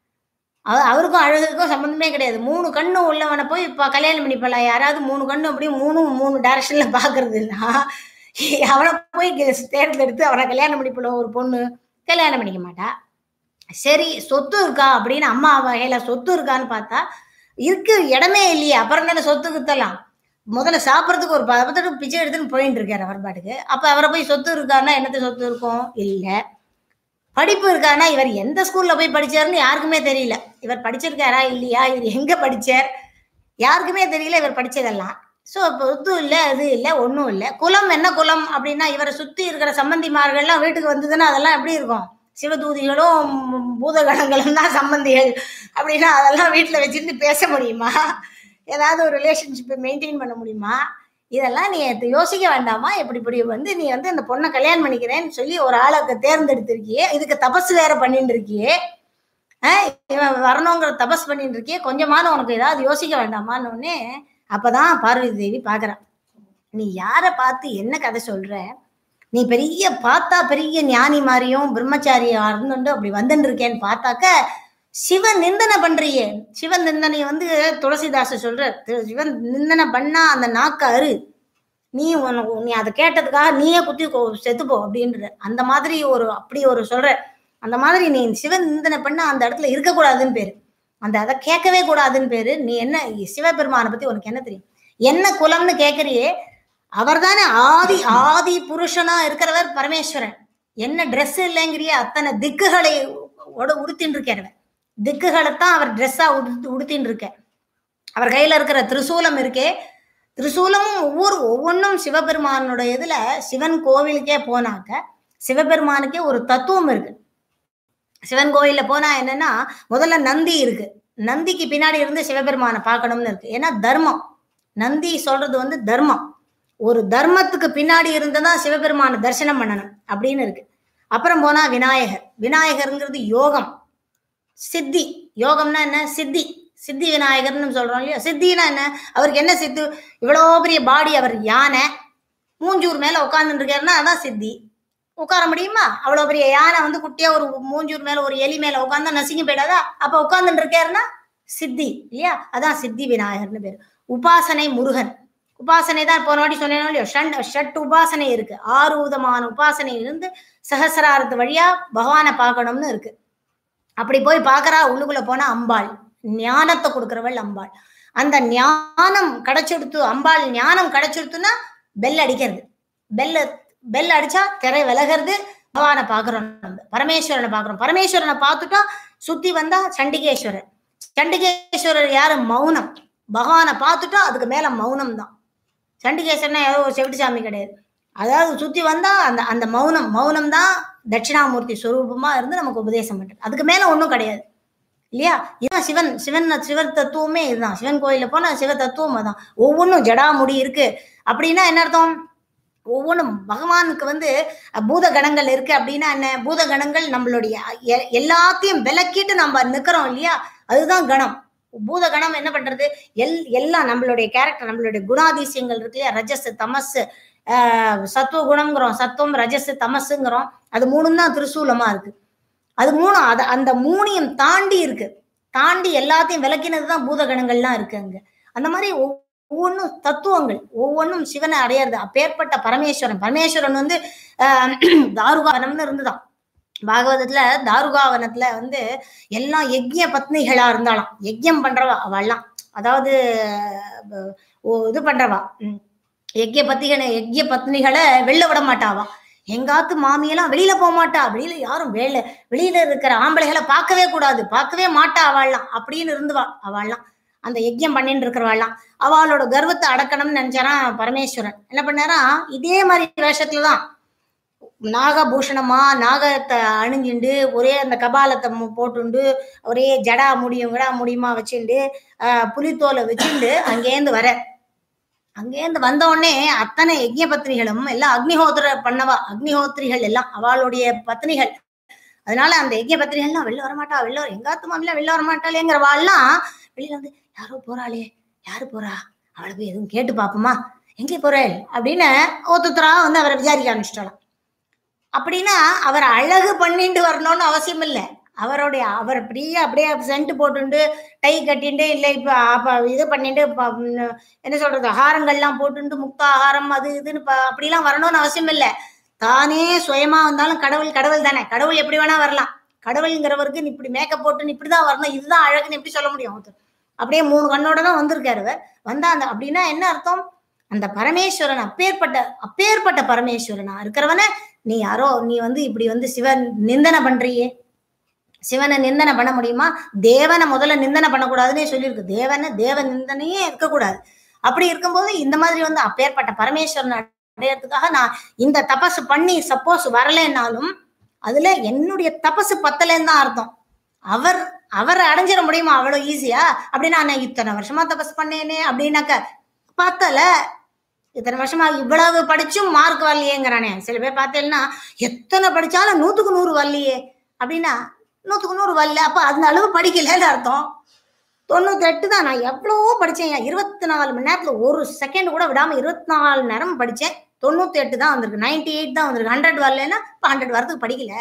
Speaker 1: அவ அவருக்கும் அழகுக்கும் சம்மந்தமே கிடையாது மூணு கண்ணு உள்ளவனை போய் இப்ப கல்யாணம் பண்ணிப்பலாம் யாராவது மூணு கண்ணு அப்படியே மூணு மூணு டைரக்ஷன்ல பாக்குறதுன்னா அவனை போய் கெ- தேர்ந்தெடுத்து அவனை கல்யாணம் பண்ணிப்பல ஒரு பொண்ணு கல்யாணம் பண்ணிக்க மாட்டா சரி சொத்து இருக்கா அப்படின்னு அம்மா வகையில சொத்து இருக்கான்னு பார்த்தா இருக்கு இடமே இல்லையே அப்புறம் தானே சொத்து குத்தலாம் முதல்ல சாப்பிட்றதுக்கு ஒரு பதத்தோட பிச்சை எடுத்துன்னு போயிட்டு இருக்காரு அவர் பாட்டுக்கு அப்ப அவரை போய் சொத்து இருக்காருன்னா என்னத்த சொத்து இருக்கும் இல்ல படிப்பு இருக்கானா இவர் எந்த ஸ்கூல்ல போய் படிச்சாருன்னு யாருக்குமே தெரியல இவர் படிச்சிருக்காரா இல்லையா இவர் எங்க படிச்சார் யாருக்குமே தெரியல இவர் படிச்சதெல்லாம் ஸோ இப்போ சொத்து இல்லை அது இல்லை ஒன்றும் இல்லை குலம் என்ன குலம் அப்படின்னா இவரை சுற்றி இருக்கிற சம்பந்திமார்கள்லாம் வீட்டுக்கு வந்ததுன்னா அதெல்லாம் எப்படி இருக்கும் சிவதூதிகளும் பூதகணங்களும் தான் சம்பந்திகள் அப்படின்னா அதெல்லாம் வீட்டில் வச்சிருந்து பேச முடியுமா ஏதாவது ஒரு ரிலேஷன்ஷிப்பை மெயின்டைன் பண்ண முடியுமா இதெல்லாம் நீ இது யோசிக்க வேண்டாமா இப்படி இப்படி வந்து நீ வந்து அந்த பொண்ணை கல்யாணம் பண்ணிக்கிறேன்னு சொல்லி ஒரு ஆளை தேர்ந்தெடுத்திருக்கியே இதுக்கு தபஸ் வேற பண்ணிட்டு இருக்கியே ஆஹ் இவன் வரணுங்கிற தபஸ் பண்ணிட்டு இருக்கியே கொஞ்சமான உனக்கு ஏதாவது யோசிக்க வேண்டாமான்னு உடனே அப்பதான் பார்வதி தேவி பாக்குறா நீ யாரை பார்த்து என்ன கதை சொல்ற நீ பெரிய பார்த்தா பெரிய ஞானி மாதிரியும் பிரம்மச்சாரியா இருந்துட்டு அப்படி வந்துட்டு இருக்கேன்னு பார்த்தாக்க சிவன் நிந்தனை பண்றியே சிவன் நிந்தனை வந்து துளசிதாச சொல்ற தி- சிவன் நிந்தனை பண்ணா அந்த நாக்க அரு நீ உனக்கு நீ அதை கேட்டதுக்காக நீயே குத்தி கொ- செத்துப்போ அப்படின்ற அந்த மாதிரி ஒரு அப்படி ஒரு சொல்ற அந்த மாதிரி நீ சிவன் நிந்தனை பண்ணா அந்த இடத்துல இருக்கக்கூடாதுன்னு பேரு அந்த அதை கேட்கவே கூடாதுன்னு பேரு நீ என்ன சிவபெருமானை பத்தி உனக்கு என்ன தெரியும் என்ன குலம்னு கேட்கறியே அவர்தானே ஆதி ஆதி புருஷனா இருக்கிறவர் பரமேஸ்வரன் என்ன Dress இல்லைங்கிறிய அத்தனை திக்குகளை உட- உடுத்தின்னு இருக்கிறவர் திக்குகளைத்தான் அவர் ட்ரெஸ்ஸா உடுத்து உடுத்தின்னு இருக்க அவர் கையில இருக்கிற திரிசூலம் இருக்கே திரிசூலமும் ஒவ்வொரு ஒவ்வொன்றும் சிவபெருமானுடைய இதுல சிவன் கோவிலுக்கே போனாக்க சிவபெருமானுக்கே ஒரு தத்துவம் இருக்கு சிவன் கோயில்ல போனா என்னன்னா முதல்ல நந்தி இருக்கு நந்திக்கு பின்னாடி இருந்து சிவபெருமானை பார்க்கணும்னு இருக்கு ஏன்னா தர்மம் நந்தி சொல்றது வந்து தர்மம் ஒரு தர்மத்துக்கு பின்னாடி இருந்துதான் சிவபெருமானை தரிசனம் பண்ணணும் அப்படின்னு இருக்கு அப்புறம் போனா விநாயகர் விநாயகருங்கிறது யோகம் சித்தி யோகம்னா என்ன சித்தி சித்தி விநாயகர்னு சொல்றோம் இல்லையா சித்தினா என்ன அவருக்கு என்ன சித்து இவ்வளோ பெரிய பாடி அவர் யானை மூஞ்சூர் மேல உட்கார்ந்துட்டு இருக்காருன்னா அதான் சித்தி உட்கார முடியுமா அவ்வளவு பெரிய யானை வந்து குட்டியா ஒரு மூஞ்சூர் மேல ஒரு எலி மேல உட்கார்ந்தா நசுங்கி போயிடாதா அப்ப உட்கார்ந்துட்டு இருக்காருன்னா சித்தி இல்லையா அதான் சித்தி விநாயகர்னு பேரு உபாசனை முருகன் உபாசனை தான் போன வாட்டி சொன்னேனோ இல்லையோ ஷண்ட் ஷட் உபாசனை இருக்கு ஆறு விதமான உபாசனை இருந்து சகசிராரத்து வழியா பகவானை பார்க்கணும்னு இருக்கு அப்படி போய் பார்க்கறா உள்ளுக்குள்ள போனா அம்பாள் ஞானத்தை கொடுக்கறவள் அம்பாள் அந்த ஞானம் கிடைச்செடுத்து அம்பாள் ஞானம் கிடைச்செடுத்துன்னா பெல் அடிக்கிறது பெல் பெல் அடிச்சா திரை விலகிறது பகவானை பார்க்கறோம் நம்ம பரமேஸ்வரனை பார்க்கறோம் பரமேஸ்வரனை பார்த்துட்டா சுத்தி வந்தா சண்டிகேஸ்வரர் சண்டிகேஸ்வரர் யாரு மௌனம் பகவானை பார்த்துட்டா அதுக்கு மேல மௌனம் தான் சண்டிகேஸ்வரனா ஏதோ ஒரு செவிட்டு சாமி கிடையாது அதாவது சுத்தி வந்தா அந்த அந்த மௌனம் மௌனம் தான் தட்சிணாமூர்த்தி ஸ்வரூபமா இருந்து நமக்கு உபதேசம் பண்றது அதுக்கு மேல ஒண்ணும் கிடையாது இல்லையா இதுதான் சிவன் சிவன் சிவன் தத்துவமே இதுதான் சிவன் கோயில்ல போனா சிவ தத்துவம் அதான் ஒவ்வொன்றும் ஜடாமுடி இருக்கு அப்படின்னா என்ன அர்த்தம் ஒவ்வொன்றும் பகவானுக்கு வந்து அஹ், பூத கணங்கள் இருக்கு அப்படின்னா என்ன பூத கணங்கள் நம்மளுடைய எ- எல்லாத்தையும் விலக்கிட்டு நம்ம நிக்கிறோம் இல்லையா அதுதான் கணம் பூத கணம் என்ன பண்றது எல் எல்லாம் நம்மளுடைய கேரக்டர் நம்மளுடைய குணாதிசயங்கள் இருக்கு இல்லையா ரஜஸ் தமஸ் ஆஹ், சத்துவ குணம்ங்கிறோம் சத்துவம் ரஜஸ் தமசுங்கிறோம் அது மூணும் தான் திரிசூலமா இருக்கு அது மூணும் அது அந்த மூணையும் தாண்டி இருக்கு தாண்டி எல்லாத்தையும் விளக்கினது தான் பூதகணங்கள்லாம் இருக்கு அங்க அந்த மாதிரி ஒவ்வொன்றும் தத்துவங்கள் ஒவ்வொன்றும் சிவனை அடையிறது அப்பேற்பட்ட பரமேஸ்வரன் பரமேஸ்வரன் வந்து ஆஹ் தாருகாவனம்னு இருந்துதான் பாகவதத்துல தாருகாவனத்துல வந்து எல்லாம் யஜ்ய பத்னிகளா இருந்தாலாம் யஜ்யம் பண்றவா அவள்லாம் அதாவது அஹ், ஓ- இது பண்றவா உம், யஜ்ய பத்திகளை யஜ்ய பத்னிகளை வெளில விட மாட்டாவா எங்காத்து மாமியெல்லாம் வெளியில போக மாட்டா வெளியில யாரும் வேலை வெளியில இருக்கிற ஆம்பளைகளை பார்க்கவே கூடாது பார்க்கவே மாட்டா அவள்லாம் அப்படின்னு இருந்துவா அவள்லாம் அந்த யஜ்யம் பண்ணிட்டு இருக்கிறவாள்லாம் அவளோட கர்வத்தை அடக்கணும்னு நினைச்சாரா பரமேஸ்வரன் என்ன பண்ணாரா இதே மாதிரி வேஷத்துலதான் நாகபூஷணமா நாகத்தை அணிஞ்சுண்டு ஒரே அந்த கபாலத்தை மு- போட்டுண்டு ஒரே ஜடா முடியும் கிடா முடியுமா வச்சுண்டு ஆஹ் புலித்தோலை வச்சுண்டு அங்கேருந்து வர அங்கேருந்து வந்த உடனே அத்தனை யஜ்ய பத்னிகளும் எல்லாம் அக்னிஹோத்திர பண்ணவா அக்னிஹோத்திரிகள் எல்லாம் அவளுடைய பத்னிகள் அதனால அந்த யஜ்ய பத்னிகள்லாம் வெளில வரமாட்டா வெளில வர எங்காத்து மாமில வெளில வரமாட்டாளேங்கிறவாள்லாம் வெளியில வந்து யாரோ போறாளே யாரு போறா அவளை போய் எதுவும் கேட்டு பாப்போமா எங்கே போறேன் அப்படின்னு ஒருத்தரா வந்து அவரை விசாரிக்க ஆரம்பிச்சிட்டாலாம் அப்படின்னா அவர் அழகு பண்ணிட்டு வரணும்னு அவசியம் இல்லை அவருடைய அவர் அப்படியே அப்படியே சென்ட் போட்டுண்டு டை கட்டிண்டு இல்லை இப்போ அப்போ இது பண்ணிட்டு ப- ம், என்ன சொல்றது ஆகாரங்கள்லாம் போட்டுண்டு முக்த ஆகாரம் அது இதுன்னு ப- அப்படிலாம் வரணும்னு அவசியம் இல்லை தானே சுயமா வந்தாலும் கடவுள் கடவுள் தானே கடவுள் எப்படி வேணா வரலாம் கடவுள்ங்கிறவருக்கு நீ இப்படி மேக்கப் போட்டு நீ இப்படிதான் வரணும் இதுதான் அழகுன்னு எப்படி சொல்ல முடியும் ஒருத்தர் அப்படியே மூணு கண்ணோட தான் வந்திருக்காரு அவர் வந்தா அந்த அப்படின்னா என்ன அர்த்தம் அந்த பரமேஸ்வரன் அப்பேற்பட்ட அப்பேற்பட்ட பரமேஸ்வரனா இருக்கிறவன நீ யாரோ நீ வந்து இப்படி வந்து சிவன் நிந்தனை பண்றியே சிவனை நிந்தனை பண்ண முடியுமா தேவனை முதல்ல நிந்தனை பண்ணக்கூடாதுன்னே சொல்லியிருக்கு தேவனை தேவ நிந்தனையே இருக்கக்கூடாது அப்படி இருக்கும்போது இந்த மாதிரி வந்து அப்பேற்பட்ட பரமேஸ்வரன் அடையறதுக்காக நான் இந்த தபசு பண்ணி சப்போஸ் வரலைன்னாலும் அதுல என்னுடைய தபசு பத்தலைன்னு தான் அர்த்தம் அவர் அவரை அடைஞ்சிட முடியுமா அவ்வளவு ஈஸியா அப்படின்னா நான் இத்தனை வருஷமா தபஸ் பண்ணேனே அப்படின்னாக்க பத்தல இத்தனை வருஷமா இவ்வளவு படிச்சும் மார்க் வரலையேங்கிறானே சில பேர் பார்த்தேன்னா எத்தனை படிச்சாலும் நூத்துக்கு நூறு வரலையே அப்படின்னா நூத்துக்கு நூறு வரல அப்ப அந்த அளவு படிக்கலன்னு அர்த்தம் தொண்ணூத்தி எட்டு தான் நான் எவ்வளவோ படிச்சேன் இருபத்தி நாலு மணி நேரத்துல ஒரு செகண்ட் கூட விடாம இருபத்தி நாலு நேரம் படிச்சேன் தொண்ணூத்தி எட்டு தான் வந்திருக்கு நைன்டி எயிட் தான் வந்திருக்கு ஹண்ட்ரட் வரலன்னா இப்போ ஹண்ட்ரட் வரதுக்கு படிக்கல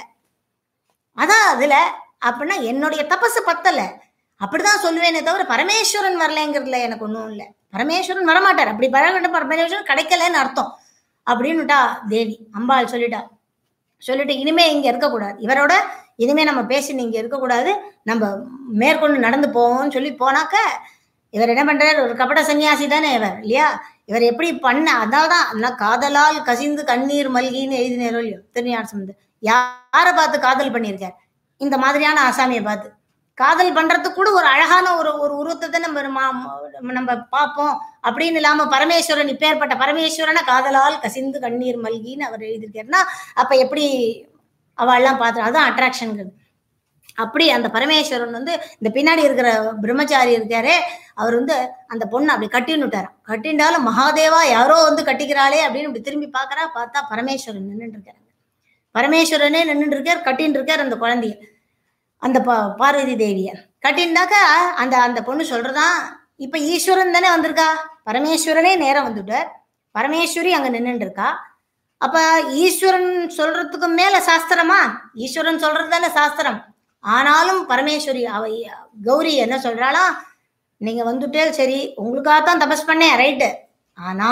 Speaker 1: அதான் அதுல அப்படின்னா என்னுடைய தபசு பத்தல அப்படிதான் சொல்லுவேனே தவிர பரமேஸ்வரன் வரலைங்கிறதுல எனக்கு ஒன்றும் இல்லை பரமேஸ்வரன் வரமாட்டார் அப்படி பரவ பரமேஸ்வரன் கிடைக்கலன்னு அர்த்தம் அப்படின்னுட்டா தேவி அம்பாள் சொல்லிட்டா சொல்லிட்டு இனிமே இங்க இருக்கக்கூடாது இவரோட இனிமே நம்ம பேசி இங்க இருக்கக்கூடாது நம்ம மேற்கொண்டு நடந்து போவோம்னு சொல்லி போனாக்க இவர் என்ன பண்றாரு ஒரு கபட சன்னியாசி தானே இவர் இல்லையா இவர் எப்படி பண்ண அதான் அதான் காதலால் கசிந்து கண்ணீர் மல்கின்னு எழுதினேரோ இல்லையோ திருஞான சம்பந்தர் யாரை பார்த்து காதல் பண்ணியிருக்கார் இந்த மாதிரியான ஆசாமியை பார்த்து காதல் பண்றதுக்கு கூட ஒரு அழகான ஒரு ஒரு உருவத்தை நம்ம மா- நம்ம பார்ப்போம் அப்படின்னு இல்லாம பரமேஸ்வரன் இப்பேற்பட்ட பரமேஸ்வரனை காதலால் கசிந்து கண்ணீர் மல்கின்னு அவர் எழுதியிருக்காருன்னா அப்ப எப்படி அவள்லாம் பார்த்து அதான் அட்ராக்ஷனுங்கிறது அப்படி அந்த பரமேஸ்வரன் வந்து இந்த பின்னாடி இருக்கிற பிரம்மச்சாரி இருக்காரே அவர் வந்து அந்த பொண்ணை அப்படி கட்டின்னு விட்டாராம் கட்டிண்டாலும் மகாதேவா யாரோ வந்து கட்டிக்கிறாளே அப்படின்னு இப்படி திரும்பி பார்க்கறா பார்த்தா பரமேஸ்வரன் நின்றுட்டு இருக்காரு பரமேஸ்வரனே நின்றுட்டு இருக்கார் கட்டின்னு இருக்கார் அந்த குழந்தைய அந்த பா பார்வதி தேவிய கட்டின்டாக்க அந்த அந்த பொண்ணு சொல்றதான் இப்ப ஈஸ்வரன் தானே வந்திருக்கா பரமேஸ்வரனே நேரம் வந்துட்டார் பரமேஸ்வரி அங்க நின்னுட்டு இருக்கா அப்ப ஈஸ்வரன் சொல்றதுக்கு மேல சாஸ்திரமா ஈஸ்வரன் சொல்றது தானே சாஸ்திரம் ஆனாலும் பரமேஸ்வரி அவ கௌரி என்ன சொல்றாளா நீங்க வந்துட்டே சரி உங்களுக்காகத்தான் தபஸ் பண்ணேன் ரைட்டு ஆனா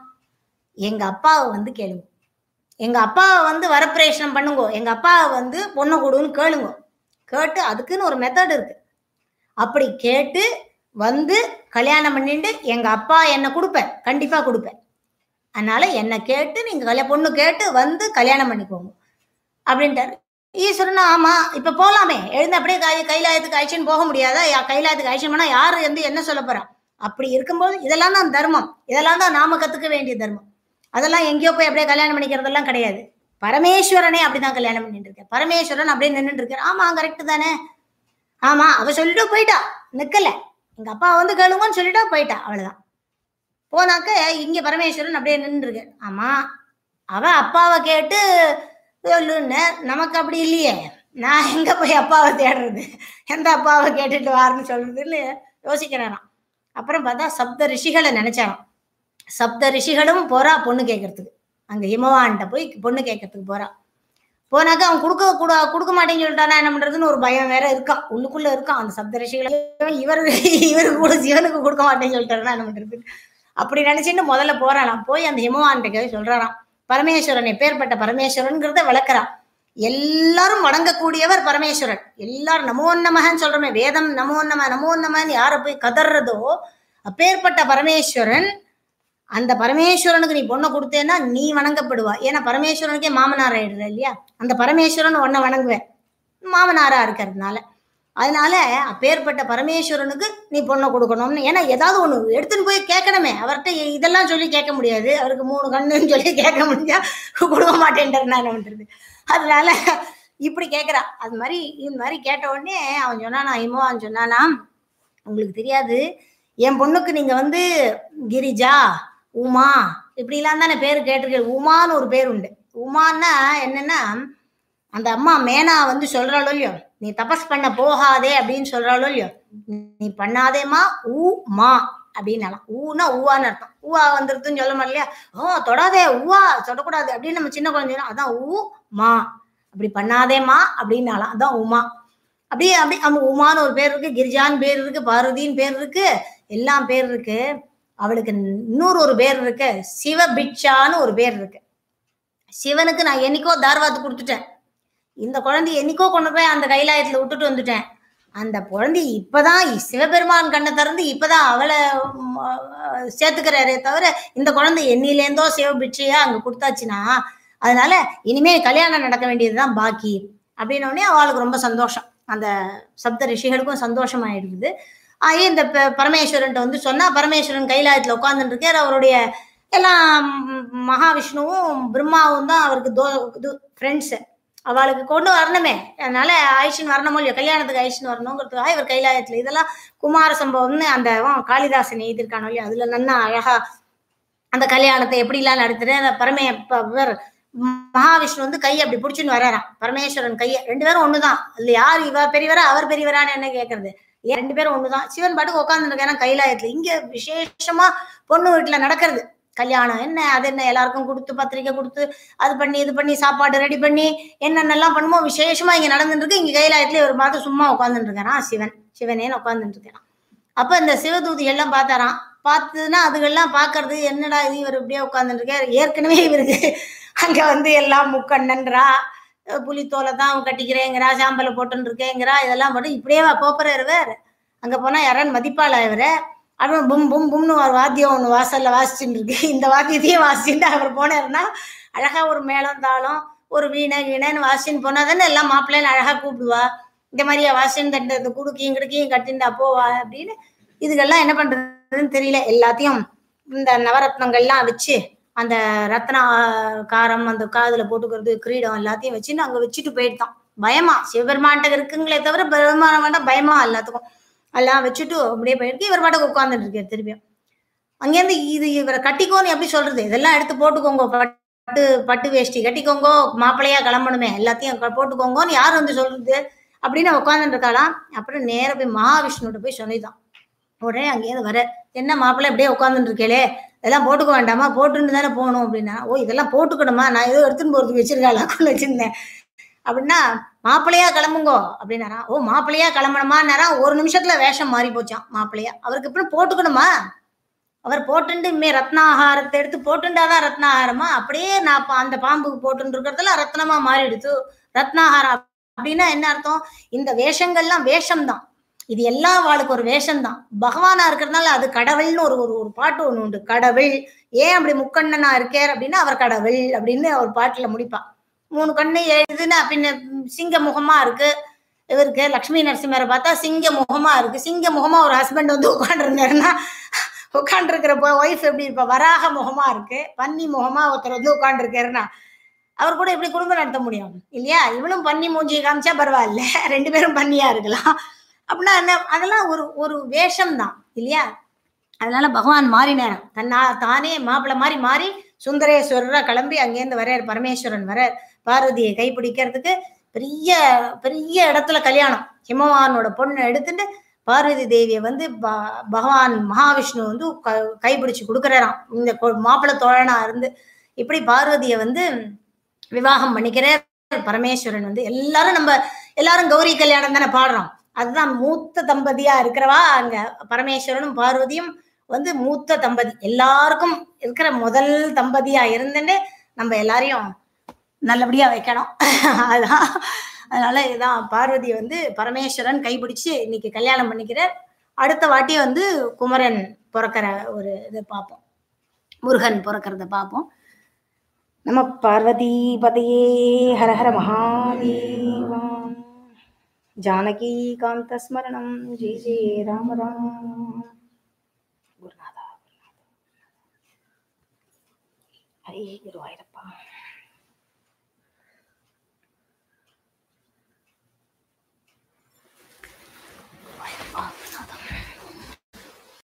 Speaker 1: எங்க அப்பாவை வந்து கேளுங்க எங்க அப்பாவை வந்து வரப்பிரேஷனம் பண்ணுங்க எங்க அப்பாவை வந்து பொண்ணை கொடுன்னு கேளுங்க கேட்டு அதுக்குன்னு ஒரு மெத்தட் இருக்கு அப்படி கேட்டு வந்து கல்யாணம் பண்ணிட்டு எங்க அப்பா என்ன கொடுப்பேன் கண்டிப்பா கொடுப்பேன் அதனால என்ன கேட்டு நீங்க கல்யாணம் பொண்ணு கேட்டு வந்து கல்யாணம் பண்ணிக்கோங்க அப்படின்ட்டாரு ஈஸ்வரன் ஆமா இப்ப போலாமே எழுந்து அப்படியே கை கைலாயத்துக்கு அழிச்சுன்னு போக முடியாதா யா- கைலாயத்துக்கு அழிச்சுன்னு போனா யாரு வந்து என்ன சொல்ல போறா அப்படி இருக்கும்போது இதெல்லாம் தான் தர்மம் இதெல்லாம் தான் நாம கத்துக்க வேண்டிய தர்மம் அதெல்லாம் எங்கேயோ போய் அப்படியே கல்யாணம் பண்ணிக்கிறதெல்லாம் கிடையாது பரமேஸ்வரனே அப்படிதான் கல்யாணம் பண்ணிட்டு இருக்க பரமேஸ்வரன் அப்படியே நின்னுட்டு இருக்காரு ஆமா கரெக்ட் தானே ஆமா அவ சொல்லிட்டு போயிட்டா நிக்கல எங்க அப்பா வந்து கேளுங்கன்னு சொல்லிட்டா போயிட்டா அவ்வளவுதான் போனாக்க இங்க பரமேஸ்வரன் அப்படியே நின்று இருக்கு ஆமா அவ அப்பாவை கேட்டு சொல்லுன்னு நமக்கு அப்படி இல்லையே நான் எங்க போய் அப்பாவை தேடுறது எந்த அப்பாவை கேட்டுட்டு வாருன்னு சொல்றதுன்னு யோசிக்கிறாராம் அப்புறம் பார்த்தா சப்த ரிஷிகளை நினைச்சாராம் சப்த ரிஷிகளும் போறா பொண்ணு கேட்கறதுக்கு அங்க ஹிமவான்கிட்ட போய் பொண்ணு கேட்கறதுக்கு போறா போனாக்கா அவன் கொடுக்க கூட கொடுக்க மாட்டேன்னு சொல்லிட்டானா என்ன பண்றதுன்னு ஒரு பயம் வேற இருக்கான் உள்ளுக்குள்ள இருக்கான் அந்த சப்த ரிஷிகளை இவர் இவருக்கு கூட சிவனுக்கு கொடுக்க மாட்டேன்னு சொல்லிட்டாருன்னா என்ன பண்றது அப்படி நினைச்சுட்டு முதல்ல போறானாம் போய் அந்த ஹிமவான்கிட்ட சொல்றாராம் பரமேஸ்வரன் எப்பேற்பட்ட பரமேஸ்வரன்கிறத விளக்குறான் எல்லாரும் வணங்கக்கூடியவர் பரமேஸ்வரன் எல்லாரும் நமோ நமகன்னு சொல்றோமே வேதம் நமோ நம நமோ நமன்னு யாரை போய் கதறதோ அப்பேற்பட்ட பரமேஸ்வரன் அந்த பரமேஸ்வரனுக்கு நீ பொண்ணை கொடுத்தேன்னா நீ வணங்கப்படுவா ஏன்னா பரமேஸ்வரனுக்கே மாமனார் ஆயிடுற இல்லையா அந்த பரமேஸ்வரன் உன்னை வணங்குவேன் மாமனாரா இருக்கிறதுனால அதனால அப்பேற்பட்ட பரமேஸ்வரனுக்கு நீ பொண்ணை கொடுக்கணும்னு ஏன்னா ஏதாவது ஒண்ணு எடுத்துன்னு போய் கேட்கணுமே அவர்கிட்ட இதெல்லாம் சொல்லி கேட்க முடியாது அவருக்கு மூணு கண்ணுன்னு சொல்லி கேட்க முடிஞ்சா கொடுக்க மாட்டேன்றது நான் பண்றது அதனால இப்படி கேட்கறா அது மாதிரி இந்த மாதிரி கேட்ட உடனே அவன் சொன்னானா இமோவான் சொன்னானா உங்களுக்கு தெரியாது என் பொண்ணுக்கு நீங்க வந்து கிரிஜா உமா இப்படிலாம் தானே பேர் கேட்டிருக்கீங்க உமான்னு ஒரு பேர் உண்டு உமான்னா என்னன்னா அந்த அம்மா மேனா வந்து சொல்றாளோ இல்லையோ நீ தபஸ் பண்ண போகாதே அப்படின்னு சொல்றாளோ இல்லையோ நீ பண்ணாதேமா ஊ மா அப்படின்னாலாம் ஊனா ஊவான்னு அர்த்தம் ஊவா வந்துருதுன்னு சொல்ல மாட்டலையா ஓ தொடாதே ஊவா தொடக்கூடாது அப்படின்னு நம்ம சின்ன குழந்தைங்க அதான் ஊ மா அப்படி பண்ணாதேமா அப்படின்னாலாம் அதான் உமா அப்படியே அப்படி அவங்க உமான்னு ஒரு பேர் இருக்கு கிரிஜான்னு பேர் இருக்கு பார்வதின்னு பேர் இருக்கு எல்லாம் பேர் இருக்கு அவளுக்கு இன்னொரு ஒரு பேர் இருக்கு சிவபிட்சான்னு ஒரு பேர் இருக்கு சிவனுக்கு நான் என்னைக்கோ தார்வாத்து கொடுத்துட்டேன் இந்த குழந்தை என்னைக்கோ கொண்டு போய் அந்த கைலாயத்துல விட்டுட்டு வந்துட்டேன் அந்த குழந்தை இப்பதான் சிவபெருமான் கண்ணை திறந்து இப்பதான் அவளை ம், அஹ், சேர்த்துக்கிறாரே தவிர இந்த குழந்தை என்னிலேருந்தோ சிவபிட்சையா அங்க கொடுத்தாச்சுன்னா அதனால இனிமே கல்யாணம் நடக்க வேண்டியதுதான் பாக்கி அப்படின்ன உடனே அவளுக்கு ரொம்ப சந்தோஷம் அந்த சப்த ரிஷிகளுக்கும் சந்தோஷம் ஆயிடுது ஆகி இந்த ப- பரமேஸ்வரன்ட்ட வந்து சொன்னா பரமேஸ்வரன் கைலாயத்துல உட்கார்ந்துட்டு இருக்கார் அவருடைய எல்லாம் ம், மகாவிஷ்ணுவும் பிரம்மாவும் தான் அவருக்கு தோ இது ஃப்ரெண்ட்ஸு அவளுக்கு கொண்டு வரணுமே அதனால ஆயுஷன் வரணுமோ இல்லையோ கல்யாணத்துக்கு ஆயுஷன் வரணுங்கிறதுக்காக இவர் கைலாயத்துல இதெல்லாம் குமார சம்பவம்னு அந்த அவன் காளிதாசன் எழுதியிருக்கானோ இல்லையோ அதுல நன்னா அழகா அந்த கல்யாணத்தை எப்படிலாம் நடத்துற அந்த பரமே ப- இவர் மகாவிஷ்ணு வந்து கையை அப்படி பிடிச்சின்னு வர்றாராம் பரமேஸ்வரன் கையை ரெண்டு பேரும் ஒண்ணுதான் அதுல யார் இவ பெரியவரா அவர் பெரியவரான்னு என்ன கேக்குறது ஏன் ரெண்டு பேரும் ஒண்ணுதான் சிவன் பாட்டுக்கு உட்காந்துருக்காரு கைலாயத்துல இங்க விசேஷமா பொண்ணு வீட்டுல நடக்கிறது கல்யாணம் என்ன அது என்ன எல்லாருக்கும் கொடுத்து பத்திரிக்கை கொடுத்து அது பண்ணி இது பண்ணி சாப்பாடு ரெடி பண்ணி என்னென்னலாம் பண்ணுமோ விசேஷமா இங்க நடந்துட்டு இருக்கு இங்க கைலாயத்துல ஒரு மாதம் சும்மா உட்காந்துட்டு இருக்காராம் சிவன் சிவனேன்னு உட்காந்துட்டு இருக்காராம் அப்ப இந்த சிவதூதி எல்லாம் பார்த்தாராம் பார்த்துன்னா அதுகெல்லாம் பார்க்கறது என்னடா இது இவர் இப்படியே உட்காந்துட்டு இருக்காரு ஏற்கனவே இவருக்கு அங்க வந்து எல்லாம் முக்கண்ணன்றா அஹ் புலித்தோலை தான் கட்டிக்கிறேங்கிறா சாம்பலை போட்டுன்னு இருக்கேங்கிறா இதெல்லாம் போட்டு இப்படியே போப்புறாரு வேற அங்க போனா யாரான்னு மதிப்பாளா இவரை அப்புறம் பும் பும் பும்னு ஒரு வாத்தியம் ஒன்று வாசல்ல வாசிச்சுட்டு இருக்கு இந்த வாத்தியத்தையே வாசிச்சுட்டு அவர் போனாருன்னா அழகா ஒரு மேளம் தாளம் ஒரு வீணை வீணைன்னு வாசின்னு போனா தானே எல்லாம் மாப்பிள்ளைன்னு அழகா கூப்பிடுவா இந்த மாதிரியா வாசின்னு தட்டு இந்த குடுக்கியும் கிடுக்கியும் கட்டிண்டா போவா அப்படின்னு இதுக்கெல்லாம் என்ன பண்றதுன்னு தெரியல எல்லாத்தையும் இந்த நவரத்னங்கள்லாம் வச்சு அந்த ரத்ன ஆஹ், காரம் அந்த காதுல போட்டுக்கிறது கிரீடம் எல்லாத்தையும் வச்சு அங்க வச்சுட்டு போயிட்டான் பயமா சிவபெருமான்ட்ட இருக்குங்களே தவிர பெருமான வேண்டாம் பயமா எல்லாத்துக்கும் எல்லாம் வச்சுட்டு அப்படியே போயிருக்கு இவர் பாட்டுக்கு உட்காந்துட்டு இருக்காரு திருப்பியும் அங்கேருந்து இது இவரை கட்டிக்கோன்னு எப்படி சொல்றது இதெல்லாம் எடுத்து போட்டுக்கோங்க பட்டு பட்டு வேஷ்டி கட்டிக்கோங்க மாப்பிள்ளையா கிளம்பணுமே எல்லாத்தையும் க- போட்டுக்கோங்கன்னு யார் வந்து சொல்றது அப்படின்னு உட்காந்துட்டு இருக்காளாம் அப்புறம் நேரா போய் மகாவிஷ்ணுகிட்ட போய் சொல்லிதான் உடனே அங்கேயிருந்து வர என்ன மாப்பிள்ளை அப்படியே உட்காந்துட்டு இருக்கேளே இதெல்லாம் போட்டுக்க வேண்டாமா போட்டுன்னு தானே போகணும் அப்படின்னா ஓ இதெல்லாம் போட்டுக்கணுமா நான் ஏதோ எடுத்துன்னு போறதுக்கு வச்சிருக்காளாக்குள்ள வச்சிருந்தேன் அப்படின்னா மாப்பிள்ளையா கிளம்புங்கோ அப்படின்னாரா ஓ மாப்பிள்ளையா கிளம்பணுமான்னாரா ஒரு நிமிஷத்துல வேஷம் மாறி போச்சான் மாப்பிள்ளையா அவருக்கு அப்புறம் போட்டுக்கணுமா அவர் போட்டுண்டு இனிமே ரத்னாகாரத்தை எடுத்து போட்டுண்டாதான் ரத்னாகாரமா அப்படியே நான் பா- அந்த பாம்புக்கு போட்டுன்னு இருக்கிறதுல ரத்னமா மாறிடுது ரத்னாகாரம் அப்படின்னா என்ன அர்த்தம் இந்த வேஷங்கள்லாம் வேஷம்தான் இது எல்லா வாளுக்கு ஒரு வேஷம்தான் பகவானா இருக்கிறதுனால அது கடவுள்னு ஒரு ஒரு ஒரு பாட்டு ஒண்ணு உண்டு கடவுள் ஏன் அப்படி முக்கண்ணனா இருக்கார் அப்படின்னா அவர் கடவுள் அப்படின்னு அவர் பாட்டுல முடிப்பா மூணு கண்ணு எழுதுன்னா பின்ன சிங்க முகமா இருக்கு இவருக்கு லக்ஷ்மி நரசிம்மரை பார்த்தா சிங்க முகமா இருக்கு சிங்க முகமா ஒரு ஹஸ்பண்ட் வந்து உட்காந்துருந்தாருன்னா உட்காந்துருக்கிற ஒய்ஃப் எப்படி இருப்பா வராக முகமா இருக்கு பன்னி முகமா ஒருத்தர் வந்து உட்காந்துருக்காருன்னா அவர் கூட எப்படி குடும்பம் நடத்த முடியும் இல்லையா இவளும் பன்னி மூஞ்சி காமிச்சா பரவாயில்ல ரெண்டு பேரும் பன்னியா இருக்கலாம் அப்படின்னா என்ன அதெல்லாம் ஒரு ஒரு வேஷம் தான் இல்லையா அதனால பகவான் மாறினாராம் தன்னா தானே மாப்பிள்ளை மாதிரி மாறி சுந்தரேஸ்வரரா கிளம்பி அங்கேருந்து வர்றார் பரமேஸ்வரன் வர்றார் பார்வதியை கைப்பிடிக்கிறதுக்கு பெரிய பெரிய இடத்துல கல்யாணம் ஹிமவானோட பொண்ணை எடுத்துட்டு பார்வதி தேவியை வந்து ப- பகவான் மகாவிஷ்ணு வந்து க- கைப்பிடிச்சு கொடுக்குறாராம் இந்த கொ- மாப்பிள்ளை தோழனா இருந்து இப்படி பார்வதியை வந்து விவாகம் பண்ணிக்கிறார் பரமேஸ்வரன் வந்து எல்லாரும் நம்ம எல்லாரும் கௌரி கல்யாணம் தானே பாடுறோம் அதுதான் மூத்த தம்பதியா இருக்கிறவா அங்க பரமேஸ்வரனும் பார்வதியும் வந்து மூத்த தம்பதி எல்லாருக்கும் இருக்கிற முதல் தம்பதியா இருந்துட்டு நம்ம எல்லாரையும் நல்லபடியா வைக்கணும் அதான் அதனால இதான் பார்வதி வந்து பரமேஸ்வரன் கைப்பிடிச்சு இன்னைக்கு கல்யாணம் பண்ணிக்கிறார் அடுத்த வாட்டி வந்து குமரன் பிறக்கிற ஒரு இது பார்ப்போம் முருகன் பிறக்கிறத பார்ப்போம் நம பார்வதி பதையே ஹர ஹர மகாதேவா ஜானகி காந்த ஸ்மரணம் ஜெய ஜெய ராம ராம் குருநாதா குருநாதா ஹரே குருவாயிரப்பா